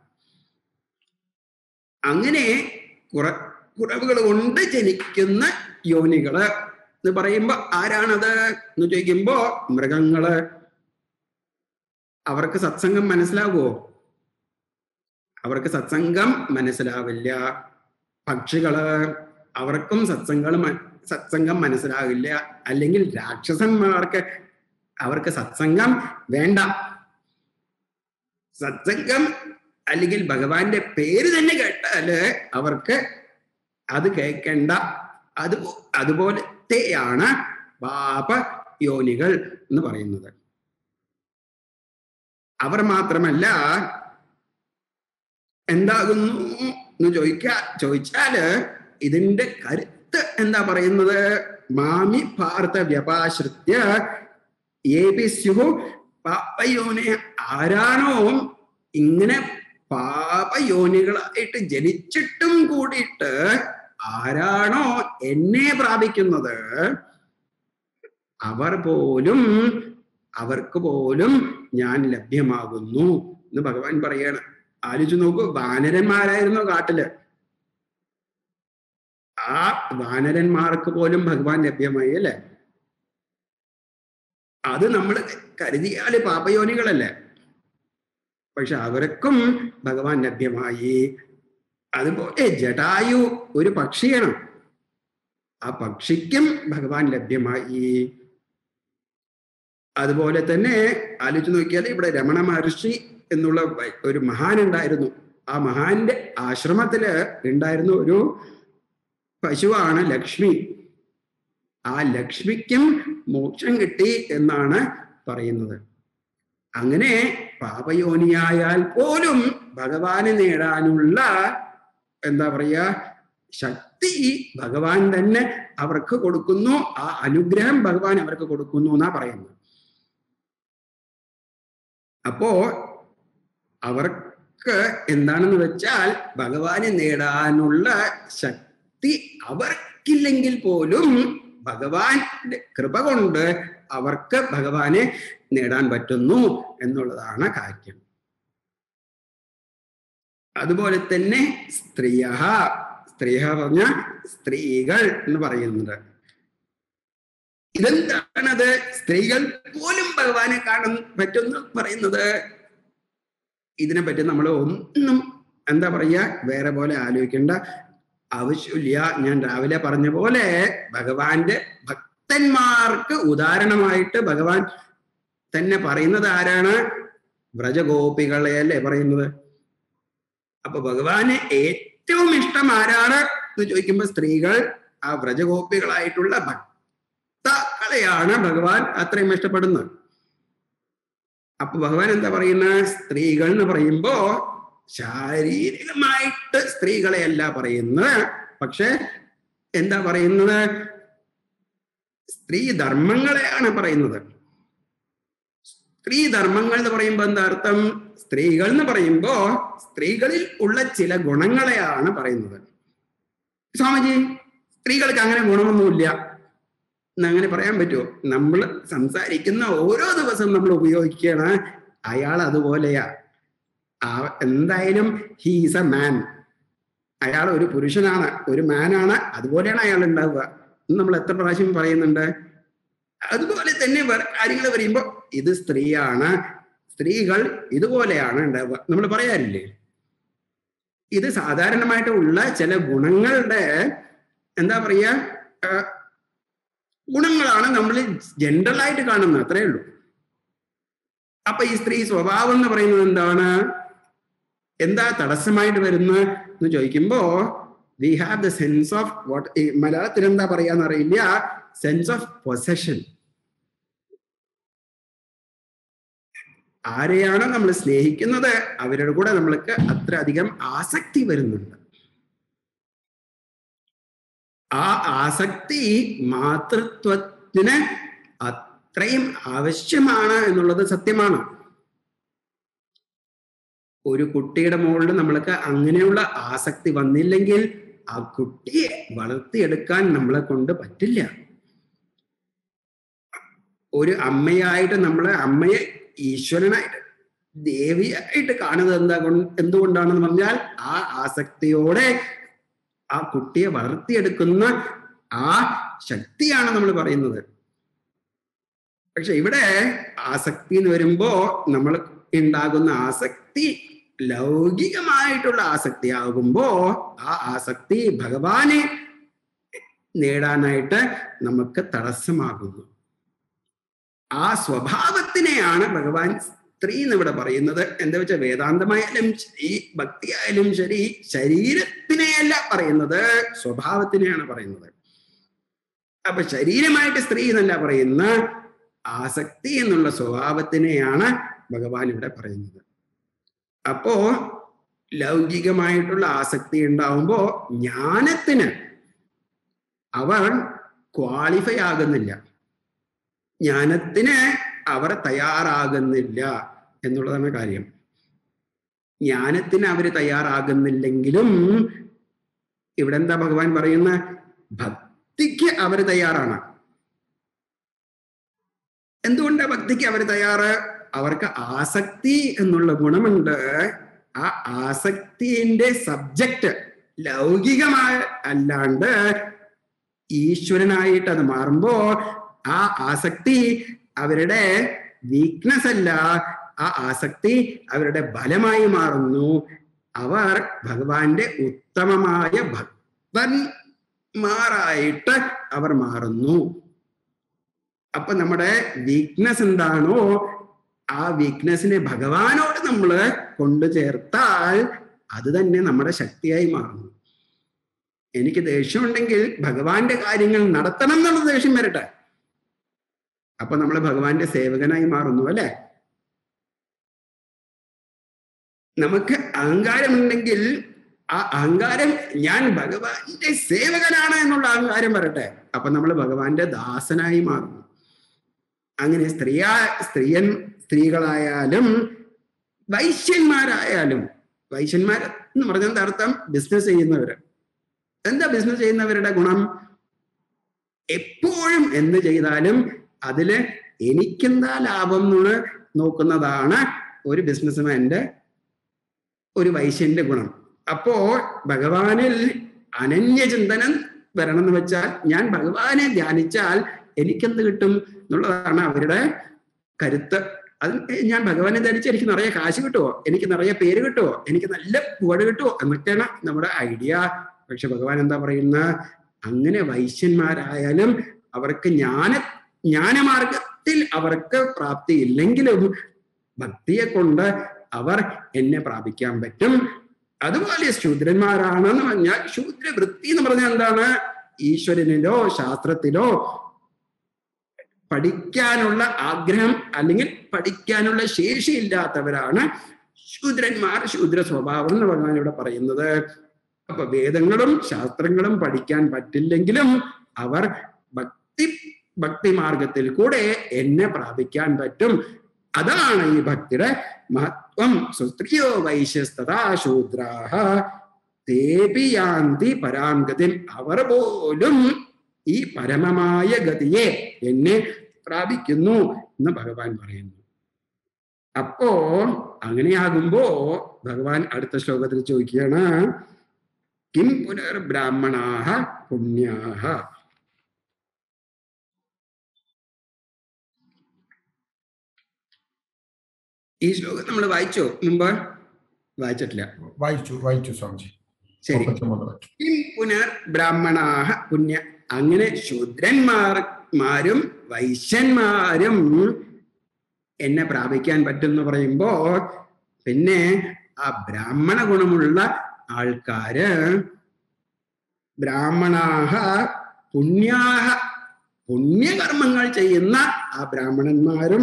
അങ്ങനെ കുറ കുറവുകൾ കൊണ്ട് ജനിക്കുന്ന യോനികള് എന്ന് പറയുമ്പോ ആരാണത് എന്ന് ചോദിക്കുമ്പോ മൃഗങ്ങള് അവർക്ക് സത്സംഗം മനസ്സിലാകുമോ അവർക്ക് സത്സംഗം മനസ്സിലാവില്ല പക്ഷികള് അവർക്കും സത്സംഗം സത്സംഗം മനസ്സിലാകില്ല അല്ലെങ്കിൽ രാക്ഷസന്മാർക്ക് അവർക്ക് സത്സംഗം വേണ്ട സത്സംഗം അല്ലെങ്കിൽ ഭഗവാന്റെ പേര് തന്നെ കേട്ടാല് അവർക്ക് അത് കേൾക്കേണ്ട അത് അതുപോലത്തെയാണ് പാപ യോനികൾ എന്ന് പറയുന്നത് അവർ മാത്രമല്ല എന്താകുന്നു എന്ന് ചോദിക്കാ ചോദിച്ചാല് ഇതിന്റെ കരുത്ത് എന്താ പറയുന്നത് മാമി ഭാരത വ്യപാശ്രിത്യ ഏപി സ്യുഹു പാപയോനെ ആരാണോ ഇങ്ങനെ പാപയോനികളായിട്ട് ജനിച്ചിട്ടും കൂടിയിട്ട് ആരാണോ എന്നെ പ്രാപിക്കുന്നത് അവർ പോലും അവർക്ക് പോലും ഞാൻ ലഭ്യമാകുന്നു എന്ന് ഭഗവാൻ പറയാണ് ആലോചിച്ചു നോക്കൂ വാനരന്മാരായിരുന്നു കാട്ടില് ആ വാനരന്മാർക്ക് പോലും ഭഗവാൻ ലഭ്യമായി അല്ലെ അത് നമ്മൾ കരുതിയാല് പാപയോനികളല്ലേ പക്ഷെ അവർക്കും ഭഗവാൻ ലഭ്യമായി അതുപോലെ ജടായു ഒരു പക്ഷിയാണ് ആ പക്ഷിക്കും ഭഗവാൻ ലഭ്യമായി അതുപോലെ തന്നെ ആലോചിച്ച് നോക്കിയാൽ ഇവിടെ രമണ മഹർഷി എന്നുള്ള ഒരു മഹാൻ ഉണ്ടായിരുന്നു ആ മഹാന്റെ ആശ്രമത്തില് ഉണ്ടായിരുന്ന ഒരു പശുവാണ് ലക്ഷ്മി ആ ലക്ഷ്മിക്കും മോക്ഷം കിട്ടി എന്നാണ് പറയുന്നത് അങ്ങനെ പാപയോനിയായാൽ പോലും ഭഗവാനെ നേടാനുള്ള എന്താ പറയാ ശക്തി ഭഗവാൻ തന്നെ അവർക്ക് കൊടുക്കുന്നു ആ അനുഗ്രഹം ഭഗവാൻ അവർക്ക് കൊടുക്കുന്നു എന്നാ പറയുന്നത് അപ്പോ അവർക്ക് എന്താണെന്ന് വെച്ചാൽ ഭഗവാനെ നേടാനുള്ള ശക്തി അവർക്കില്ലെങ്കിൽ പോലും ഭഗവാന്റെ കൃപ കൊണ്ട് അവർക്ക് ഭഗവാനെ നേടാൻ പറ്റുന്നു എന്നുള്ളതാണ് കാര്യം അതുപോലെ തന്നെ സ്ത്രീയ സ്ത്രീയ പറഞ്ഞ സ്ത്രീകൾ എന്ന് പറയുന്നത് ഇതെന്താണത് സ്ത്രീകൾ പോലും ഭഗവാനെ കാണാൻ പറ്റുന്നു പറയുന്നത് ഇതിനെ പറ്റി നമ്മൾ ഒന്നും എന്താ പറയുക വേറെ പോലെ ആലോചിക്കേണ്ട ആവശ്യമില്ല ഞാൻ രാവിലെ പറഞ്ഞ പോലെ ഭഗവാന്റെ ഭക്തന്മാർക്ക് ഉദാഹരണമായിട്ട് ഭഗവാൻ തന്നെ പറയുന്നത് ആരാണ് വ്രജഗോപികളെ അല്ലേ പറയുന്നത് അപ്പൊ ഭഗവാന് ഏറ്റവും ഇഷ്ടം ആരാണ് എന്ന് ചോദിക്കുമ്പോൾ സ്ത്രീകൾ ആ വ്രജഗോപികളായിട്ടുള്ള ഭക്തകളെയാണ് ഭഗവാൻ അത്രയും ഇഷ്ടപ്പെടുന്നത് അപ്പൊ ഭഗവാൻ എന്താ പറയുന്ന സ്ത്രീകൾ എന്ന് പറയുമ്പോ ശാരീരികമായിട്ട് സ്ത്രീകളെയല്ല പറയുന്നത് പക്ഷെ എന്താ പറയുന്നത് സ്ത്രീ ധർമ്മങ്ങളെയാണ് പറയുന്നത് സ്ത്രീ ധർമ്മങ്ങൾ എന്ന് പറയുമ്പോൾ എന്താ അർത്ഥം സ്ത്രീകൾ എന്ന് പറയുമ്പോ സ്ത്രീകളിൽ ഉള്ള ചില ഗുണങ്ങളെയാണ് പറയുന്നത് സ്വാമിജി സ്ത്രീകൾക്ക് അങ്ങനെ ഗുണമൊന്നുമില്ല എന്നങ്ങനെ പറയാൻ പറ്റുമോ നമ്മൾ സംസാരിക്കുന്ന ഓരോ ദിവസവും നമ്മൾ ഉപയോഗിക്കുകയാണ് അയാൾ അതുപോലെയാ ആ എന്തായാലും ഹീസ് എ മാൻ അയാൾ ഒരു പുരുഷനാണ് ഒരു മാനാണ് അതുപോലെയാണ് അയാൾ ഉണ്ടാവുക നമ്മൾ എത്ര പ്രാവശ്യം പറയുന്നുണ്ട് അതുപോലെ തന്നെ വേറെ കാര്യങ്ങൾ പറയുമ്പോൾ ഇത് സ്ത്രീയാണ് സ്ത്രീകൾ ഇതുപോലെയാണ് ഉണ്ടാവുക നമ്മൾ പറയാറില്ലേ ഇത് സാധാരണമായിട്ട് ഉള്ള ചില ഗുണങ്ങളുടെ എന്താ പറയുക ഗുണങ്ങളാണ് നമ്മൾ ജനറൽ ആയിട്ട് കാണുന്നത് അത്രേ ഉള്ളൂ അപ്പൊ ഈ സ്ത്രീ സ്വഭാവം എന്ന് പറയുന്നത് എന്താണ് എന്താ തടസ്സമായിട്ട് വരുന്നത് എന്ന് ചോദിക്കുമ്പോ we have the sense of what മലയാളത്തിൽ എന്താ പറയാന്ന് അറിയില്ല സെൻസ് ഓഫ് പൊസഷൻ ആരെയാണോ നമ്മൾ സ്നേഹിക്കുന്നത് അവരുടെ കൂടെ നമ്മൾക്ക് അത്ര അധികം ആസക്തി വരുന്നുണ്ട് ആ ആസക്തി മാതൃത്വത്തിന് അത്രയും ആവശ്യമാണ് എന്നുള്ളത് സത്യമാണ് ഒരു കുട്ടിയുടെ മുകളിൽ നമ്മൾക്ക് അങ്ങനെയുള്ള ആസക്തി വന്നില്ലെങ്കിൽ ആ കുട്ടിയെ വളർത്തിയെടുക്കാൻ നമ്മളെ കൊണ്ട് പറ്റില്ല ഒരു അമ്മയായിട്ട് നമ്മളെ അമ്മയെ ഈശ്വരനായിട്ട് ദേവിയായിട്ട് കാണുന്നത് എന്താ കൊണ്ട് എന്തുകൊണ്ടാണെന്ന് പറഞ്ഞാൽ ആ ആസക്തിയോടെ ആ കുട്ടിയെ വളർത്തിയെടുക്കുന്ന ആ ശക്തിയാണ് നമ്മൾ പറയുന്നത് പക്ഷെ ഇവിടെ ആസക്തി എന്ന് വരുമ്പോ നമ്മൾ ഉണ്ടാകുന്ന ആസക്തി ലൗകികമായിട്ടുള്ള ആസക്തി ആകുമ്പോ ആ ആസക്തി ഭഗവാനെ നേടാനായിട്ട് നമുക്ക് തടസ്സമാകുന്നു ആ സ്വഭാവത്തിനെയാണ് ഭഗവാൻ സ്ത്രീ എന്നിവിടെ പറയുന്നത് എന്താ വെച്ചാൽ വേദാന്തമായാലും ശരി ഭക്തിയായാലും ശരി ശരീരത്തിനെയല്ല പറയുന്നത് സ്വഭാവത്തിനെയാണ് പറയുന്നത് അപ്പൊ ശരീരമായിട്ട് സ്ത്രീ എന്നല്ല പറയുന്ന ആസക്തി എന്നുള്ള സ്വഭാവത്തിനെയാണ് ഭഗവാൻ ഇവിടെ പറയുന്നത് അപ്പോ ലൗകികമായിട്ടുള്ള ആസക്തി ഉണ്ടാവുമ്പോ ജ്ഞാനത്തിന് അവർ ക്വാളിഫൈ ആകുന്നില്ല ജ്ഞാനത്തിന് അവർ തയ്യാറാകുന്നില്ല എന്നുള്ളതാണ് കാര്യം ജ്ഞാനത്തിന് അവർ തയ്യാറാകുന്നില്ലെങ്കിലും ഇവിടെ എന്താ ഭഗവാൻ പറയുന്ന ഭക്തിക്ക് അവർ തയ്യാറാണ് എന്തുകൊണ്ടാ ഭക്തിക്ക് അവർ തയ്യാറ് അവർക്ക് ആസക്തി എന്നുള്ള ഗുണമുണ്ട് ആ ആസക്തിന്റെ സബ്ജക്റ്റ് ലൗകികമായ അല്ലാണ്ട് ഈശ്വരനായിട്ട് അത് മാറുമ്പോ ആ ആസക്തി അവരുടെ വീക്ക്നെസ് അല്ല ആ ആസക്തി അവരുടെ ബലമായി മാറുന്നു അവർ ഭഗവാന്റെ ഉത്തമമായ ഭക്തന്മാരായിട്ട് അവർ മാറുന്നു അപ്പൊ നമ്മുടെ വീക്ക്നെസ് എന്താണോ ആ വീക്ക്നെസ്സിനെ ഭഗവാനോട് നമ്മൾ കൊണ്ടു ചേർത്താൽ അത് തന്നെ നമ്മുടെ ശക്തിയായി മാറുന്നു എനിക്ക് ദേഷ്യമുണ്ടെങ്കിൽ ഭഗവാന്റെ കാര്യങ്ങൾ നടത്തണം എന്നുള്ള ദേഷ്യം വരട്ടെ അപ്പൊ നമ്മൾ ഭഗവാന്റെ സേവകനായി മാറുന്നു അല്ലെ നമുക്ക് അഹങ്കാരമുണ്ടെങ്കിൽ ആ അഹങ്കാരം ഞാൻ ഭഗവാന്റെ സേവകനാണ് എന്നുള്ള അഹങ്കാരം വരട്ടെ അപ്പൊ നമ്മൾ ഭഗവാന്റെ ദാസനായി മാറുന്നു അങ്ങനെ സ്ത്രീയാ സ്ത്രീയൻ സ്ത്രീകളായാലും വൈശ്യന്മാരായാലും വൈശ്യന്മാർ എന്ന് പറഞ്ഞാൽ എന്താ അർത്ഥം ബിസിനസ് ചെയ്യുന്നവര് എന്താ ബിസിനസ് ചെയ്യുന്നവരുടെ ഗുണം എപ്പോഴും എന്ത് ചെയ്താലും അതില് എനിക്കെന്താ ലാഭം എന്ന് നോക്കുന്നതാണ് ഒരു ബിസിനസ്മാന്റെ ഒരു വൈശ്യന്റെ ഗുണം അപ്പോ ഭഗവാനിൽ അനന്യചിന്തനം വരണം എന്ന് വെച്ചാൽ ഞാൻ ഭഗവാനെ ധ്യാനിച്ചാൽ എനിക്കെന്ത് കിട്ടും എന്നുള്ളതാണ് അവരുടെ കരുത്ത് അത് ഞാൻ ഭഗവാനെ ധരിച്ച് എനിക്ക് നിറയെ കാശ് കിട്ടുമോ എനിക്ക് നിറയെ പേര് കിട്ടുമോ എനിക്ക് നല്ല പുകട് കിട്ടുമോ എന്നൊക്കെയാണ് നമ്മുടെ ഐഡിയ പക്ഷെ ഭഗവാൻ എന്താ പറയുന്ന അങ്ങനെ വൈശ്യന്മാരായാലും അവർക്ക് ജ്ഞാന ജ്ഞാനമാർഗത്തിൽ അവർക്ക് പ്രാപ്തി ഇല്ലെങ്കിലും ഭക്തിയെ കൊണ്ട് അവർ എന്നെ പ്രാപിക്കാൻ പറ്റും അതുപോലെ ശൂദ്രന്മാരാണെന്ന് പറഞ്ഞാൽ ശൂദ്രവൃത്തി എന്ന് പറഞ്ഞാൽ എന്താണ് ഈശ്വരനിലോ ശാസ്ത്രത്തിലോ പഠിക്കാനുള്ള ആഗ്രഹം അല്ലെങ്കിൽ പഠിക്കാനുള്ള ശേഷിയില്ലാത്തവരാണ് ശൂദ്രന്മാർ ശൂദ്ര സ്വഭാവം എന്ന് ഭഗവാൻ ഇവിടെ പറയുന്നത് അപ്പൊ വേദങ്ങളും ശാസ്ത്രങ്ങളും പഠിക്കാൻ പറ്റില്ലെങ്കിലും അവർ ഭക്തി ഭക്തി മാർഗത്തിൽ കൂടെ എന്നെ പ്രാപിക്കാൻ പറ്റും അതാണ് ഈ ഭക്തിയുടെ മഹത്വം സുസ്ത്രിയോ വൈശ്യസ്തഥാ ശൂദ്രാഹ തേപി യാന്തി പരാംഗതിൻ അവർ പോലും ഈ പരമമായ ഗതിയെ എന്നെ പ്രാപിക്കുന്നു എന്ന് ഭഗവാൻ പറയുന്നു അപ്പോ അങ്ങനെയാകുമ്പോ ഭഗവാൻ അടുത്ത ശ്ലോകത്തിൽ ചോദിക്കുകയാണ് കിം പുനർ ബ്രാഹ്മണാഹ പുണ്യാഹ ഈ ശ്ലോകം നമ്മൾ വായിച്ചോ മുമ്പ് വായിച്ചിട്ടില്ല വായിച്ചു വായിച്ചു സ്വാമിജി ശരി മുപ്പത്തിമൂന്ന് വായിച്ചു കിം പുനർ ബ്രാഹ്മണാഹ പുണ്യ അങ്ങനെ ശൂദ്രന്മാർ മാരും വൈശ്യന്മാരും എന്നെ പ്രാപിക്കാൻ പറ്റും എന്ന് പറയുമ്പോ പിന്നെ ആ ബ്രാഹ്മണ ഗുണമുള്ള ആൾക്കാര് ബ്രാഹ്മണാഹ പുണ്യാഹ പുണ്യകർമ്മങ്ങൾ ചെയ്യുന്ന ആ ബ്രാഹ്മണന്മാരും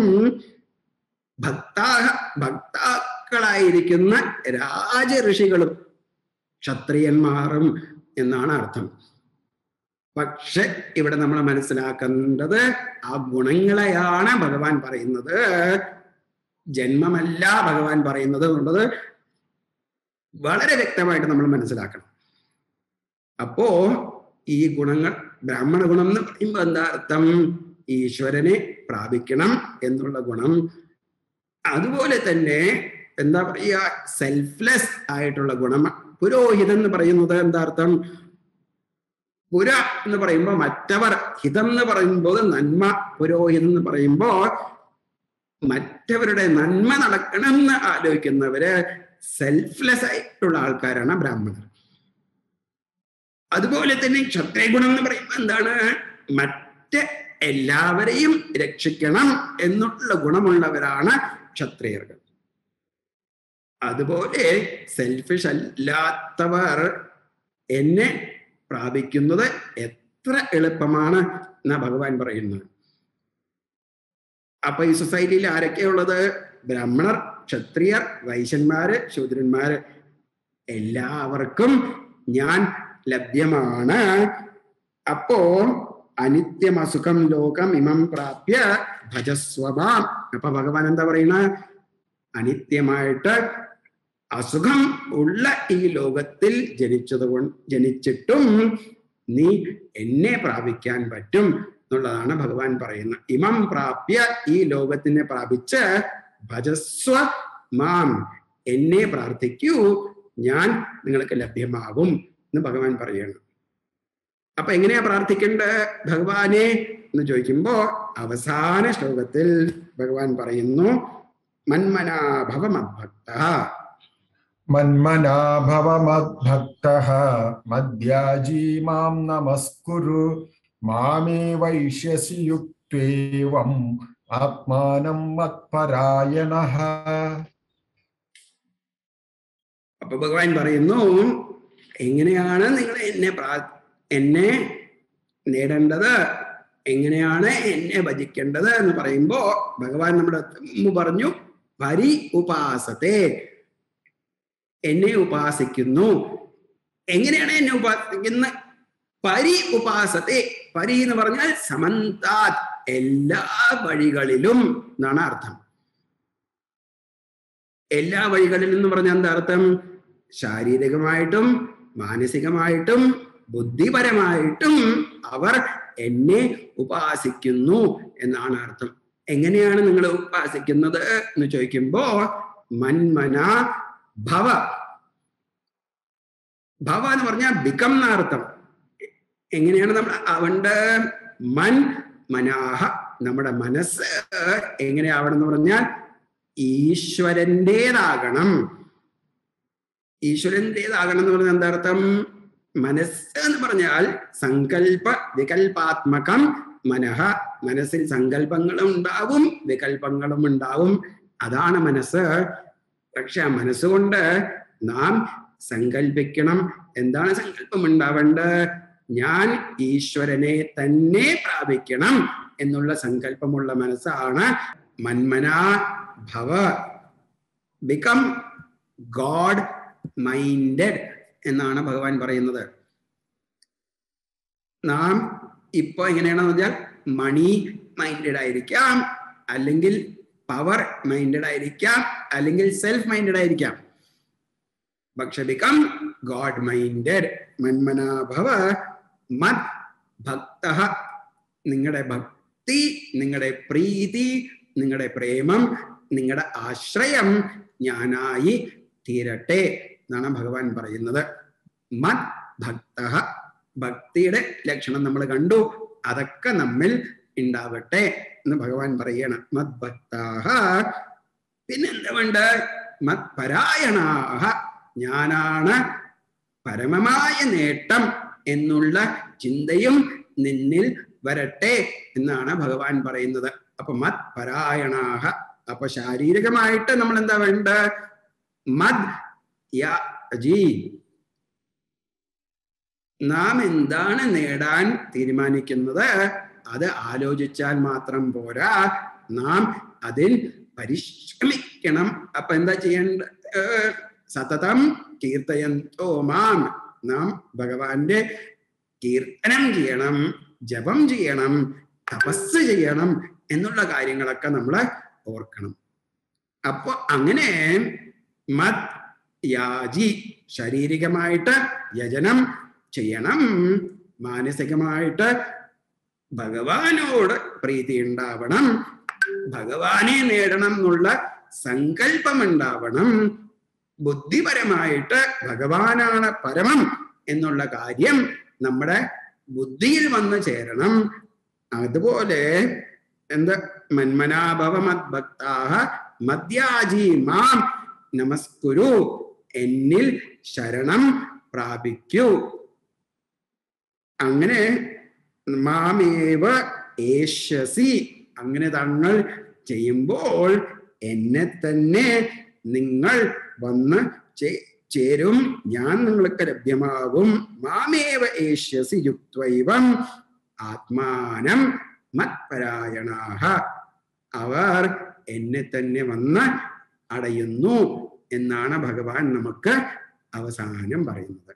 ഭക്താഹ ഭക്താക്കളായിരിക്കുന്ന രാജഋഷികളും ക്ഷത്രിയന്മാരും എന്നാണ് അർത്ഥം പക്ഷെ ഇവിടെ നമ്മൾ മനസ്സിലാക്കേണ്ടത് ആ ഗുണങ്ങളെയാണ് ഭഗവാൻ പറയുന്നത് ജന്മമല്ല ഭഗവാൻ പറയുന്നത് എന്നുള്ളത് വളരെ വ്യക്തമായിട്ട് നമ്മൾ മനസ്സിലാക്കണം അപ്പോ ഈ ഗുണങ്ങൾ ബ്രാഹ്മണ ഗുണം എന്ന് പറയുമ്പോൾ എന്താ അർത്ഥം ഈശ്വരനെ പ്രാപിക്കണം എന്നുള്ള ഗുണം അതുപോലെ തന്നെ എന്താ പറയുക സെൽഫ്ലെസ് ആയിട്ടുള്ള ഗുണം പുരോഹിതൻ എന്ന് പറയുന്നത് എന്താ അർത്ഥം പുര എന്ന് പറയുമ്പോൾ മറ്റവർ ഹിതം എന്ന് പറയുമ്പോൾ നന്മ പുരോഹിതം എന്ന് പറയുമ്പോ മറ്റവരുടെ നന്മ നടക്കണം എന്ന് ആലോചിക്കുന്നവര് സെൽഫ്ലെസ് ആയിട്ടുള്ള ആൾക്കാരാണ് ബ്രാഹ്മണർ അതുപോലെ തന്നെ ക്ഷത്രിയ ഗുണം എന്ന് പറയുമ്പോൾ എന്താണ് മറ്റ് എല്ലാവരെയും രക്ഷിക്കണം എന്നുള്ള ഗുണമുള്ളവരാണ് ക്ഷത്രിയர்கள் അതുപോലെ സെൽഫിഷ് അല്ലാത്തവർ എന്നെ പ്രാപിക്കുന്നത് എത്ര എളുപ്പമാണ് എന്നാ ഭഗവാൻ പറയുന്നത് അപ്പൊ ഈ സൊസൈറ്റിയിൽ ആരൊക്കെയുള്ളത് ബ്രാഹ്മണർ ക്ഷത്രിയർ വൈശ്യന്മാര് ശൂദ്രന്മാര് എല്ലാവർക്കും ഞാൻ ലഭ്യമാണ് അപ്പോ അനിത്യമസുഖം ലോകം ഇമം പ്രാപ്യ ഭജസ്വമാം അപ്പൊ ഭഗവാൻ എന്താ പറയുന്ന അനിത്യമായിട്ട് അസുഖം ഉള്ള ഈ ലോകത്തിൽ ജനിച്ചത് കൊണ്ട് ജനിച്ചിട്ടും നീ എന്നെ പ്രാപിക്കാൻ പറ്റും എന്നുള്ളതാണ് ഭഗവാൻ പറയുന്നത് ഇമം പ്രാപ്യ ഈ ലോകത്തിനെ പ്രാപിച്ച് ഭജസ്വ മാം എന്നെ പ്രാർത്ഥിക്കൂ ഞാൻ നിങ്ങൾക്ക് ലഭ്യമാകും എന്ന് ഭഗവാൻ പറയണം അപ്പൊ എങ്ങനെയാ പ്രാർത്ഥിക്കേണ്ടത് ഭഗവാനെ എന്ന് ചോദിക്കുമ്പോ അവസാന ശ്ലോകത്തിൽ ഭഗവാൻ പറയുന്നു മന്മനാഭവ മദ്ഭക്ത മന്മനാഭവമദ്ഭക്തഃ മദ്യാജീ മാം നമസ്കുരു മാമേ വൈഷ്യസി യുക്തേവം ആത്മാനം മത്പരായണഃ അപ്പൊ ഭഗവാൻ പറയുന്നു എങ്ങനെയാണ് നിങ്ങൾ എന്നെ പ്രാ എന്നെ നേടേണ്ടത് എങ്ങനെയാണ് എന്നെ ഭജിക്കേണ്ടത് എന്ന് പറയുമ്പോ ഭഗവാൻ നമ്മുടെ മുമ്പ് പറഞ്ഞു പരി ഉപാസത്തെ എന്നെ ഉപാസിക്കുന്നു എങ്ങനെയാണ് എന്നെ ഉപാസിക്കുന്ന പരി ഉപാസത്തെ പരി എന്ന് പറഞ്ഞാൽ സമന്താത് എല്ലാ വഴികളിലും എന്നാണ് അർത്ഥം എല്ലാ വഴികളിലും എന്ന് പറഞ്ഞാൽ എന്താ അർത്ഥം ശാരീരികമായിട്ടും മാനസികമായിട്ടും ബുദ്ധിപരമായിട്ടും അവർ എന്നെ ഉപാസിക്കുന്നു എന്നാണ് അർത്ഥം എങ്ങനെയാണ് നിങ്ങൾ ഉപാസിക്കുന്നത് എന്ന് ചോദിക്കുമ്പോ മന്മന ഭവ ഭവ എന്ന് പറഞ്ഞാൽ ബിക്കം എന്ന അർത്ഥം എങ്ങനെയാണ് നമ്മൾ അവന്റെ മൻ മനാഹ നമ്മുടെ മനസ്സ് എങ്ങനെയാവണം എന്ന് പറഞ്ഞാൽ ഈശ്വരൻ്റെതാകണം ഈശ്വരൻ്റെതാകണം എന്ന് പറഞ്ഞാൽ എന്താ അർത്ഥം മനസ്സ് എന്ന് പറഞ്ഞാൽ സങ്കല്പ വികൽപാത്മകം മനഃ മനസ്സിൽ സങ്കല്പങ്ങളും ഉണ്ടാവും വികല്പങ്ങളും ഉണ്ടാവും അതാണ് മനസ്സ് പക്ഷെ ആ മനസ്സുകൊണ്ട് നാം സങ്കല്പിക്കണം എന്താണ് സങ്കല്പം ഉണ്ടാവേണ്ടത് ഞാൻ ഈശ്വരനെ തന്നെ പ്രാപിക്കണം എന്നുള്ള സങ്കല്പമുള്ള മനസ്സാണ് മന്മനാ ഭവ ബിക്കം ഗോഡ് മൈൻഡഡ് എന്നാണ് ഭഗവാൻ പറയുന്നത് നാം ഇപ്പൊ എങ്ങനെയാണെന്ന് വെച്ചാൽ മണി മൈൻഡഡ് ആയിരിക്കാം അല്ലെങ്കിൽ പവർ മൈൻഡഡ് ആയിരിക്കാം അല്ലെങ്കിൽ സെൽഫ് മൈൻഡഡ് ആയിരിക്കാം പക്ഷെ ബിക്കം ഗോഡ് മൈൻഡഡ് മന്മനാഭവ മത് ഭക്ത നിങ്ങളുടെ ഭക്തി നിങ്ങളുടെ പ്രീതി നിങ്ങളുടെ പ്രേമം നിങ്ങളുടെ ആശ്രയം ഞാനായി തീരട്ടെ എന്നാണ് ഭഗവാൻ പറയുന്നത് മത് ഭക്ത ഭക്തിയുടെ ലക്ഷണം നമ്മൾ കണ്ടു അതൊക്കെ നമ്മിൽ ഉണ്ടാവട്ടെ എന്ന് ഭഗവാൻ പറയണം മത് ഭക്താഹ പിന്നെന്താ വേണ്ട മത് പരായണാഹ ഞാനാണ് പരമമായ നേട്ടം എന്നുള്ള ചിന്തയും നിന്നിൽ വരട്ടെ എന്നാണ് ഭഗവാൻ പറയുന്നത് അപ്പൊ മത് പരായണാഹ അപ്പൊ ശാരീരികമായിട്ട് നമ്മൾ എന്താ വേണ്ട മത് യാജി നാം എന്താണ് നേടാൻ തീരുമാനിക്കുന്നത് അത് ആലോചിച്ചാൽ മാത്രം പോരാ നാം അതിൽ പരിശ്രമിക്കണം അപ്പൊ എന്താ ചെയ്യേണ്ട ഏർ സതതം കീർത്തയന്തോ മാം നാം ഭഗവാന്റെ കീർത്തനം ചെയ്യണം ജപം ചെയ്യണം തപസ് ചെയ്യണം എന്നുള്ള കാര്യങ്ങളൊക്കെ നമ്മൾ ഓർക്കണം അപ്പൊ അങ്ങനെ മത് യാജി ശാരീരികമായിട്ട് യജനം ചെയ്യണം മാനസികമായിട്ട് ഭഗവാനോട് പ്രീതി ഉണ്ടാവണം ഭഗവാനെ നേടണം എന്നുള്ള സങ്കല്പം ഉണ്ടാവണം ബുദ്ധിപരമായിട്ട് ഭഗവാനാണ് പരമം എന്നുള്ള കാര്യം നമ്മുടെ ബുദ്ധിയിൽ വന്ന് ചേരണം അതുപോലെ എന്താ മന്മനാഭവ മദ്ഭക്താഹ മദ്യാജി മാം നമസ്കുരു എന്നിൽ ശരണം പ്രാപിക്കൂ അങ്ങനെ മാമേവ ഏഷ്യസി അങ്ങനെ തങ്ങൾ ചെയ്യുമ്പോൾ എന്നെ തന്നെ നിങ്ങൾ വന്ന് ചേ- ചേരും ഞാൻ നിങ്ങൾക്ക് ലഭ്യമാകും മാമേവ ഏഷ്യസി യുക്വൈവം ആത്മാനം മത്പരായണാഹ അവർ എന്നെ തന്നെ വന്ന് അടയുന്നു എന്നാണ് ഭഗവാൻ നമുക്ക് അവസാനം പറയുന്നത്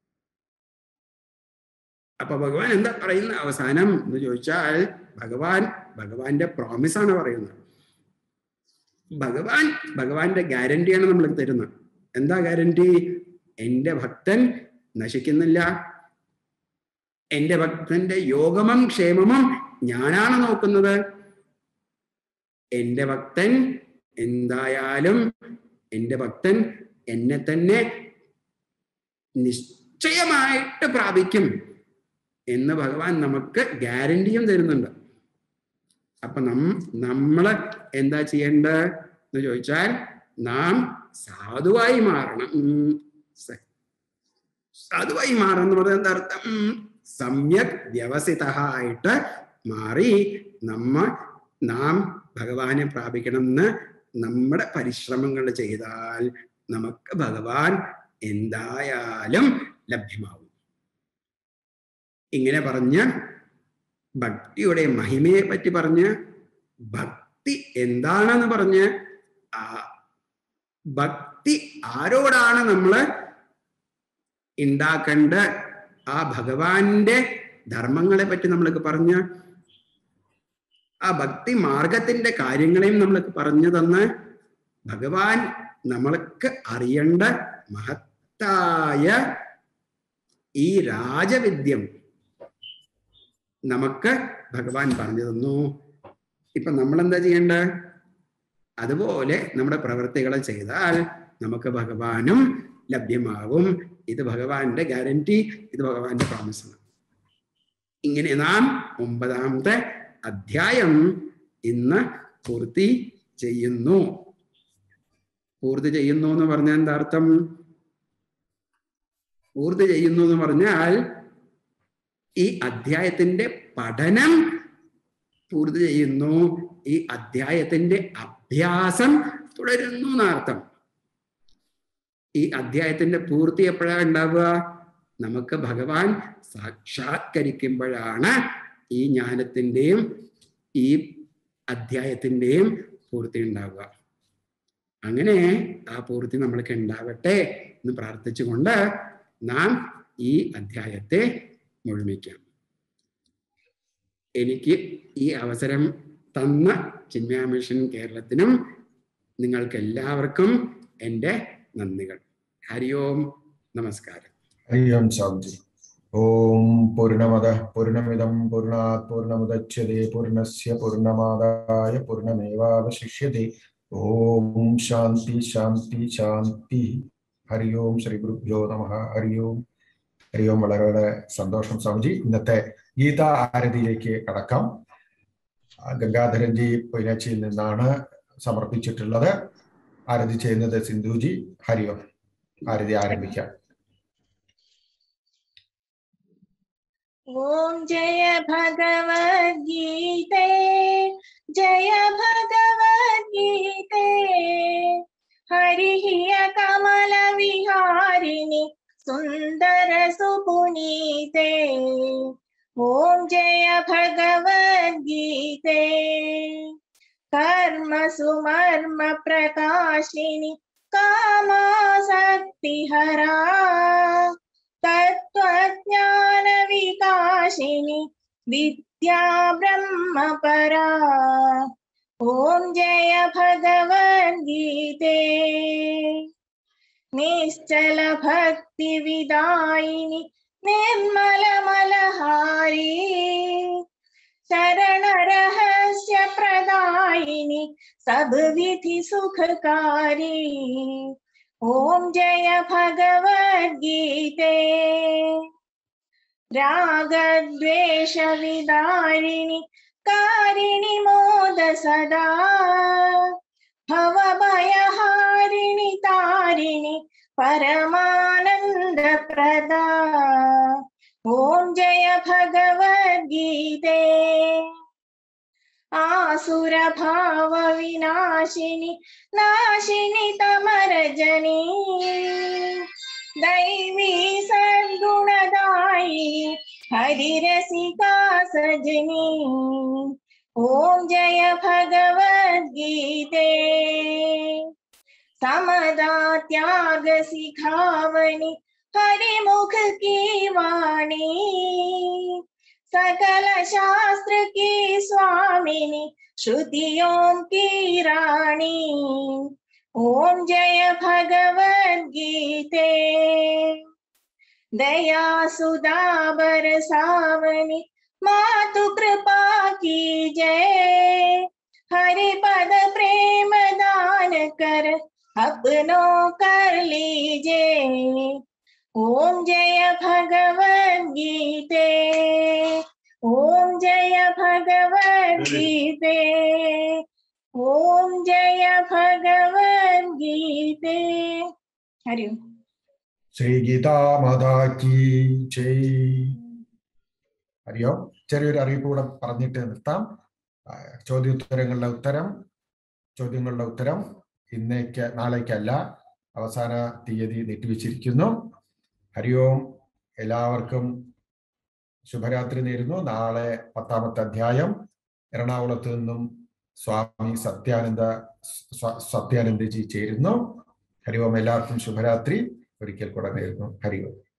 അപ്പൊ ഭഗവാൻ എന്താ പറയുന്ന അവസാനം എന്ന് ചോദിച്ചാൽ ഭഗവാൻ ഭഗവാന്റെ പ്രോമിസ് ആണ് പറയുന്നത് ഭഗവാൻ ഭഗവാന്റെ ഗ്യാരണ്ടിയാണ് നമ്മൾ തരുന്നത് എന്താ ഗ്യാരണ്ടി എന്റെ ഭക്തൻ നശിക്കുന്നില്ല എന്റെ ഭക്തന്റെ യോഗമം ക്ഷേമമം ഞാനാണ് നോക്കുന്നത് എന്റെ ഭക്തൻ എന്തായാലും എന്റെ ഭക്തൻ എന്നെ തന്നെ നിശ്ചയമായിട്ട് പ്രാപിക്കും എന്ന് ഭഗവാൻ നമുക്ക് ഗ്യാരണ്ടിയും തരുന്നുണ്ട് അപ്പൊ നം നമ്മള് എന്താ ചെയ്യേണ്ടത് എന്ന് ചോദിച്ചാൽ നാം സാധുവായി മാറണം ഉം, സ- സാധുവായി മാറണം എന്ന് പറഞ്ഞാൽ എന്താ അർത്ഥം ഉം, സമ്യക് വ്യവസിത ആയിട്ട് മാറി നമ്മ നാം ഭഗവാനെ പ്രാപിക്കണം എന്ന് നമ്മുടെ പരിശ്രമങ്ങൾ ചെയ്താൽ നമുക്ക് ഭഗവാൻ എന്തായാലും ലഭ്യമാവും ഇങ്ങനെ പറഞ്ഞ് ഭക്തിയുടെ മഹിമയെ പറ്റി പറഞ്ഞ് ഭക്തി എന്താണെന്ന് പറഞ്ഞ് ആ ഭക്തി ആരോടാണ് നമ്മള് ഉണ്ടാക്കേണ്ട ആ ഭഗവാന്റെ ധർമ്മങ്ങളെ പറ്റി നമ്മൾക്ക് പറഞ്ഞ് ആ ഭക്തി മാർഗത്തിന്റെ കാര്യങ്ങളെയും നമ്മൾക്ക് പറഞ്ഞു തന്ന് ഭഗവാൻ നമ്മൾക്ക് അറിയേണ്ട മഹത്തായ ഈ രാജവിദ്യം നമുക്ക് ഭഗവാൻ പറഞ്ഞു തന്നു ഇപ്പൊ നമ്മൾ എന്താ ചെയ്യേണ്ടത് അതുപോലെ നമ്മുടെ പ്രവൃത്തികൾ ചെയ്താൽ നമുക്ക് ഭഗവാനും ലഭ്യമാവും ഇത് ഭഗവാന്റെ ഗ്യാരണ്ടി ഇത് ഭഗവാന്റെ പ്രോമിസ് ആണ് ഇങ്ങനെ നാം ഒമ്പതാമത്തെ അധ്യായം ഇന്ന് പൂർത്തി ചെയ്യുന്നു പൂർത്തി ചെയ്യുന്നു എന്ന് പറഞ്ഞാൽ എന്താ അർത്ഥം പൂർത്തി ചെയ്യുന്നു എന്ന് പറഞ്ഞാൽ ഈ അധ്യായത്തിന്റെ പഠനം പൂർത്തി ചെയ്യുന്നു ഈ അധ്യായത്തിന്റെ അഭ്യാസം തുടരുന്നു എന്നർത്ഥം ഈ അധ്യായത്തിന്റെ പൂർത്തി എപ്പോഴാണ് ഉണ്ടാവുക നമുക്ക് ഭഗവാൻ സാക്ഷാത്കരിക്കുമ്പോഴാണ് ഈ ജ്ഞാനത്തിന്റെയും ഈ അധ്യായത്തിന്റെയും പൂർത്തി ഉണ്ടാവുക അങ്ങനെ ആ പൂർത്തി നമ്മൾക്ക് ഉണ്ടാവട്ടെ എന്ന് പ്രാർത്ഥിച്ചുകൊണ്ട് നാം ഈ അധ്യായത്തെ മുഴുമിക്കാം എനിക്ക് ഈ അവസരം തന്ന ചിന്മയ മിഷൻ കേരളത്തിനും നിങ്ങൾക്ക് എല്ലാവർക്കും എൻ്റെ നന്ദികൾ ഹരി ഓം നമസ്കാരം ഹരി ഓം സ്വാമിജി ഓം പൂർണ്ണമത പൂർണ്ണമിദം പൂർണ്ണാത് പൂർണ്ണമുദച്യത്തെ പൂർണ്ണസ്യ പൂർണ്ണമാദായ പൂർണ്ണമേവാവശിഷ്യത്തെ ഓം ശാന്തി ശാന്തി ശാന്തി ഹരി ഓം ശ്രീ ഗുരുഭ്യോ നമ ഹരി ഓം ഹരി ഓം വളരെ വളരെ സന്തോഷം സ്വാമിജി ഇന്നത്തെ ഗീതാ ആരതിയിലേക്ക് കടക്കാം ആ, ഗംഗാധരൻജി പൊയിനാച്ചിയിൽ നിന്നാണ് സമർപ്പിച്ചിട്ടുള്ളത് ആരതി ചെയ്യുന്നത് സിന്ധുജി ഹരി ഓം ആരതി ആരംഭിക്കാം ॐ जय भगवद्गीते जय भगवद्गीते हरिः कमलविहारिणि सुन्दर सुपुनीते ॐ जय भगवद्गीते कर्म सुमर्म प्रकाशिनि कामासक्तिहरा तत्त्वज्ञानविकाशिनि विद्या ब्रह्मपरा ॐ जय भगवद्गीते निश्चल भक्तिविदायिनि निर्मलमलहारी शरणरहस्य प्रदायिनि सबविधि सुखकारी ॐ जय भगवद्गीते रागद्वेषविदारिणि कारिणि मोद सदा भवभयहारिणि तारिणि परमानन्दप्रदा ॐ जय भगवद्गीते आसुरभावविनाशिनि नाशिनि तमरजनी दैवी सद्गुणदायिनि हरिरसिका सजनी ॐ जय भगवद्गीते समदा त्याग सिखावनी हरिमुख की वाणी सकल शास्त्र की स्वामिनी श्रुतियों की रानी ओम जय भगवद्गीते दया सुदा बरसावनी मातु कृपा की जय हरि पद प्रेम दान कर अपनों कर लीजे ओम जय भगवद्गीते ओम जय भगवद्गीते ओम जय भगवद्गीते हरि ओम ശ്രീ ഗീതാമാതാ കി ജയ് അറിയോ ചെറിയൊരു അറിയിപ്പ് കൂടെ പറഞ്ഞിട്ട് നിർത്താം ആ, ചോദ്യോത്തരങ്ങളുടെ ഉത്തരം ചോദ്യങ്ങളുടെ ഉത്തരം ഇന്നേക്ക് നാളേക്കല്ല അവസാന തീയതി നീട്ടിവെച്ചിരിക്കുന്നു ഹരി ഓം എല്ലാവർക്കും ശുഭരാത്രി നേരുന്നു നാളെ പത്താമത്തെ അധ്യായം എറണാകുളത്ത് നിന്നും സ്വാമി സത്യാനന്ദ സ്വ- സത്യാനന്ദജി ചേരുന്നു ഹരി ഓം എല്ലാവർക്കും ശുഭരാത്രി ഒരിക്കൽ കൂടെ നേരുന്നു ഹരി ഓം